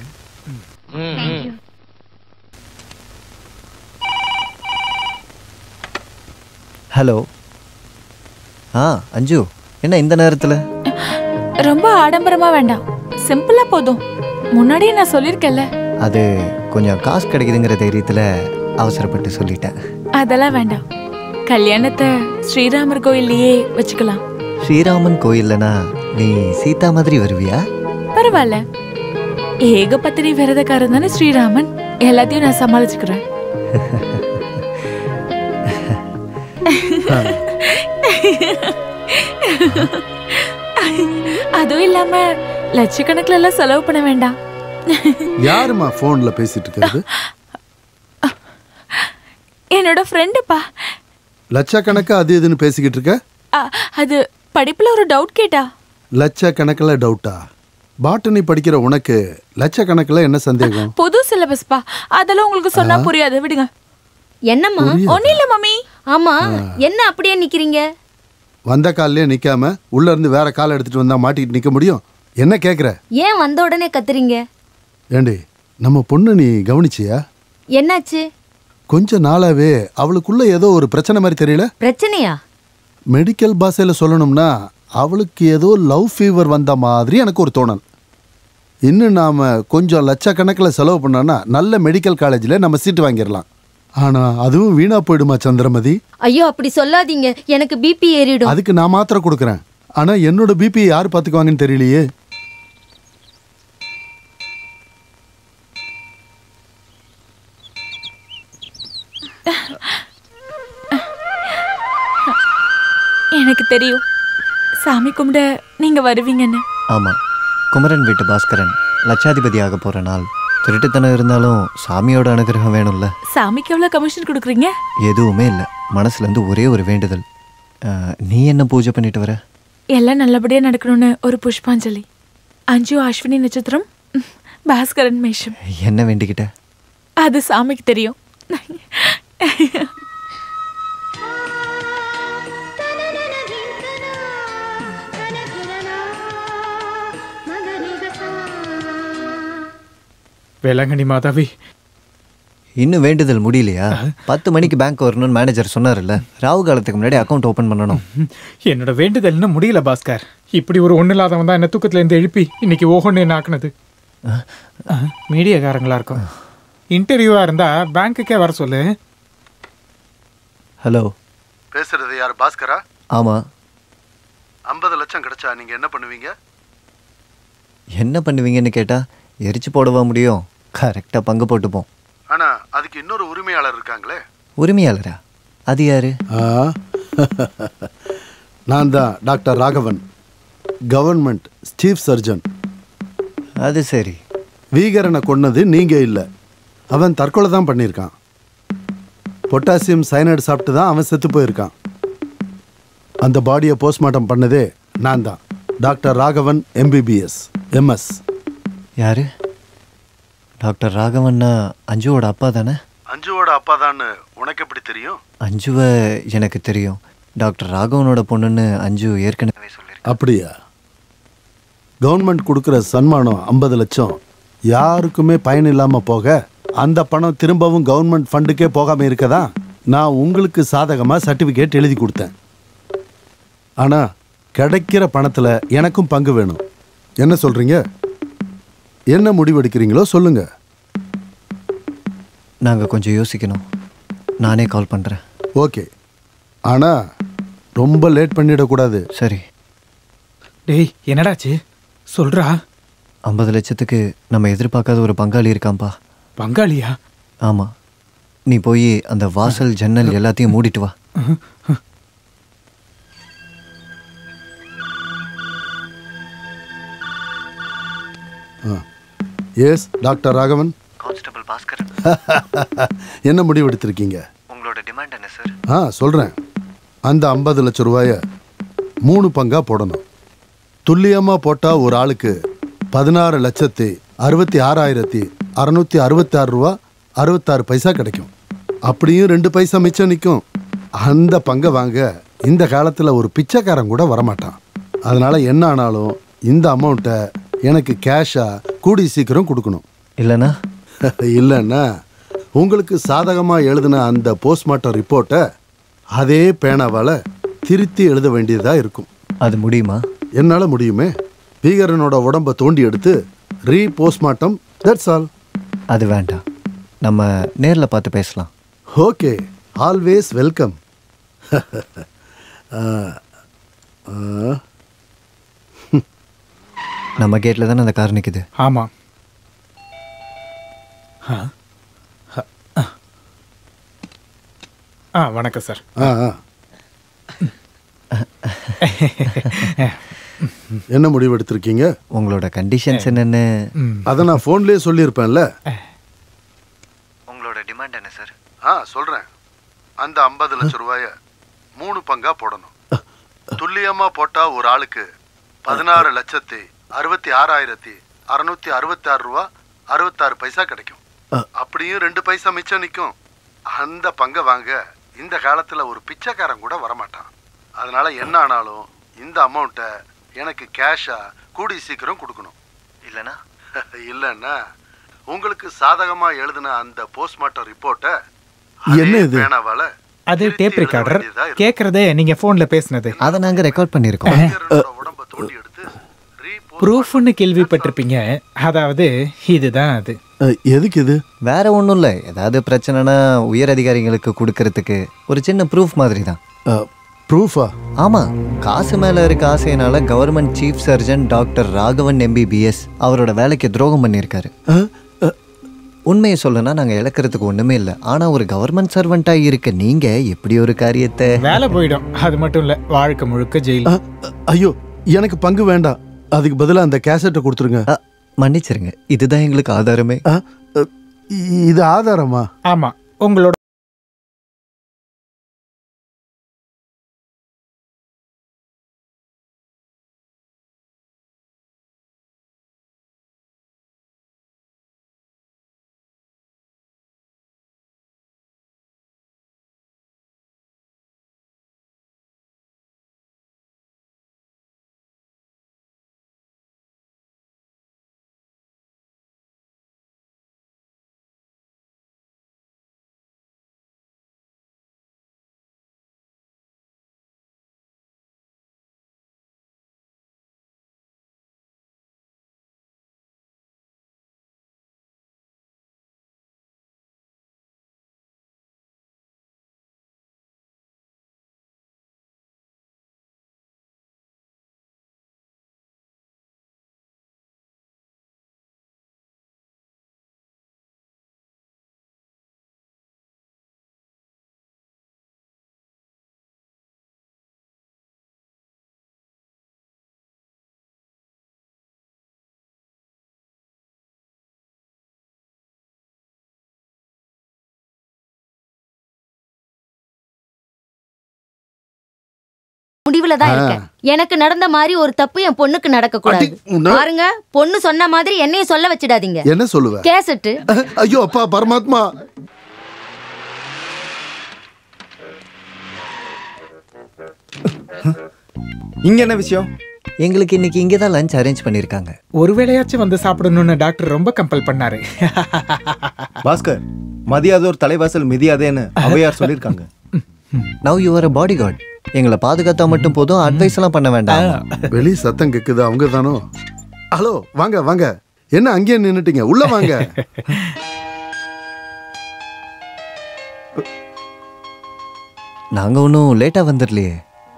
ஹலோ ஆ அஞ்சு என்ன இந்த நேரத்துல ரொம்ப ஆடம்பரமா வேண்டாம் சிம்பிளா போதும் முன்னாடியே நான் சொல்லியிருக்கேன்ல அது கொஞ்சம் காசு கிடைக்குதுங்கிற தைரியத்துல அவசரப்பட்டு சொல்லிட்டேன் அதெல்லாம் வேண்டாம் கல்யாணத்தை ஸ்ரீராமர் கோயில்லயே வச்சுக்கலாம் ஸ்ரீராமன் கோயில்லனா நீ சீதா மாதிரி வருவியா பரவாயில்ல ஏகபத்தினி விரதக்காரன் தானே ஸ்ரீராமன் எல்லாத்தையும் நான் சமாளிச்சுக்கிறேன் அதுவும் இல்லாம லட்சக்கணக்கில் எல்லாம் செலவு பண்ண வேண்டாம் யாருமா போன்ல பேசிட்டு இருக்கிறது என்னோட ஃப்ரெண்டுப்பா லட்சக்கணக்கா அது இதுன்னு பேசிக்கிட்டு இருக்க அது படிப்புல ஒரு டவுட் கேட்டா லட்சக்கணக்கில் டவுட்டா பாட்டனி படிக்கிற உனக்கு லட்சக்கணக்கில் என்ன சந்தேகம் புது சிலபஸ்ப்பா அதெல்லாம் உங்களுக்கு சொன்னா ஆ. புரியாது விடுங்க என்னம்மா புரியுதா? ஒன்னும் இல்ல மம்மி ஆமா என்ன அப்படியே நிக்கிறீங்க வந்த கால்லயே நிக்காம உள்ள இருந்து வேற கால் எடுத்துட்டு வந்தா மாட்டிட்டு நிக்க முடியும் என்ன கேக்குற ஏன் வந்த உடனே கத்துறீங்க ஏண்டி நம்ம பொண்ணு நீ கவனிச்சியா என்னாச்சு கொஞ்ச நாளாவே அவளுக்குள்ள ஏதோ ஒரு பிரச்சனை மாதிரி தெரியல பிரச்சனையா மெடிக்கல் பாஷையில சொல்லணும்னா அவளுக்கு ஏதோ லவ் ஃபீவர் வந்த மாதிரி எனக்கு ஒரு தோணல் இன்னும் நாம கொஞ்சம் லட்சக்கணக்கில் செலவு பண்ணோம்னா நல்ல மெடிக்கல் காலேஜில் நம்ம சீட்டு வாங்கிடலாம் ஆனா அதுவும் வீணா போயிடுமா சந்திரமதி ஐயோ அப்படி சொல்லாதீங்க எனக்கு பிபி ஏறிடும் அதுக்கு நான் மாத்திரை கொடுக்குறேன் ஆனா என்னோட பிபி யார் பார்த்துக்குவாங்கன்னு தெரியலையே எனக்கு தெரியும் சாமி கும்பிட நீங்க வருவீங்கன்னு ஆமா குமரன் வீட்டு பாஸ்கரன் லட்சாதிபதி ஆக போற நாள் திருட்டுத்தனம் இருந்தாலும் சாமியோட அனுகிரகம் வேணும்ல சாமிக்கு எவ்வளவு கமிஷன் கொடுக்குறீங்க எதுவுமே இல்லை மனசுல இருந்து ஒரே ஒரு வேண்டுதல் அஹ், நீ என்ன பூஜை பண்ணிட்டு வர எல்லாம் நல்லபடியா நடக்கணும்னு ஒரு புஷ்பாஞ்சலி அஞ்சு அஸ்வினி நட்சத்திரம் ம், பாஸ்கரன் மேஷம் என்ன வேண்டிக்கிட்ட அது சாமிக்கு தெரியும் வேளாங்கண்ணி மாதாவி இன்னும் வேண்டுதல் முடியலையா பத்து மணிக்கு பேங்க் வரணும்னு மேனேஜர் சொன்னார்ல ராகு காலத்துக்கு முன்னாடி அக்கௌண்ட் ஓபன் பண்ணணும் என்னோட வேண்டுதல் இன்னும் முடியல பாஸ்கர் இப்படி ஒரு ஒண்ணு இல்லாதவன் தான் என்ன தூக்கத்துல இருந்து எழுப்பி இன்னைக்கு ஓஹோன்னு என்ன ஆக்குனது மீடியாக்காரங்களா இருக்கும் இன்டர்வியூவா இருந்தா பேங்க்குக்கே வர சொல்லு ஹலோ பேசுறது யார் பாஸ்கரா ஆமா ஐம்பது லட்சம் கிடைச்சா நீங்க என்ன பண்ணுவீங்க என்ன பண்ணுவீங்கன்னு கேட்டா எரிச்சு போடவா முடியும் கரெக்டா பங்கு போட்டுப்போம் ஆனா அதுக்கு இன்னொரு உரிமையாளர் இருக்காங்களே உரிமையாளரா அது யாரு ஆ நான் தான் doctor Raghavan government chief surgeon அது சரி வீகரனை கொன்னது நீங்க இல்லை அவன் தற்கொலை தான் பண்ணியிருக்கான் பொட்டாசியம் சயனைடு சாப்பிட்டு தான் அவன் செத்து போயிருக்கான் அந்த பாடியை போஸ்ட்மார்ட்டம் பண்ணதே நான் தான் டாக்டர் ராகவன் எம்பிபிஎஸ் எம்எஸ் யாரு டாக்டர் ராகவன்னா அஞ்சுவோட அப்பா தானே அஞ்சுவோட அப்பா தான் உனக்கு எப்படி தெரியும் அஞ்சுவை எனக்கு தெரியும் டாக்டர் ராகவனோட பொண்ணுன்னு அஞ்சு ஏற்கனவே அப்படியா கவர்மெண்ட் கொடுக்குற சன்மானம் ஐம்பது லட்சம் யாருக்குமே பயன் இல்லாமல் போக அந்த பணம் திரும்பவும் கவர்மெண்ட் ஃபண்டுக்கே போகாமல் இருக்கதா நான் உங்களுக்கு சாதகமாக சர்டிஃபிகேட் எழுதி கொடுத்தேன் ஆனால் கிடைக்கிற பணத்தில் எனக்கும் பங்கு வேணும் என்ன சொல்கிறீங்க என்ன முடிவெடுக்கிறீங்களோ சொல்லுங்க நாங்கள் கொஞ்சம் யோசிக்கணும் நானே கால் பண்ணுறேன் ஓகே ஆனால் ரொம்ப லேட் பண்ணிடக்கூடாது சரி டேய் என்னடாச்சு சொல்றா ஐம்பது லட்சத்துக்கு நம்ம எதிர்பார்க்காத ஒரு பங்காளி இருக்காம்பா பங்காளியா ஆமாம் நீ போய் அந்த வாசல் ஜன்னல் எல்லாத்தையும் மூடிட்டு வா yes doctor Raghavan constable Bhaskaran என்ன முடிவெடுத்திருக்கீங்க உங்களோட டிமாண்ட் என்ன சார் ஆ சொல்கிறேன் அந்த ஐம்பது லட்ச ரூபாய மூணு பங்காக போடணும் துல்லியமாக போட்டால் ஒரு ஆளுக்கு பதினாறு லட்சத்தி அறுபத்தி ஆறாயிரத்தி அறநூற்றி அறுபத்தாறு ரூபா அறுபத்தாறு பைசா கிடைக்கும் அப்படியும் ரெண்டு பைசா மிச்சம் நிற்கும் அந்த பங்கை வாங்க இந்த காலத்தில் ஒரு பிச்சைக்காரன் கூட வரமாட்டான் அதனால் என்ன ஆனாலும் இந்த அமௌண்ட்டை எனக்கு கேஷாக கூடி சீக்கிரம் கொடுக்கணும் இல்லைன்னா இல்லைன்னா உங்களுக்கு சாதகமாக எழுதின அந்த போஸ்ட்மார்ட்டம் ரிப்போர்ட்டை அதே பேனாவால் திருத்தி எழுத வேண்டியதாக இருக்கும் அது முடியுமா என்னால் முடியுமே பீகரனோட உடம்பை தோண்டி எடுத்து ரீ போஸ்ட்மார்ட்டம் தட்ஸ் ஆல் அது வேண்டாம் நம்ம நேரில் பார்த்து பேசலாம் ஓகே ஆல்வேஸ் வெல்கம் ஆ, ஆ. நம்ம கேட்டில் தானே அந்த கார் நிற்குது ஆமாம் ஆ ஆ. ஆ வணக்கம் சார் ஆ ஆ. என்ன முடிவு எடுத்திருக்கீங்க உங்களோட கண்டிஷன்ஸ் என்னென்னு அதை நான் ஃபோன்லேயே சொல்லியிருப்பேன்ல உங்களோட டிமாண்ட் என்ன சார் ஆ சொல்கிறேன் அந்த ஐம்பது லட்சம் ரூபாய மூணு பங்கா போடணும் துல்லியமா போட்டா ஒரு ஆளுக்கு பதினாறு லட்சத்தி அறுபத்தி ஆறாயிரத்தி அறுநூத்தி அறுபத்தி ஆறு ரூபா அறுபத்தாறு பைசா கிடைக்கும் அப்படியும் ரெண்டு பைசா மிச்சம் நிற்கும் அந்த பங்கை வாங்க இந்த காலத்துல ஒரு பிச்சைக்காரன் கூட வரமாட்டான் அதனால என்ன ஆனாலும் இந்த அமௌண்ட்டை எனக்கு கேஷா கூடி சீக்கிரம் கொடுக்கணும் இல்லைனா இல்லைன்னா உங்களுக்கு சாதகமா எழுதின அந்த போஸ்ட்மார்ட்டம் ரிப்போர்ட்டை என்ன இது? பேனாவால அது டேப் ரெக்கார்டர் கேட்குறதே நீங்கள் ஃபோனில் பேசுனது அதை நாங்கள் ரெக்கார்ட் பண்ணியிருக்கோம் ப்ரூஃப்னு கேள்விப்பட்டிருப்பீங்க அதாவது இதுதான் அது எதுக்கு இது வேற ஒன்றும் இல்லை ஏதாவது பிரச்சனைனா உயர் அதிகாரிகளுக்கு கொடுக்கறதுக்கு ஒரு சின்ன ப்ரூஃப் மாதிரி தான் ப்ரூஃபா ஆமாம் காசு மேலே இருக்க ஆசையினால government chief surgeon doctor Raghavan MBBS அவரோட வேலைக்கு துரோகம் பண்ணியிருக்காரு உண்மையை சொல்லனா நாங்கள் இழக்கிறதுக்கு ஒன்றுமே இல்லை ஆனால் ஒரு கவர்மெண்ட் சர்வெண்ட்டாக இருக்க நீங்கள் எப்படி ஒரு காரியத்தை வேலை போயிடும் அது மட்டும் இல்லை வாழ்க்கை முழுக்க ஜெயில் ஐயோ எனக்கு பங்கு வேண்டாம் அதுக்கு பதிலா அந்த கேசட்டை கொடுத்துருங்க மன்னிச்சிருங்க இதுதான் எங்களுக்கு ஆதாரமே இது ஆதாரமா ஆமாம் உங்களோட முடிவுல தான் இருக்கேன் எனக்கு நடந்த மாதிரி ஒரு தப்பு என் பொண்ணுக்கு நடக்க கூடாது உன்ன- பாருங்க பொண்ணு சொன்ன மாதிரி என்னையும் சொல்ல வச்சிடாதீங்க என்ன சொல்லுவ கேசட்டு ஐயோ அப்பா பரமாத்மா இங்க என்ன விஷயம் எங்களுக்கு இன்னைக்கு இங்கே தான் லஞ்ச் அரேஞ்ச் பண்ணியிருக்காங்க ஒரு வேளையாச்சும் வந்து சாப்பிடணும்னு டாக்டர் ரொம்ப கம்பல் பண்ணாரு பாஸ்கர் மதியாதோர் தலைவாசல் மிதியாதேன்னு அவையார் சொல்லியிருக்காங்க now you are bodyguard எங்களை பாதுகாத்தா மட்டும் போதும் அட்வைஸ் எல்லாம் பண்ண வேண்டாம் வெளி சத்தம் கேக்குது அவங்க தானோ ஹலோ வாங்க வாங்க என்ன அங்கேயே நின்னுட்டீங்க உள்ள வாங்க நாங்க ஒன்றும் லேட்டா வந்துடலையே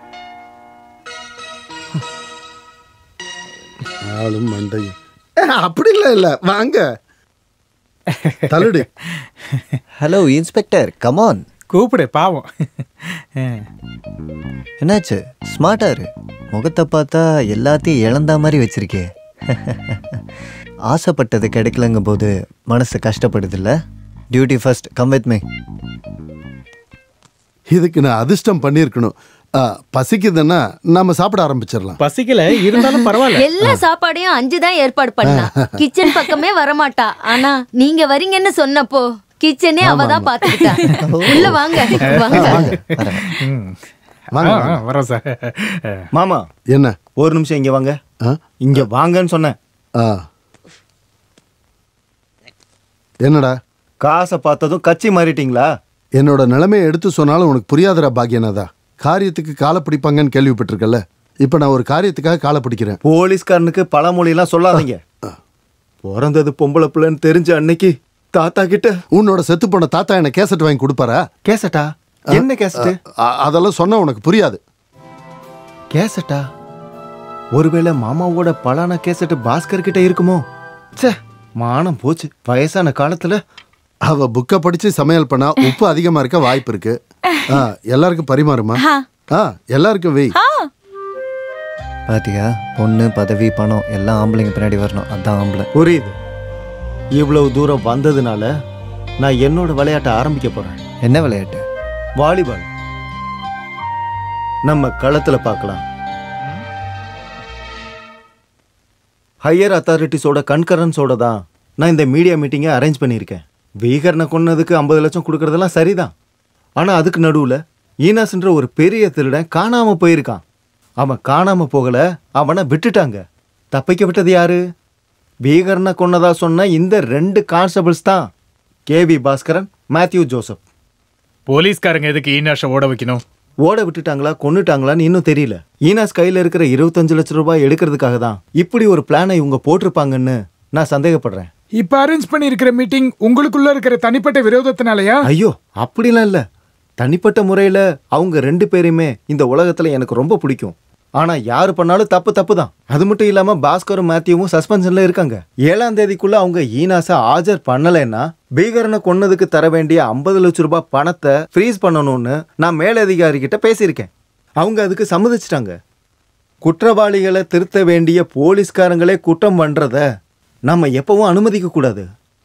ஆளும் மண்டையும் அப்படி இல்ல இல்ல வாங்க தள்ளுடு ஹலோ இன்ஸ்பெக்டர் கமான் கூப்பிடு பாவம் என்னாச்சு ஸ்மார்ட்டா இரு முகத்தை பார்த்தா எல்லாத்தையும் இழந்தா மாதிரி வச்சிருக்கே ஆசைப்பட்டது கிடைக்கலங்கும் போது மனசு கஷ்டப்படுதுல்ல duty first come with me இதுக்கு நான் அதிர்ஷ்டம் பண்ணியிருக்கணும் ஆ, பசிக்குதுன்னா நாம சாப்பிட ஆரம்பிச்சிடலாம் பசிக்கல இருந்தாலும் பரவாயில்ல எல்லா சாப்பாடையும் அஞ்சு தான் ஏற்பாடு பண்ணா கிச்சன் பக்கமே வரமாட்டா ஆனா நீங்க வரீங்கன்னு சொன்னப்போ கிச்சனே அவ தான் பாத்துக்கிட்டா உள்ள வாங்க வாங்க வாங்க, ஆ, வாங்க. ஆ, வரோம் சார் மாமா என்ன ஒரு நிமிஷம் இங்க வாங்க இங்க வாங்கன்னு சொன்னேன் என்னடா காசை பார்த்ததும் கட்சி மாறிட்டீங்களா என்னோட நிலைமையை எடுத்து சொன்னாலும் உனக்கு புரியாதடா பாக்கியனாதா காரியத்துக்கு காலை பிடிப்பாங்கன்னு கேள்விப்பட்டிருக்கல இப்போ நான் ஒரு காரியத்துக்காக காலை பிடிக்கிறேன் போலீஸ்காரனுக்கு பழமொழியெல்லாம் சொல்லாதீங்க பிறந்தது பொம்பளை பிள்ளைன்னு தெரிஞ்ச அன்னைக்கு தாத்தா கிட்ட உன்னோட செத்து போன தாத்தா என்ன கேசட் வாங்கி கொடுப்பாரா கேசட்டா என்ன கேசட்டு அ- அதெல்லாம் சொன்னா உனக்கு புரியாது கேசட்டா ஒருவேளை மாமாவோட பலான கேசட்டு பாஸ்கர் கிட்ட இருக்குமோ ச்சே மானம் போச்சு வயசான காலத்துல அவ புக்கை படிச்சு சமையல் பண்ணா உப்பு அதிகமா இருக்க வாய்ப்பு இருக்கு ஆ, எல்லாருக்கும் பரிமாறுமா ஆ எல்லாருக்கும் வெய் பாத்தியா பொண்ணு பதவி பணம் எல்லாம் ஆம்பளைங்க பின்னாடி வரணும் அதான் ஆம்பளை புரியுது இவ்வளவு தூரம் வந்ததுனால நான் என்னோட விளையாட்டை ஆரம்பிக்க போறேன் என்ன விளையாட்டு வாலிபால் நம்ம களத்துல பார்க்கலாம் ஹையர் அத்தாரிட்டிஸோட கன்கரன்ஸோட தான் நான் இந்த மீடியா மீட்டிங்கை அரேஞ்ச் பண்ணியிருக்கேன் வீகரனை கொன்னதுக்கு ஐம்பது லட்சம் கொடுக்கறதெல்லாம் சரிதான் ஆனா அதுக்கு நடுவுல ஈனாஸ்ன்ற ஒரு பெரிய திருடன் காணாம போயிருக்கான் அவன் காணாம போகல அவனை விட்டுட்டாங்க தப்பிக்க விட்டது யாரு பீகரனை கொன்னதா சொன்ன இந்த ரெண்டு கான்ஸ்டபிள்ஸ் தான் கேவி பாஸ்கரன் மேத்யூ ஜோசப் போலீஸ்காரங்க எதுக்கு ஈனாஷை ஓட வைக்கணும் ஓட விட்டுட்டாங்களா கொன்னுட்டாங்களான்னு இன்னும் தெரியல ஈனாஸ் கையில இருக்கிற இருபத்தஞ்சு லட்சம் ரூபாய் எடுக்கிறதுக்காக தான் இப்படி ஒரு பிளானை இவங்க போட்டிருப்பாங்கன்னு நான் சந்தேகப்படுறேன் இப்ப அரேஞ்ச் பண்ணியிருக்கிற மீட்டிங் உங்களுக்குள்ள இருக்கிற தனிப்பட்ட விரோதத்தினாலயா ஐயோ அப்படிலாம் இல்ல தனிப்பட்ட முறையில அவங்க ரெண்டு பேரையுமே இந்த உலகத்துல எனக்கு ரொம்ப பிடிக்கும் ஆனா யாரு பண்ணாலும் தப்பு தப்பு தான் அது மட்டும் இல்லாம பாஸ்கரும் மேத்யூவும் சஸ்பென்ஷன்ல இருக்காங்க ஏழாம் தேதிக்குள்ள அவங்க ஈனாஸை ஆஜர் பண்ணலைன்னா பீகரனை கொன்னதுக்கு தர வேண்டிய ஐம்பது லட்சம் ரூபாய் பணத்தை ஃப்ரீஸ் பண்ணணும்னு நான் மேலதிகாரி கிட்ட பேசியிருக்கேன் அவங்க அதுக்கு சம்மதிச்சிட்டாங்க குற்றவாளிகளை திருத்த வேண்டிய போலீஸ்காரங்களே குற்றம் பண்றத நம்ம எப்பவும் அனுமதிக்க கூடாது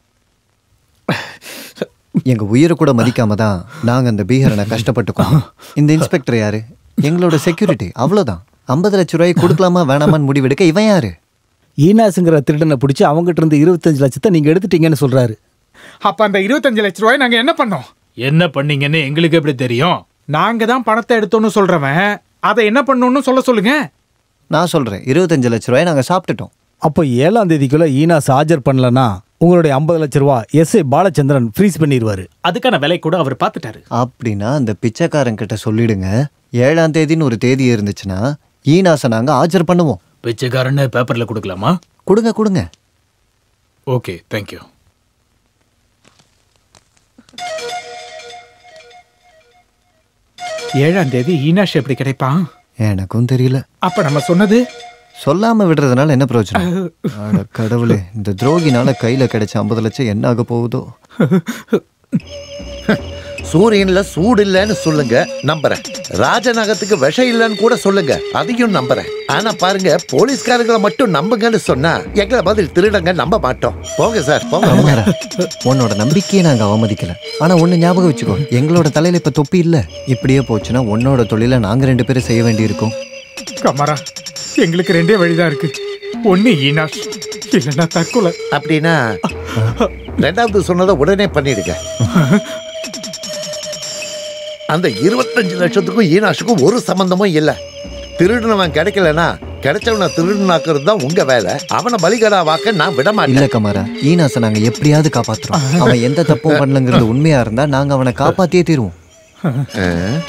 எங்க உயிரை கூட மதிக்காம தான் நாங்க அந்த பீகரனை கஷ்டப்பட்டுக்கோம் இந்த இன்ஸ்பெக்டர் யாரு எங்களோட செக்யூரிட்டி அவ்வளவுதான் ஐம்பது லட்சம் ரூபாய் கொடுக்கலாமா வேணாமான்னு முடிவெடுக்க இவன் யாரு ஈனாஸுங்கிற திருடனை பிடிச்சி அவங்ககிட்ட இருந்து இருபத்தஞ்சு லட்சத்தை நீங்க எடுத்துட்டீங்கன்னு சொல்றாரு அப்ப அந்த இருபத்தஞ்சு லட்ச ரூபாய் நாங்க என்ன பண்ணோம் என்ன பண்ணீங்கன்னு எங்களுக்கு எப்படி தெரியும் நாங்க தான் பணத்தை எடுத்தோம்னு சொல்றவன் அதை என்ன பண்ணணும்னு சொல்ல சொல்லுங்க நான் சொல்றேன் இருபத்தஞ்சு லட்ச ரூபாய் நாங்க சாப்பிட்டுட்டோம் அப்போ ஏழாம் தேதிக்குள்ள ஈனாஸ் ஆஜர் பண்ணலன்னா உங்களுடைய ஐம்பது லட்ச ரூபா எஸ் ஏ பாலச்சந்திரன் ஃப்ரீஸ் பண்ணிடுவாரு அதுக்கான விலை கூட அவர் பார்த்துட்டாரு அப்படின்னா அந்த பிச்சைக்காரன் கிட்ட சொல்லிடுங்க ஏழாம் தேதின்னு ஒரு தேதி இருந்துச்சுன்னா ஈனாசை நாங்க ஆஜர் பண்ணுவோம் பிச்சைக்காரன்னு பேப்பர்ல கொடுக்கலாமா கொடுங்க கொடுங்க ஓகே தேங்க்யூ ஏழாம் தேதி ஈனாஷ் எப்படி கிடைப்பான் எனக்கும் தெரியல அப்ப நம்ம சொன்னது சொல்லாம விடுறதுனால என்ன பிரயோஜனம் அட கடவுளே இந்த துரோகினால கையில கிடைச்ச ஐம்பது லட்சம் என்ன ஆக போகுதோ சூரியன்ல சூடு இல்லைன்னு சொல்லுங்க நம்புறேன் ராஜநகத்துக்கு விஷம் இல்லைன்னு கூட சொல்லுங்க அதையும் நம்புறேன் ஆனா பாருங்க போலீஸ்காரங்களை மட்டும் நம்புங்கன்னு சொன்னா எங்களை பதில் திருடங்க நம்ப மாட்டோம் போங்க சார் போங்க போங்க. அமரா, உன்னோட நம்பிக்கையை நாங்க அவமதிக்கல ஆனா ஒண்ணு ஞாபகம் வச்சுக்கோ எங்களோட தலையில இப்ப தொப்பி இல்ல இப்படியே போச்சுன்னா உன்னோட தொழிலை நாங்க ரெண்டு பேரும் செய்ய வேண்டியிருக்கும் கமரா எங்களுக்கு ரெண்டே வழிதான் இருக்கு ஒன்னு ஈனாஷ் இல்லைன்னா தற்கொலை அப்படின்னா ரெண்டாவது சொன்னதை உடனே பண்ணிடுங்க அந்த இருபத்தஞ்சு லட்சத்துக்கும் ஈனாஷுக்கும் ஒரு சம்பந்தமும் இல்ல திருடுனவன் கிடைக்கலனா கிடைச்சவனை திருடுனாக்குறது தான் உங்க வேலை அவனை பலிகடா வாக்க நான் விட இல்ல மாட்டேன் கமாரா ஈனாசை நாங்க எப்படியாவது காப்பாத்துறோம் அவன் எந்த தப்பும் பண்ணலங்கிறது உண்மையா இருந்தா நாங்க அவனை காப்பாத்தியே தீருவோம் ஆ?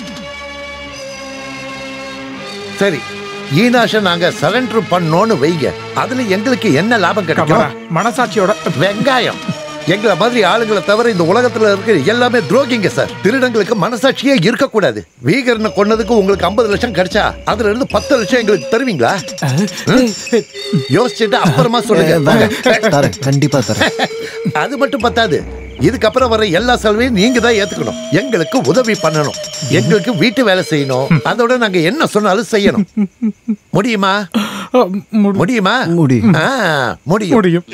சரி ஈனாஷை நாங்க சரண்டர் பண்ணோன்னு வைங்க அதுல எங்களுக்கு என்ன லாபம் கமரா கிடைக்கும் மனசாட்சியோட வெங்காயம் எங்களை மாதிரி ஆளுங்களை தவிர இந்த உலகத்துல இருக்கிற எல்லாமே துரோகிங்க சார் திருடங்களுக்கு மனசாட்சியே இருக்கக்கூடாது வீகரனை கொன்னதுக்கு உங்களுக்கு ஐம்பது லட்சம் கிடைச்சா அதுல இருந்து பத்து லட்சம் எங்களுக்கு தருவீங்களா ம்? யோசிச்சுட்டு அப்புறமா சொல்லுங்க வாங்க, தரேன் கண்டிப்பா தரேன் அது மட்டும் பத்தாது இதுக்கப்புறம் வர எல்லா செலவையும் நீங்க தான் ஏத்துக்கணும் எங்களுக்கு உதவி பண்ணணும் எங்களுக்கு வீட்டு வேலை செய்யணும் அதோட நாங்க என்ன சொன்னாலும் செய்யணும் முடியுமா முடியுமா முடியும் ஆ, முடியும் முடியும்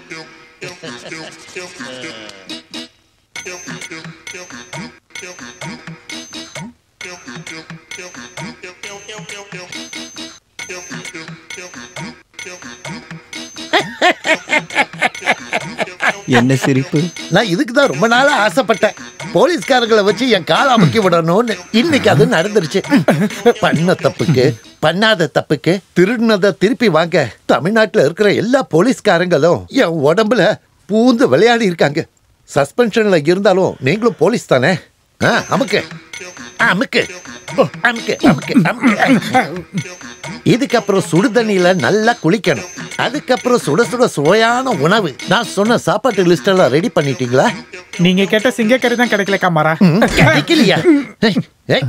என்ன சிரிப்பு நான் இதுக்கு தான் ரொம்ப நாளா ஆசைப்பட்டேன் போலீஸ்காரங்களை வச்சு என் காலை அமுக்கி விடணும்னு இன்னைக்கு அது நடந்துருச்சு பண்ண தப்புக்கு பண்ணாத தப்புக்கு திருடினதை திருப்பி வாங்க தமிழ்நாட்டுல இருக்கிற எல்லா போலீஸ்காரங்களும் என் உடம்புல பூந்து விளையாடி இருக்காங்க சஸ்பென்ஷன்ல இருந்தாலும் நீங்களும் போலீஸ் தானே ஆ, அமுக்கு ஆ, அமுக்கு அமுக்கு, அமுக்கு, அமுக்கு. இதுக்கப்புறம் சுடு தண்ணியில நல்லா குளிக்கணும் அதுக்கப்புறம் சுட சுட சுவையான உணவு நான் சொன்ன சாப்பாட்டு லிஸ்ட் எல்லாம் ரெடி பண்ணிட்டீங்களா நீங்க கேட்ட சிங்கக்கறி தான் கிடைக்கல காமாரா கிடைக்கலையா ஏய், ஏய்.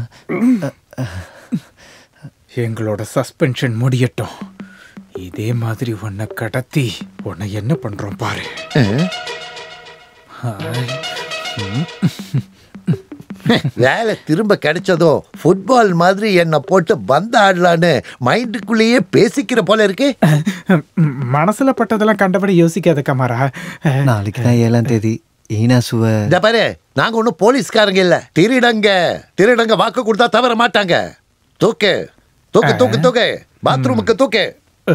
எங்களோட சஸ்பென்ஷன் முடியட்டும் இதே மாதிரி உன்னை கடத்தி உன்னை என்ன பண்றோம் பாரு ஹாய். ம். வேலை திரும்ப கிடைச்சதோ ஃபுட்பால் மாதிரி என்ன போட்டு பந்து ஆடலான்னு மைண்டுக்குள்ளேயே பேசிக்கிற போல இருக்கு மனசுல பட்டதெல்லாம் கண்டபடி யோசிக்காத கமாரா நாளைக்கு தான் ஏழாம் தேதி ஈனாசுவ இந்த பாரு நாங்க ஒன்றும் போலீஸ்காரங்க இல்ல திருடங்க திருடங்க வாக்கு கொடுத்தா தவற மாட்டாங்க தூக்கு தூக்கு தூக்கு தூக்கு பாத்ரூமுக்கு தூக்கு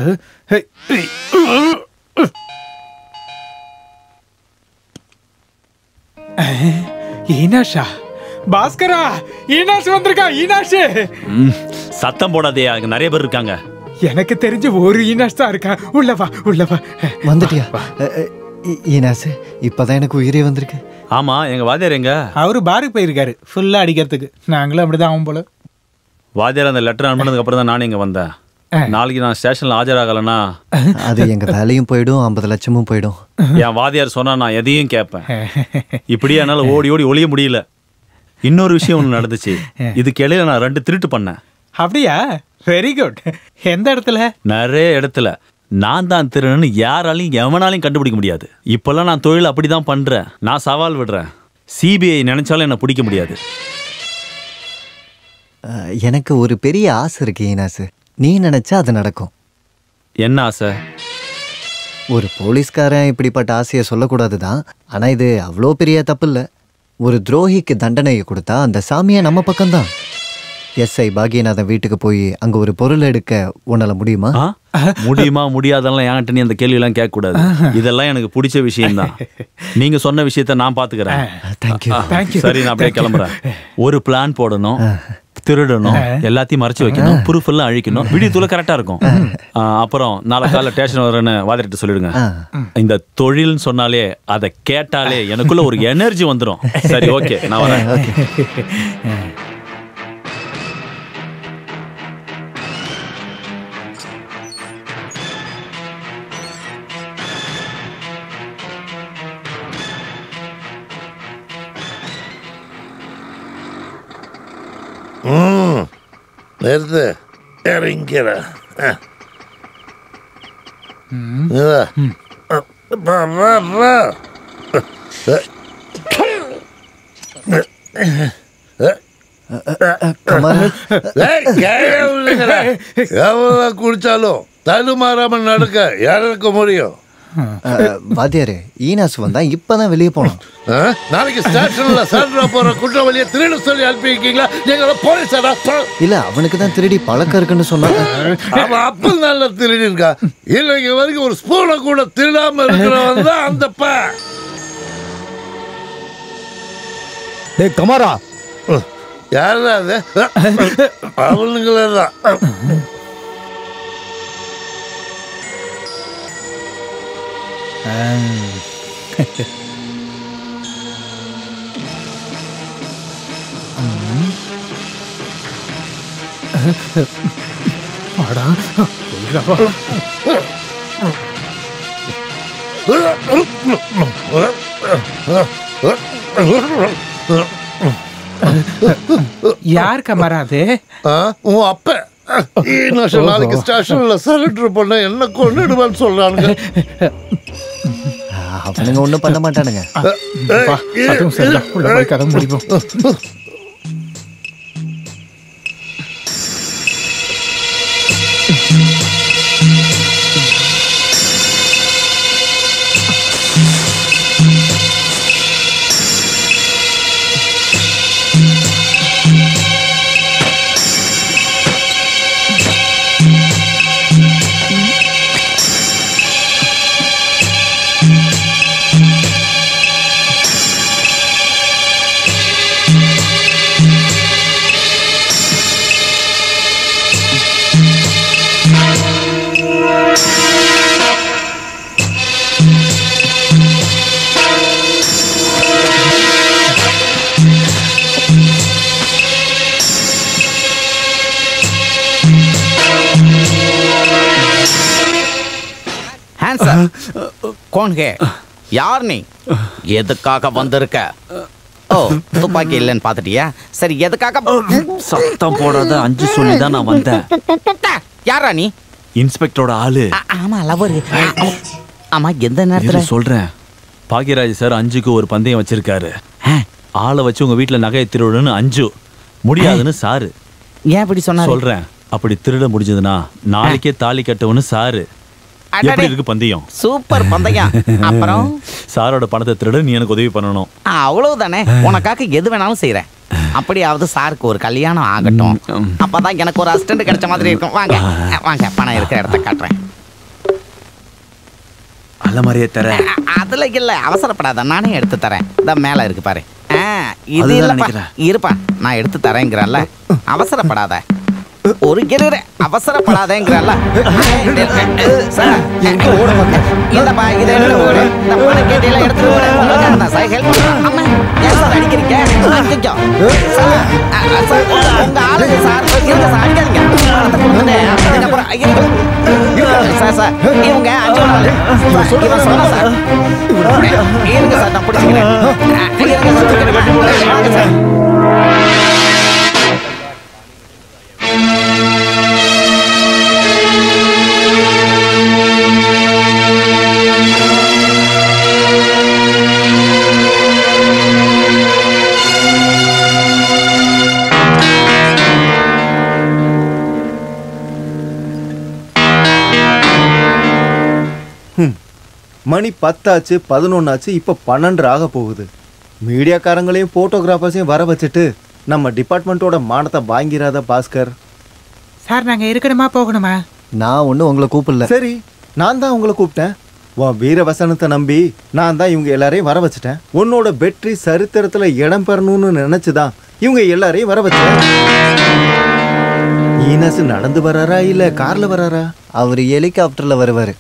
ஈனாஷா பாஸ்கரா ஈனாஷ் வந்திருக்கா ஈனாஷ் ம், சத்தம் போடாதே அங்க நிறைய பேர் இருக்காங்க எனக்கு தெரிஞ்சு ஒரு ஈனாஷ் தான் இருக்கா உள்ள வா உள்ள வா வந்துட்டியா அ, அ, ஈ- ஈனாசு இப்பதான் எனக்கு உயிரே வந்திருக்கு ஆமா எங்க வாத்தியார் எங்க அவரு பாருக்கு போயிருக்காரு ஃபுல்லா அடிக்கிறதுக்கு நாங்களும் அப்படிதான் ஆகும் போல வாத்தியார் அந்த லெட்டர் அனுப்புனதுக்கு அப்புறம் தான் நானே இங்க வந்தேன் நாளைக்கு நான் ஸ்டேஷன்ல ஆஜராகலைன்னா அது எங்க வேலையும் போயிடும் ஐம்பது லட்சமும் போயிடும் என் வாதியார் சொன்னா நான் எதையும் கேட்பேன் இப்படியே என்னால ஓடி ஓடி ஒளிய முடியல இன்னொரு விஷயம் ஒன்று நடந்துச்சு இதுக்கு இடையில நான் ரெண்டு திருட்டு பண்ணேன் அப்படியா வெரி குட் எந்த இடத்துல நிறைய இடத்துல நான் தான் திருடன்னு யாராலையும் எவனாலையும் கண்டுபிடிக்க முடியாது இப்பெல்லாம் நான் தொழில் அப்படிதான் பண்றேன் நான் சவால் விடுறேன் சிபிஐ நினைச்சாலும் என்ன பிடிக்க முடியாது அ, எனக்கு ஒரு பெரிய ஆசை இருக்கு ஈனாசு நீ நினைச்சா அது நடக்கும் என்ன ஆசை ஒரு போலீஸ்காரன் இப்படிப்பட்ட ஆசையை சொல்லக்கூடாது தான் ஆனா இது அவ்வளோ பெரிய தப்பு இல்லை ஒரு துரோகிக்கு தண்டனையை கொடுத்தா அந்த சாமியை நம்ம பக்கம்தான் எஸ்ஐ பாகியநாதன் வீட்டுக்கு போய் அங்க ஒரு பொருள் எடுக்க உன்னால முடியுமா ஆ? முடியுமா முடியாதெல்லாம் என்கிட்ட நீ அந்த கேள்வி எல்லாம் கேட்க கூடாது இதெல்லாம் எனக்கு பிடிச்ச விஷயம்தான் நீங்க சொன்ன விஷயத்த நான் பாத்துக்கிறேன் தேங்க்யூ Thank you. சரி நான் அப்படியே கிளம்புறேன் ஒரு பிளான் போடணும் திருடணும் எல்லாத்தையும் மறைச்சு வைக்கணும் ப்ரூஃப் எல்லாம் அழிக்கணும் விடியத்துல கரெக்டா இருக்கும் ஆ, அப்புறம் நாளை காலைல ஸ்டேஷன் வரேன்னு வாதிட்டு சொல்லிடுங்க இந்த தொழில்னு சொன்னாலே அதை கேட்டாலே எனக்குள்ள ஒரு எனர்ஜி வந்துடும் சரி ஓகே நான் வரேன் ம் நிறுத்து இறங்கிற எவ்வளவு குடிச்சாலும் தடுமாறாம நடக்க யாருக்கு முடியும் அ, வாத்தியாரே ஈனாசு வந்தா இப்பதான் வெளியே போனோம் ஆ? நாளைக்கு ஸ்டேஷன்ல சாட்ரா போற குற்றவாளியை திருட சொல்லி அனுப்பியிருக்கீங்களா நீங்க போலீஸாடா இல்ல அவனுக்கு தான் திருடி பழக்கம் இருக்குன்னு சொன்னாங்க அவன் அப்ப நல்ல திருடி இருக்கா இன்னைக்கு வரைக்கும் ஒரு ஸ்பூனை கூட திருடாம இருக்கிறவன் தான் அந்த ப டேய் கமாரா யாரா அது அவனுங்களே தான் அடா உள்ள வா. யார் கமரா அது ஆ, உன் அப்ப ஈனோஷன் நாளைக்கு ஸ்டேஷன்ல சரண்டர் பண்ண என்ன கொண்டுடுவான்னு சொல்றானுங்க அவனுங்க ஒண்ணும் பண்ண மாட்டானுங்க வா, அதுவும் சரிதான் உள்ள போய் கதை முடிப்போம் Thank சார் கோன் ஹே யார் நீ எதுக்காக வந்திருக்க ஓ துப்பாக்கி இல்லைன்னு பார்த்துட்டியா சரி எதுக்காக சத்தம் போடாத அஞ்சு சொல்லி தான் நான் வந்தேன் யாரா நீ இன்ஸ்பெக்டரோட ஆளு ஆ- ஆமா லவர் ஆமா எந்த இரு நேரத்துல சொல்றேன் பாக்யராஜ் சார் அஞ்சுக்கு ஒரு பந்தயம் வச்சிருக்காரு ஆளை வச்சு உங்க வீட்டுல நகையை திருடணும்னு அஞ்சு முடியாதுன்னு சாரு ஏன் இப்படி சொன்னாரு சொல்றேன் அப்படி திருட முடிஞ்சதுன்னா நாளைக்கே தாலி கட்டவுன்னு சாரு அடடே. எப்படி இருக்கு பந்தயம் சூப்பர் பந்தயம் அப்புறம் சாரோட பணத்தை திருட நீ எனக்கு உதவி பண்ணணும் ஆ, அவ்வளவுதானே உனக்காக எது வேணாலும் செய்யறேன் அப்படியாவது சாருக்கு ஒரு கல்யாணம் ஆகட்டும் அப்பதான் எனக்கு ஒரு அசிஸ்டன்ட் கிடைச்ச மாதிரி இருக்கும் வாங்க வாங்க பணம் இருக்கிற இடத்த காட்டுறேன் அல்ல மாதிரியே தர அ- அதுல இல்ல அவசரப்படாத நானே எடுத்து தரேன் இந்த மேல இருக்கு பாரு ஆ, இது அதுதான் இல்லப்பா நினைக்கிறேன். இருப்பா நான் எடுத்து தரேங்கிறல்ல அவசரப்படாத ஒரு கிரு அவசரப்படாதேங்கிறல்ல சார் இந்தப்பா இதை எடுத்து ஓடு இந்த பணம் கேட்டியில எடுத்துட்டு ஓடு உங்களுக்காக தான் சார் ஹெல்ப் பண்ணுறேன் அம்மா ஏன் சார் அடிக்கிறீங்க அடிக்கோ சார் அ, அ, சார் உங்க- உங்க ஆளுங்க சார் இருங்க சார் அடிக்காதீங்க பணத்தை கொடுத்துட்டு அதுக்கப்புறம் இருங்க இருங்க சார் சார் இவங்க அஞ்சு நாள் இவன் சொன்ன சார் இருங்க சார் நான் பிடிச்சிக்கிறேன் அ, இருங்க சார் தூக்கிட்டு வாங்க சார் ஹம். மணி பத்தாச்சு பதினொன்னாச்சு இப்போ பன்னெண்டு ஆக போகுது மீடியாக்காரங்களையும் ஃபோட்டோகிராஃபர்ஸையும் வர வச்சுட்டு நம்ம டிபார்ட்மெண்ட்டோட மானத்தை வாங்கிறாத பாஸ்கர் சார் நாங்க இருக்கணுமா போகணுமா நான் ஒன்றும் உங்களை கூப்பிடல சரி நான் தான் உங்களை கூப்பிட்டேன் உன் வீர வசனத்தை நம்பி நான் தான் இவங்க எல்லாரையும் வர வச்சுட்டேன் உன்னோட வெற்றி சரித்திரத்துல இடம் பெறணும்னு நினைச்சுதான் இவங்க எல்லாரையும் வர வச்சேன் ஈனஸ் நடந்து வராரா இல்ல கார்ல வராரா அவர் ஹெலிகாப்டர்ல வருவாரு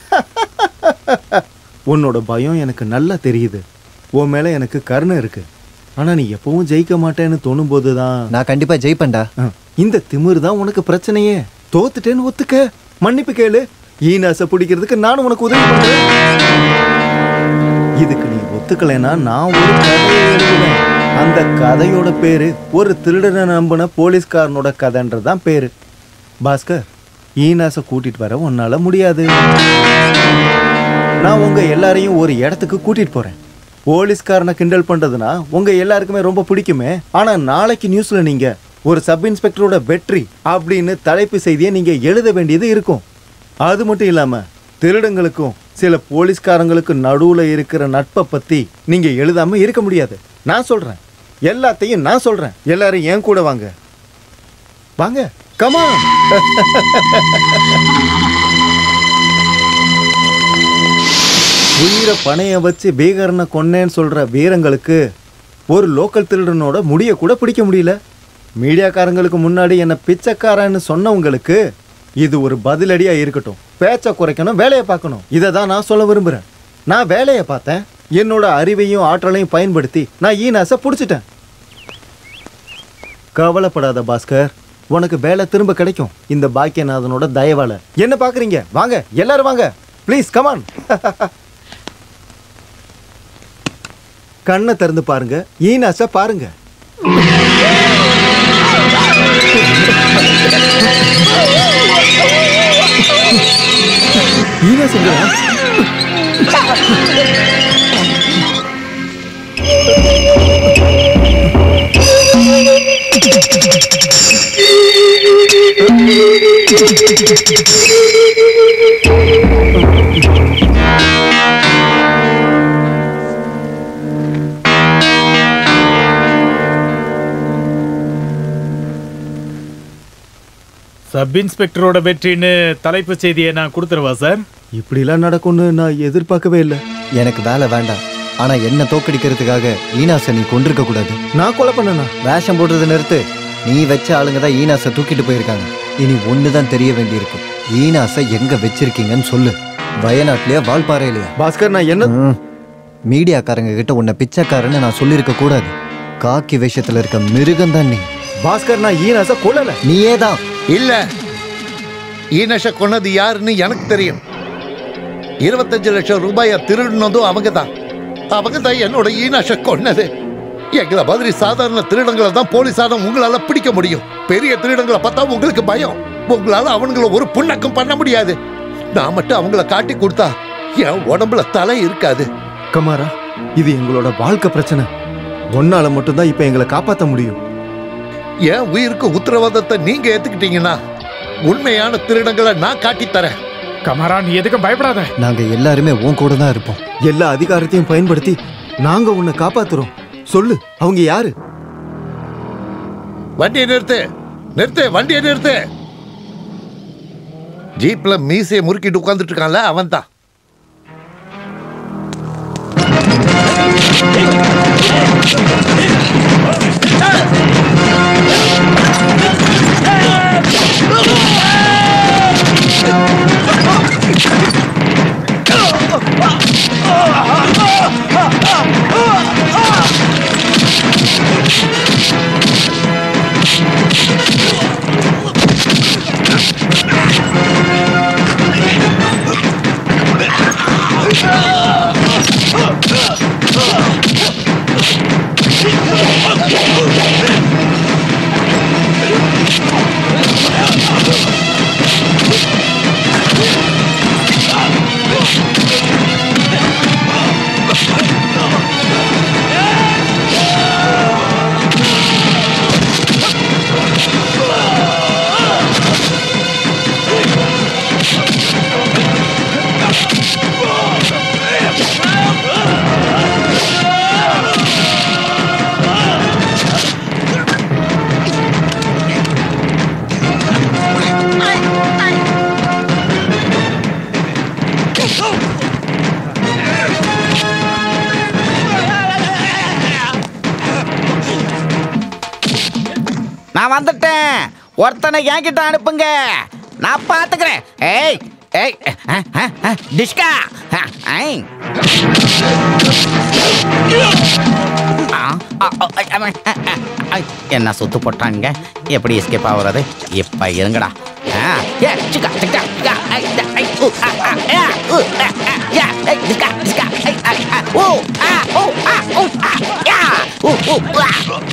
உன்னோட பயம் எனக்கு நல்லா தெரியுது உன் மேல எனக்கு கருணை இருக்கு ஆனா நீ எப்பவும் ஜெயிக்க மாட்டேன்னு தோணும் போதுதான் நான் கண்டிப்பா ஜெயிப்பேன்டா இந்த திமிரு தான் உனக்கு பிரச்சனையே தோத்துட்டேன்னு ஒத்துக்க மன்னிப்பு கேளு ஈனாசை பிடிக்கிறதுக்கு நானும் உனக்கு உதவி பண்றேன் இதுக்கு நீ ஒத்துக்கலைன்னா நான் ஒரு கதையை எழுதுவேன் அந்த கதையோட பேரு ஒரு திருடனை நம்பின போலீஸ்காரனோட கதைன்றதுதான் பேரு பாஸ்கர் ஈனாசை கூட்டிட்டு வர உன்னால முடியாது நான் உங்க எல்லாரையும் ஒரு இடத்துக்கு கூட்டிட்டு போறேன் போலீஸ்காரனை கிண்டல் பண்றதுனா உங்க எல்லாருக்குமே ரொம்ப பிடிக்குமே ஆனா நாளைக்கு நியூஸ்ல நீங்க ஒரு சப் இன்ஸ்பெக்டரோட வெற்றி அப்படின்னு தலைப்பு செய்தியை நீங்க எழுத வேண்டியது இருக்கும் அது மட்டும் இல்லாம திருடங்களுக்கும் சில போலீஸ்காரங்களுக்கு நடுவுல இருக்கிற நட்பை பத்தி நீங்க எழுதாம இருக்க முடியாது நான் சொல்றேன் எல்லாத்தையும் நான் சொல்றேன் எல்லாரும் என் கூட வாங்க வாங்க கமா உயிரை பணைய வச்சு பீகரனை கொன்னேன்னு சொல்ற வீரங்களுக்கு ஒரு லோக்கல் திருடனோட முடிய கூட பிடிக்க முடியல மீடியாக்காரங்களுக்கு முன்னாடி என்ன பிச்சைக்காரன்னு சொன்னவங்களுக்கு இது ஒரு பதிலடியா இருக்கட்டும் பேச்சை குறைக்கணும் வேலையை பார்க்கணும் இதை தான் நான் சொல்ல விரும்புறேன் நான் வேலையை பார்த்தேன் என்னோட அறிவையும் ஆற்றலையும் பயன்படுத்தி நான் ஈனாசை பிடிச்சிட்டேன் கவலைப்படாத பாஸ்கர் உனக்கு வேலை திரும்ப கிடைக்கும் இந்த பாக்கியநாதனோட தயவால என்ன பாக்குறீங்க வாங்க எல்லாரும் வாங்க ப்ளீஸ் கமான் கண்ணை திறந்து பாருங்க ஈனாச பாருங்க ஈனாசுங்க சப் இன்ஸ்பெக்டரோட வெற்றின்னு தலைப்பு செய்தியை நான் கொடுத்துருவா சார் இப்படிலாம் நடக்கும்னு நான் எதிர்பார்க்கவே இல்லை எனக்கு வேலை வேண்டாம் ஆனா என்ன தோக்கடிக்கிறதுக்காக ஈனாசை நீ கொண்டிருக்க கூடாது நான் கொலை பண்ணனா வேஷம் போடுறதை நிறுத்து நீ வச்ச ஆளுங்க தான் ஈனாசை தூக்கிட்டு போயிருக்காங்க இனி ஒன்று தான் தெரிய வேண்டியிருக்கு ஈனாசை எங்க வச்சிருக்கீங்கன்னு சொல்லு வயநாட்டிலேயா வால்பாறையிலையா பாஸ்கர் நான் என்ன மீடியாக்காரங்க கிட்ட உன்னை பிச்சைக்காரன்னு நான் சொல்லியிருக்க கூடாது காக்கி வேஷத்துல இருக்க மிருகம் தான் நீ பாஸ்கர் நான் ஈனாச கொல்லல நீயே தான் இல்ல ஈனஷ கொன்னது யாருன்னு எனக்கு தெரியும் இருபத்தஞ்சு லட்சம் ரூபாயை திருடினதும் அவங்க தான் அவங்க தான் என்னோட ஈனாஷ கொன்னது எங்களை மாதிரி சாதாரண திருடங்களை தான் போலீஸான உங்களால பிடிக்க முடியும் பெரிய திருடங்களை பார்த்தா உங்களுக்கு பயம் உங்களால அவங்கள ஒரு புண்ணக்கம் பண்ண முடியாது நான் மட்டும் அவங்கள காட்டி கொடுத்தா என் உடம்புல தலை இருக்காது கமாரா இது எங்களோட வாழ்க்கை பிரச்சனை ஒன்னால மட்டும்தான் இப்ப எங்களை காப்பாத்த முடியும் என் உயிருக்கு உத்தரவாதத்தை நீங்க ஏத்துக்கிட்டீங்கன்னா உண்மையான திருடங்களை நான் காட்டித் தரேன் கமரா நீ எதுக்கும் பயப்படாத நாங்க எல்லாருமே உன் கூட தான் இருப்போம் எல்லா அதிகாரத்தையும் பயன்படுத்தி நாங்க உன்னை காப்பாத்துறோம் சொல்லு அவங்க யாரு வண்டியை நிறுத்து நிறுத்து வண்டியை நிறுத்து ஜீப்ல மீசையை முறுக்கிட்டு உட்கார்ந்துட்டு இருக்கான்ல அவன் தான் நான் வந்துட்டேன் ஒருத்தனை என்கிட்ட அனுப்புங்க நான் பார்த்துக்கிறேன் ஏய் ஏய் அஹ், அஹ், அஹ், டிஷ்கா அஹ், ஐ. ஆ, ஆ, ஆ, ஐ, அவன், அஹ், அஹ், ஐ. என்ன சுத்து போட்டானுங்க எப்படி எஸ்கேப் ஆகுறது இப்ப இருங்கடா ஆ, ஏ, சிக்கா, சிக்கா, சிக்கா, ஐ, ட, ஐ, உ, ஆ, ஆ, ஏ, உ, ஆ, ஆ, யா, ஐ, டிஷ்கா, டிஷ்கா, ஐ, ஐ, ஆ, உ, ஆ, உ, ஆ, உ, ஆ, யா, உ, உ, ஆ.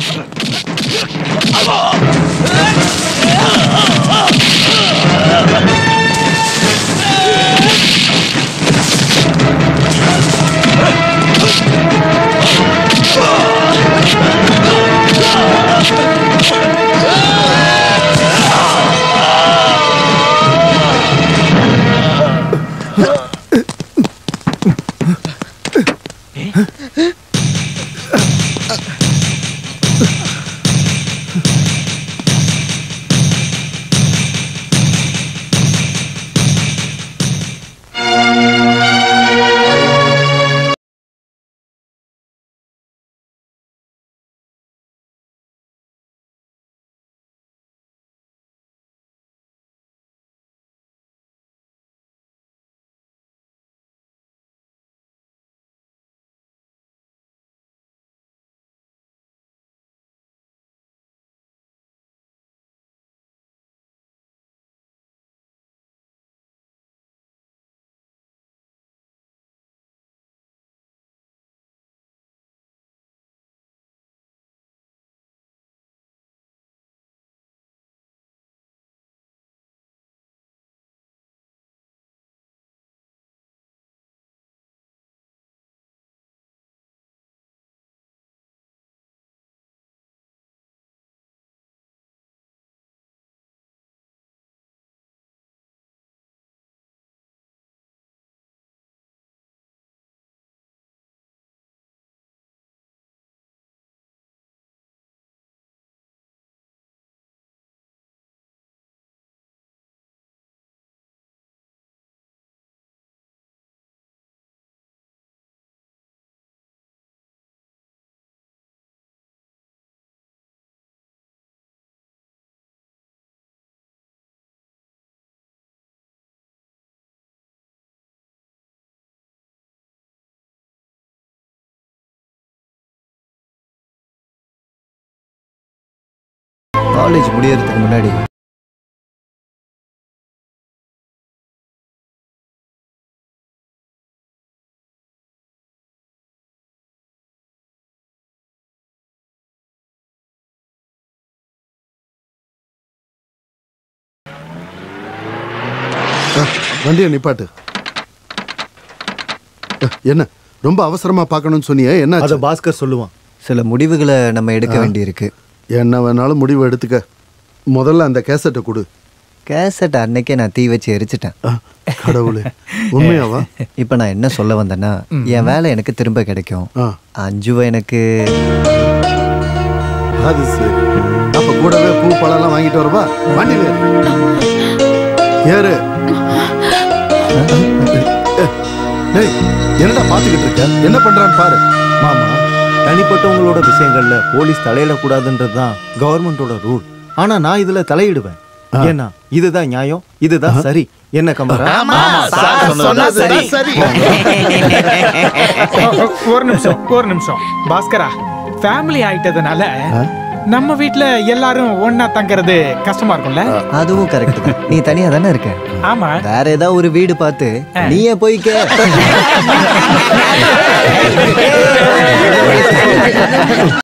காலேஜ் முடியறதுக்கு முன்னாடி வண்டியை நிப்பாட்டு அஹ், என்ன ரொம்ப அவசரமா பார்க்கணும்னு சொன்னியே என்ன அதை பாஸ்கர் சொல்லுவான் சில முடிவுகளை நம்ம எடுக்க வேண்டியிருக்கு என்ன வேணாலும் முடிவு எடுத்துக்க முதல்ல அந்த கேசட்டை கொடு கேசட் அன்னைக்கே நான் தீ வச்சு எரிச்சிட்டேன் கடவுளே உண்மையாவா இப்போ நான் என்ன சொல்ல வந்தேன்னா என் வேலை எனக்கு திரும்ப கிடைக்கும் ஆ. அஞ்சுவை எனக்கு அது சரி அப்ப கூடவே பூ பழம்லாம் வாங்கிட்டு வரவா வண்டியில ஏறு. ஏறு டேய் என்னடா பாத்துக்கிட்டு இருக்க என்ன பண்றான்னு பாரு மாமா தனிப்பட்டவங்களோட விஷயங்கள்ல போலீஸ் தலையிடக்கூடாதுன்றது தான் கவர்மெண்டோட ரூல் ஆனா நான் இதுல தலையிடுவேன் ஏன்னா இதுதான் நியாயம் இதுதான் சரி என்ன கமரா ஆமா, சார் சொன்னது சரி. ஒரு நிமிஷம் ஒரு நிமிஷம் பாஸ்கரா ஃபேமிலி ஆயிட்டதுனால நம்ம வீட்ல எல்லாரும் ஒண்ணா தங்குறது கஷ்டமா இருக்கும்ல அதுவும் கரெக்ட் தான் நீ தனியா தானே இருக்க ஆமா வேற ஏதாவது ஒரு வீடு பார்த்து நீயே போய்க்க